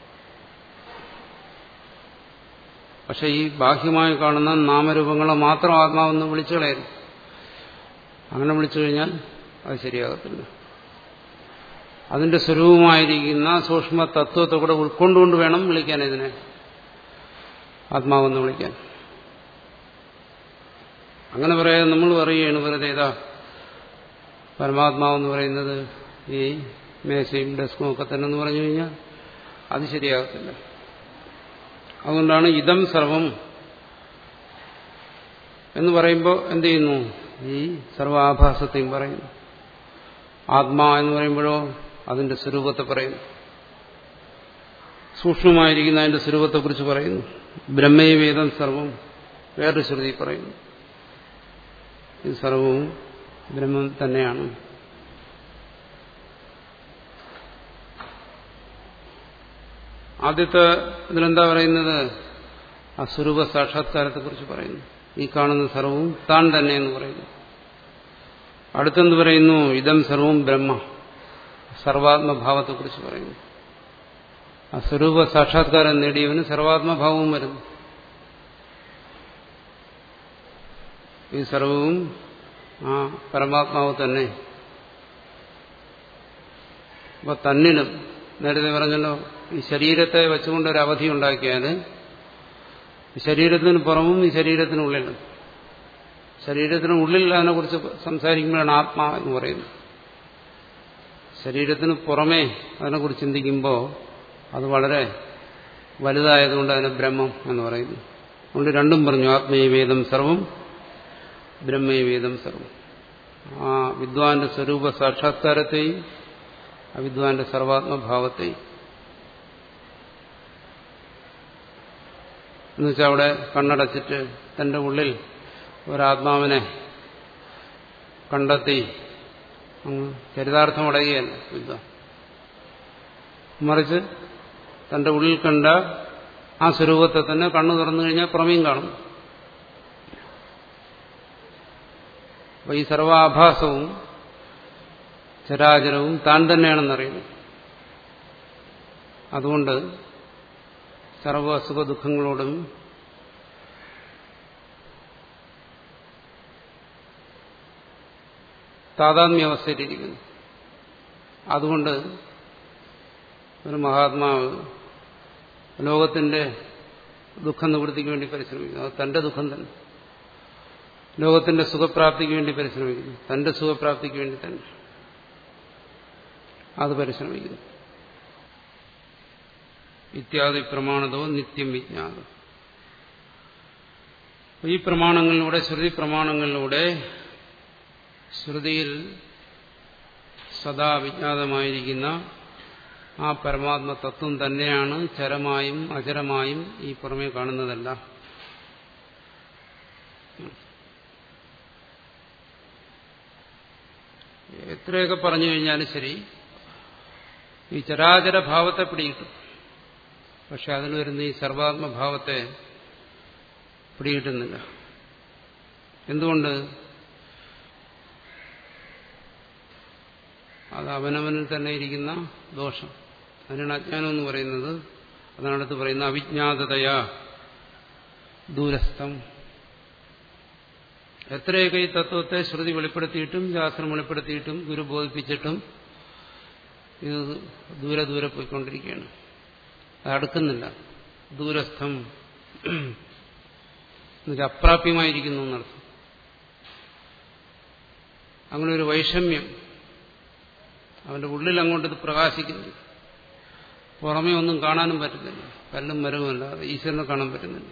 പക്ഷെ ഈ ബാഹ്യമായി കാണുന്ന നാമരൂപങ്ങളെ മാത്രം ആത്മാവെന്ന് വിളിച്ചു കളയരുത് അങ്ങനെ വിളിച്ചു കഴിഞ്ഞാൽ അത് ശരിയാകത്തില്ല അതിന്റെ സ്വരൂപമായിരിക്കുന്ന സൂക്ഷ്മ തത്വത്തെ കൂടെ ഉൾക്കൊണ്ടുകൊണ്ട് വേണം വിളിക്കാൻ ഇതിനെ ആത്മാവെന്ന് വിളിക്കാൻ അങ്ങനെ പറയാൻ നമ്മൾ പറയുകയാണ് വെറുതെ ഇതാ പരമാത്മാവെന്ന് പറയുന്നത് ഈ മേശയും ഡെസ്കും ഒക്കെ തന്നെ എന്ന് പറഞ്ഞു കഴിഞ്ഞാൽ അത് ശരിയാകത്തില്ല അതുകൊണ്ടാണ് ഇതം സർവം എന്ന് പറയുമ്പോൾ എന്ത് ചെയ്യുന്നു ഈ സർവാഭാസത്തെയും പറയുന്നു ആത്മാ എന്ന് പറയുമ്പോഴോ അതിന്റെ സ്വരൂപത്തെ പറയുന്നു സൂക്ഷ്മമായിരിക്കുന്ന അതിന്റെ സ്വരൂപത്തെക്കുറിച്ച് പറയുന്നു ബ്രഹ്മവേദം സർവം വേറൊരു ശ്രുതി പറയുന്നു ഇത് സർവവും ബ്രഹ്മം തന്നെയാണ് ആദ്യത്തെ ഇതിലെന്താ പറയുന്നത് അസ്വരൂപ സാക്ഷാത്കാരത്തെക്കുറിച്ച് പറയുന്നു ഈ കാണുന്ന സർവവും താൻ തന്നെ എന്ന് പറയുന്നു അടുത്തെന്ത് പറയുന്നു ഇതം സർവവും ബ്രഹ്മ സർവാത്മഭാവത്തെക്കുറിച്ച് പറയുന്നു ആ സ്വരൂപ സാക്ഷാത്കാരം നേടിയവന് സർവാത്മഭാവവും വരുന്നു ഈ സർവവും ആ പരമാത്മാവ് തന്നെ അപ്പൊ തന്നിലും നേരത്തെ പറഞ്ഞല്ലോ ഈ ശരീരത്തെ വെച്ചുകൊണ്ട് ഒരു അവധി ഉണ്ടാക്കിയാൽ ശരീരത്തിന് പുറമും ഈ ശരീരത്തിനുള്ളിലും ശരീരത്തിനുള്ളിൽ അതിനെക്കുറിച്ച് സംസാരിക്കുമ്പോഴാണ് ആത്മാ എന്ന് പറയുന്നത് ശരീരത്തിന് പുറമേ അതിനെക്കുറിച്ച് ചിന്തിക്കുമ്പോൾ അത് വളരെ വലുതായതുകൊണ്ട് അതിനെ ബ്രഹ്മം എന്ന് പറയുന്നു അതുകൊണ്ട് രണ്ടും പറഞ്ഞു ആത്മീയവേദം സർവം ബ്രഹ്മവേദം സർവം ആ വിദ്വാന്റെ സ്വരൂപ സാക്ഷാത്കാരത്തെയും ആ വിദ്വാന്റെ സർവാത്മഭാവത്തെയും എന്നുവെച്ചാൽ അവിടെ കണ്ണടച്ചിട്ട് തന്റെ ഉള്ളിൽ ഒരാത്മാവിനെ കണ്ടെത്തി അങ്ങ് ചരിതാർത്ഥം അടയുകയല്ല വിദ്വാൻ മറിച്ച് തന്റെ ഉള്ളിൽ കണ്ട ആ സ്വരൂപത്തെ തന്നെ കണ്ണു തുറന്നു കഴിഞ്ഞാൽ പുറമേയും കാണും അപ്പൊ ഈ സർവാഭാസവും ചരാചരവും താൻ തന്നെയാണെന്നറിയുന്നു അതുകൊണ്ട് സർവ അസുഖ ദുഃഖങ്ങളോടും താതാത്മ്യാവസ്ഥയിലിരിക്കുന്നു അതുകൊണ്ട് ഒരു മഹാത്മാവ് ലോകത്തിന്റെ ദുഃഖ നിവൃത്തിക്ക് വേണ്ടി പരിശ്രമിക്കുന്നു അത് തന്റെ ദുഃഖം തന്നെ ലോകത്തിന്റെ സുഖപ്രാപ്തിക്ക് വേണ്ടി പരിശ്രമിക്കുന്നു തന്റെ സുഖപ്രാപ്തിക്ക് വേണ്ടി തന്നെ അത് പരിശ്രമിക്കുന്നു ഇത്യാദി പ്രമാണതോ നിത്യം വിജ്ഞാതം ഈ പ്രമാണങ്ങളിലൂടെ ശ്രുതി പ്രമാണങ്ങളിലൂടെ ശ്രുതിയിൽ സദാ വിജ്ഞാതമായിരിക്കുന്ന ആ പരമാത്മ തത്വം തന്നെയാണ് ചരമായും അചരമായും ഈ പുറമേ കാണുന്നതല്ല എത്രയൊക്കെ പറഞ്ഞു കഴിഞ്ഞാലും ശരി ഈ ചരാചര ഭാവത്തെ പിടികിട്ടും പക്ഷെ അതിൽ വരുന്ന ഈ സർവാത്മഭാവത്തെ പിടികിട്ടുന്നില്ല എന്തുകൊണ്ട് അത് അവനവനിൽ തന്നെ ഇരിക്കുന്ന ദോഷം അതിനാണ് അജ്ഞാനം എന്ന് പറയുന്നത് അതാണ് അടുത്ത് പറയുന്നത് അവിജ്ഞാതതയാ ദൂരസ്ഥം എത്രയൊക്കെ ഈ തത്വത്തെ ശ്രുതി വെളിപ്പെടുത്തിയിട്ടും ശാസ്ത്രം വെളിപ്പെടുത്തിയിട്ടും ഗുരു ബോധിപ്പിച്ചിട്ടും ഇത് ദൂരെ ദൂരെ പോയിക്കൊണ്ടിരിക്കുകയാണ് അത് അടുക്കുന്നില്ല ദൂരസ്ഥം എന്നുവെച്ചാൽ അപ്രാപ്യമായിരിക്കുന്നു എന്നർത്ഥം അങ്ങനെ ഒരു വൈഷമ്യം അവന്റെ ഉള്ളിൽ അങ്ങോട്ട് ഇത് പ്രകാശിക്കുന്നു പുറമേ ഒന്നും കാണാനും പറ്റുന്നില്ല കല്ലും മരവുമല്ലാതെ ഈശ്വരനെ കാണാൻ പറ്റുന്നില്ല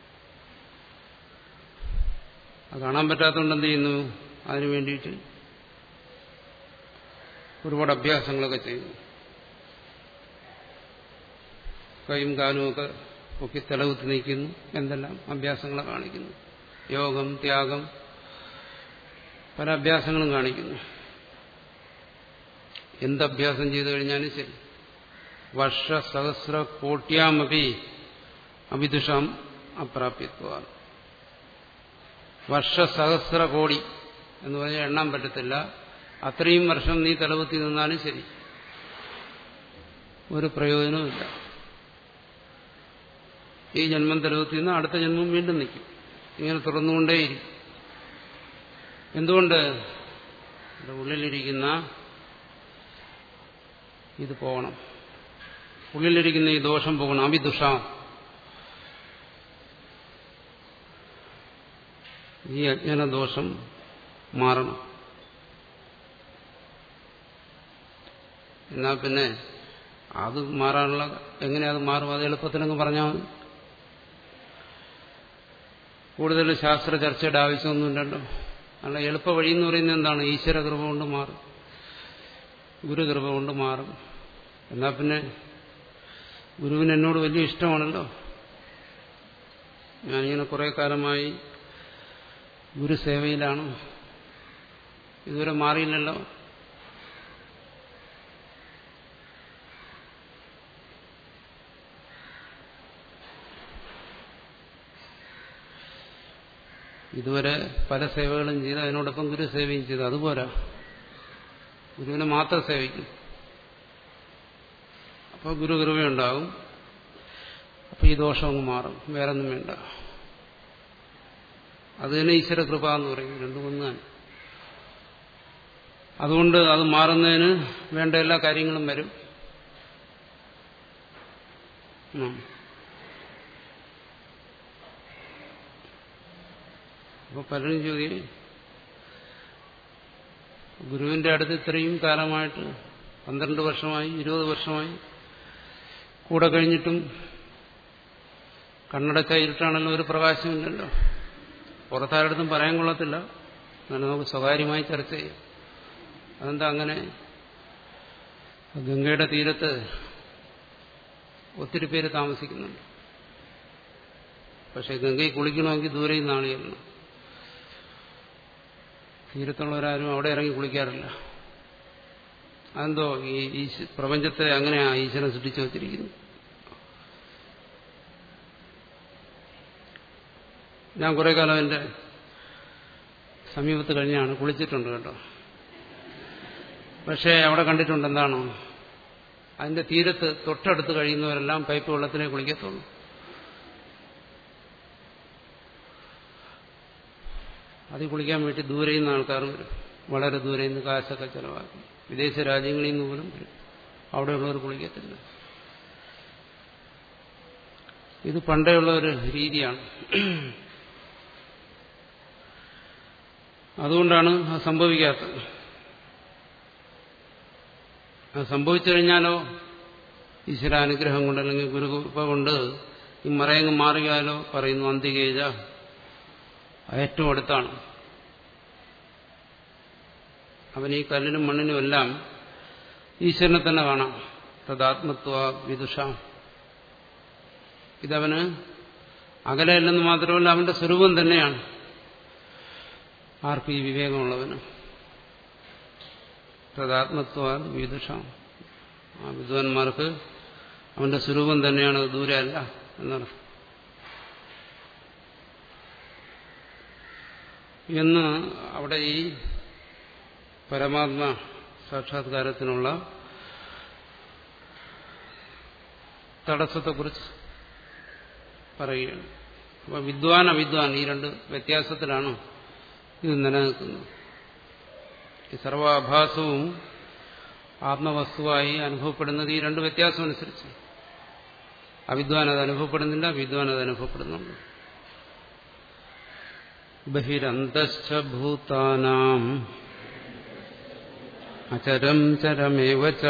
അത് കാണാൻ പറ്റാത്തതുകൊണ്ട് എന്ത് ചെയ്യുന്നു അതിനു വേണ്ടിയിട്ട് ഒരുപാട് അഭ്യാസങ്ങളൊക്കെ ചെയ്യുന്നു കൈയും കാലുമൊക്കെ പൊക്കി തലകുത്തി നീക്കുന്നു എന്തെല്ലാം അഭ്യാസങ്ങളെ കാണിക്കുന്നു യോഗം ത്യാഗം പല അഭ്യാസങ്ങളും കാണിക്കുന്നു എന്തഭ്യാസം ചെയ്തു കഴിഞ്ഞാലും ശരി വർഷ സഹസ്ര കോട്യാമപി അവിദുഷാം അപ്രാപ്യത്വ വർഷ സഹസ്ര കോടി എന്ന് പറഞ്ഞാൽ എണ്ണാൻ പറ്റത്തില്ല അത്രയും വർഷം നീ തലകുത്തി നിന്നാലും ശരി ഒരു പ്രയോജനവുമില്ല ഈ ജന്മം തലകുത്തി നിന്ന് അടുത്ത ജന്മം വീണ്ടും നിൽക്കും ഇങ്ങനെ തുറന്നുകൊണ്ടേയിരിക്കും എന്തുകൊണ്ട് ഉള്ളിലിരിക്കുന്ന ഇത് പോകണം ഉള്ളിലിരിക്കുന്ന ഈ ദോഷം പോകണം അവിദുഷാം ഈ അജ്ഞാനദോഷം മാറണം എന്നാൽ പിന്നെ അത് മാറാനുള്ള എങ്ങനെ അത് മാറും അത് എളുപ്പത്തിലങ്ങ് പറഞ്ഞാൽ മതി കൂടുതൽ ശാസ്ത്ര ചർച്ചയുടെ ആവശ്യമൊന്നുമില്ലല്ലോ അല്ല എളുപ്പ വഴി എന്ന് പറയുന്നത് എന്താണ് ഈശ്വര കൃപ കൊണ്ട് മാറും ഗുരുകൃപ കൊണ്ട് മാറും എന്നാൽ പിന്നെ ഗുരുവിന് എന്നോട് വലിയ ഇഷ്ടമാണല്ലോ ഞാനിങ്ങനെ കുറെ കാലമായി ഗുരുസേവയിലാണ് ഇതുവരെ മാറിയില്ലല്ലോ ഇതുവരെ പല സേവകളും ചെയ്ത് അതിനോടൊപ്പം ഗുരു സേവയും ചെയ്തു അതുപോരാ ഗുരുവിനെ മാത്രം സേവിക്കും അപ്പോൾ ഗുരു കൃപയുണ്ടാകും അപ്പോൾ ഈ ദോഷം അങ്ങ് മാറും വേറെ ഒന്നും വേണ്ട അത് തന്നെ ഈശ്വര കൃപ എന്ന് പറയും രണ്ടും ഒന്നാണ് അതുകൊണ്ട് അത് മാറുന്നതിന് വേണ്ട എല്ലാ കാര്യങ്ങളും വരും അപ്പോൾ പലരും ചോദ്യം ഗുരുവിന്റെ അടുത്ത് ഇത്രയും കാലമായിട്ട് പന്ത്രണ്ട് വർഷമായി ഇരുപത് വർഷമായി കൂടെ കഴിഞ്ഞിട്ടും കണ്ണടച്ച ഇരുട്ടാണല്ലോ ഒരു പ്രകാശമില്ലല്ലോ പുറത്താരടുത്തും പറയാൻ കൊള്ളത്തില്ല അങ്ങനെ നമുക്ക് സ്വകാര്യമായി ചർച്ച ചെയ്യാം അതെന്താ അങ്ങനെ ഗംഗയുടെ തീരത്ത് ഒത്തിരി പേര് താമസിക്കുന്നുണ്ട് പക്ഷെ ഗംഗയിൽ കുളിക്കണമെങ്കിൽ ദൂരെ നിന്നാണ് ചെല്ലണം തീരത്തുള്ളവരാരും അവിടെ ഇറങ്ങി കുളിക്കാറില്ല അതെന്തോ ഈ പ്രപഞ്ചത്തെ അങ്ങനെയാ ഈശ്വരൻ സൃഷ്ടിച്ചു വച്ചിരിക്കുന്നു ഞാൻ കുറെ കാലം എൻ്റെ സമീപത്ത് കഴിഞ്ഞാണ് കുളിച്ചിട്ടുണ്ട് കേട്ടോ പക്ഷേ അവിടെ കണ്ടിട്ടുണ്ട് എന്താണോ അതിന്റെ തീരത്ത് തൊട്ടടുത്ത് കഴിയുന്നവരെല്ലാം പൈപ്പ് വെള്ളത്തിനെ കുളിക്കത്തുള്ളൂ അതിൽ കുളിക്കാൻ വേണ്ടി ദൂരെ നിന്ന് ആൾക്കാർ വരും വളരെ ദൂരെ നിന്ന് കാശൊക്കെ ചെലവാക്കി വിദേശ രാജ്യങ്ങളിൽ നിന്ന് പോലും വരും അവിടെയുള്ളവർ കുളിക്കത്തില്ല ഇത് പണ്ടേയുള്ള ഒരു രീതിയാണ് അതുകൊണ്ടാണ് അത് സംഭവിക്കാത്തത് അത് സംഭവിച്ചു കഴിഞ്ഞാലോ ഈശ്വരാനുഗ്രഹം കൊണ്ട് അല്ലെങ്കിൽ ഗുരുകൃപ കൊണ്ട് ഈ മറയങ്ങ് മാറിയാലോ പറയുന്നു അന്തികേജ ഏറ്റവും അടുത്താണ് അവൻ ഈ കല്ലിനും മണ്ണിനും എല്ലാം ഈശ്വരനെ തന്നെ കാണാം തദാത്മത്വ വിദുഷ ഇതവന് അകലെയല്ലെന്ന് മാത്രമല്ല അവന്റെ സ്വരൂപം തന്നെയാണ് ആർക്കും ഈ വിവേകമുള്ളവന് തദാത്മത്വ വിദുഷ ആ വിദ്വാൻമാർക്ക് അവന്റെ സ്വരൂപം തന്നെയാണ് അത് ദൂരെ അല്ല എന്നർത്ഥം എന്ന് അവിടെ ഈ പരമാത്മ സാക്ഷാത്കാരത്തിനുള്ള തടസ്സത്തെക്കുറിച്ച് പറയുകയാണ് അപ്പൊ വിദ്വാൻ അവിദ്വാൻ ഈ രണ്ട് വ്യത്യാസത്തിലാണ് ഇത് നിലനിൽക്കുന്നത് ഈ സർവാഭാസവും ആത്മവസ്തുവായി അനുഭവപ്പെടുന്നത് ഈ രണ്ട് വ്യത്യാസം അനുസരിച്ച് അവിദ്വാൻ അത് അനുഭവപ്പെടുന്നില്ല വിദ്വാൻ അത് അനുഭവപ്പെടുന്നുണ്ട് ബഹിരന്തശ്ച ഭൂതാനാം അചരം ചരമേവ ച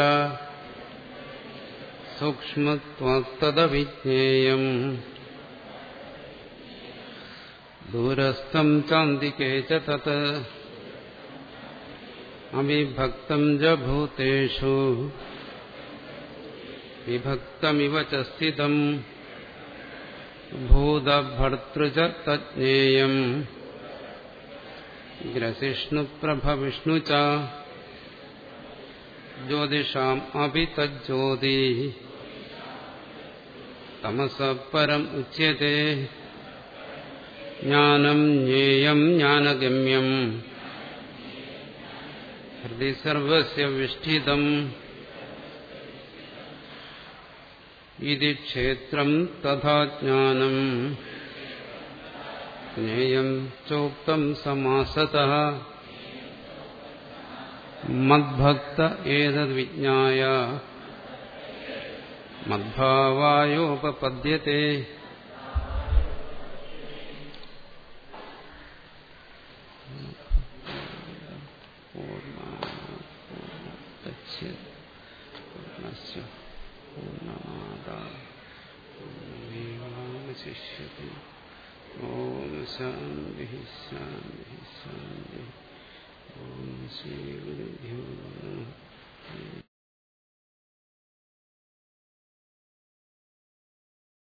സൂക്ഷ്മത്വത്തദവിജ്ഞേയം ദൂരസ്ഥം ചാന്തികേ ച തത് അവിഭക്തം ച ഭൂതേഷു വിഭക്തമിവ ച സ്ഥിതം ഭൂതഭർത്തൃ ച തജ്ഞേയം ഗ്രസിഷ്ണുപ്രഭവിഷ്ണു ച ജ്യോതിഷാം അഭി തജ്ജ്യോതി തമസ പരം ഉച്യത്തെ ജ്ഞാനം ജ്ഞേയം ജ്ഞാനഗമ്യം ഹൃദി സർവസ്യ വിഷ്ഠിതം ഇതി ക്ഷേത്രം തഥാ ജ്ഞാനം ജ്ഞേയം ചോക്തം സമാസതഃ മദ്ഭക്ത ഏതദ് വിജ്ഞായ മദ്ഭാവായോപപദ്യത്തെ ശിഷ്യത്തെ ഓം ശാന്തി ശാന്തി ശാന്തി ഓം ശ്രീ ഗുരുഭ്യോ നമഃ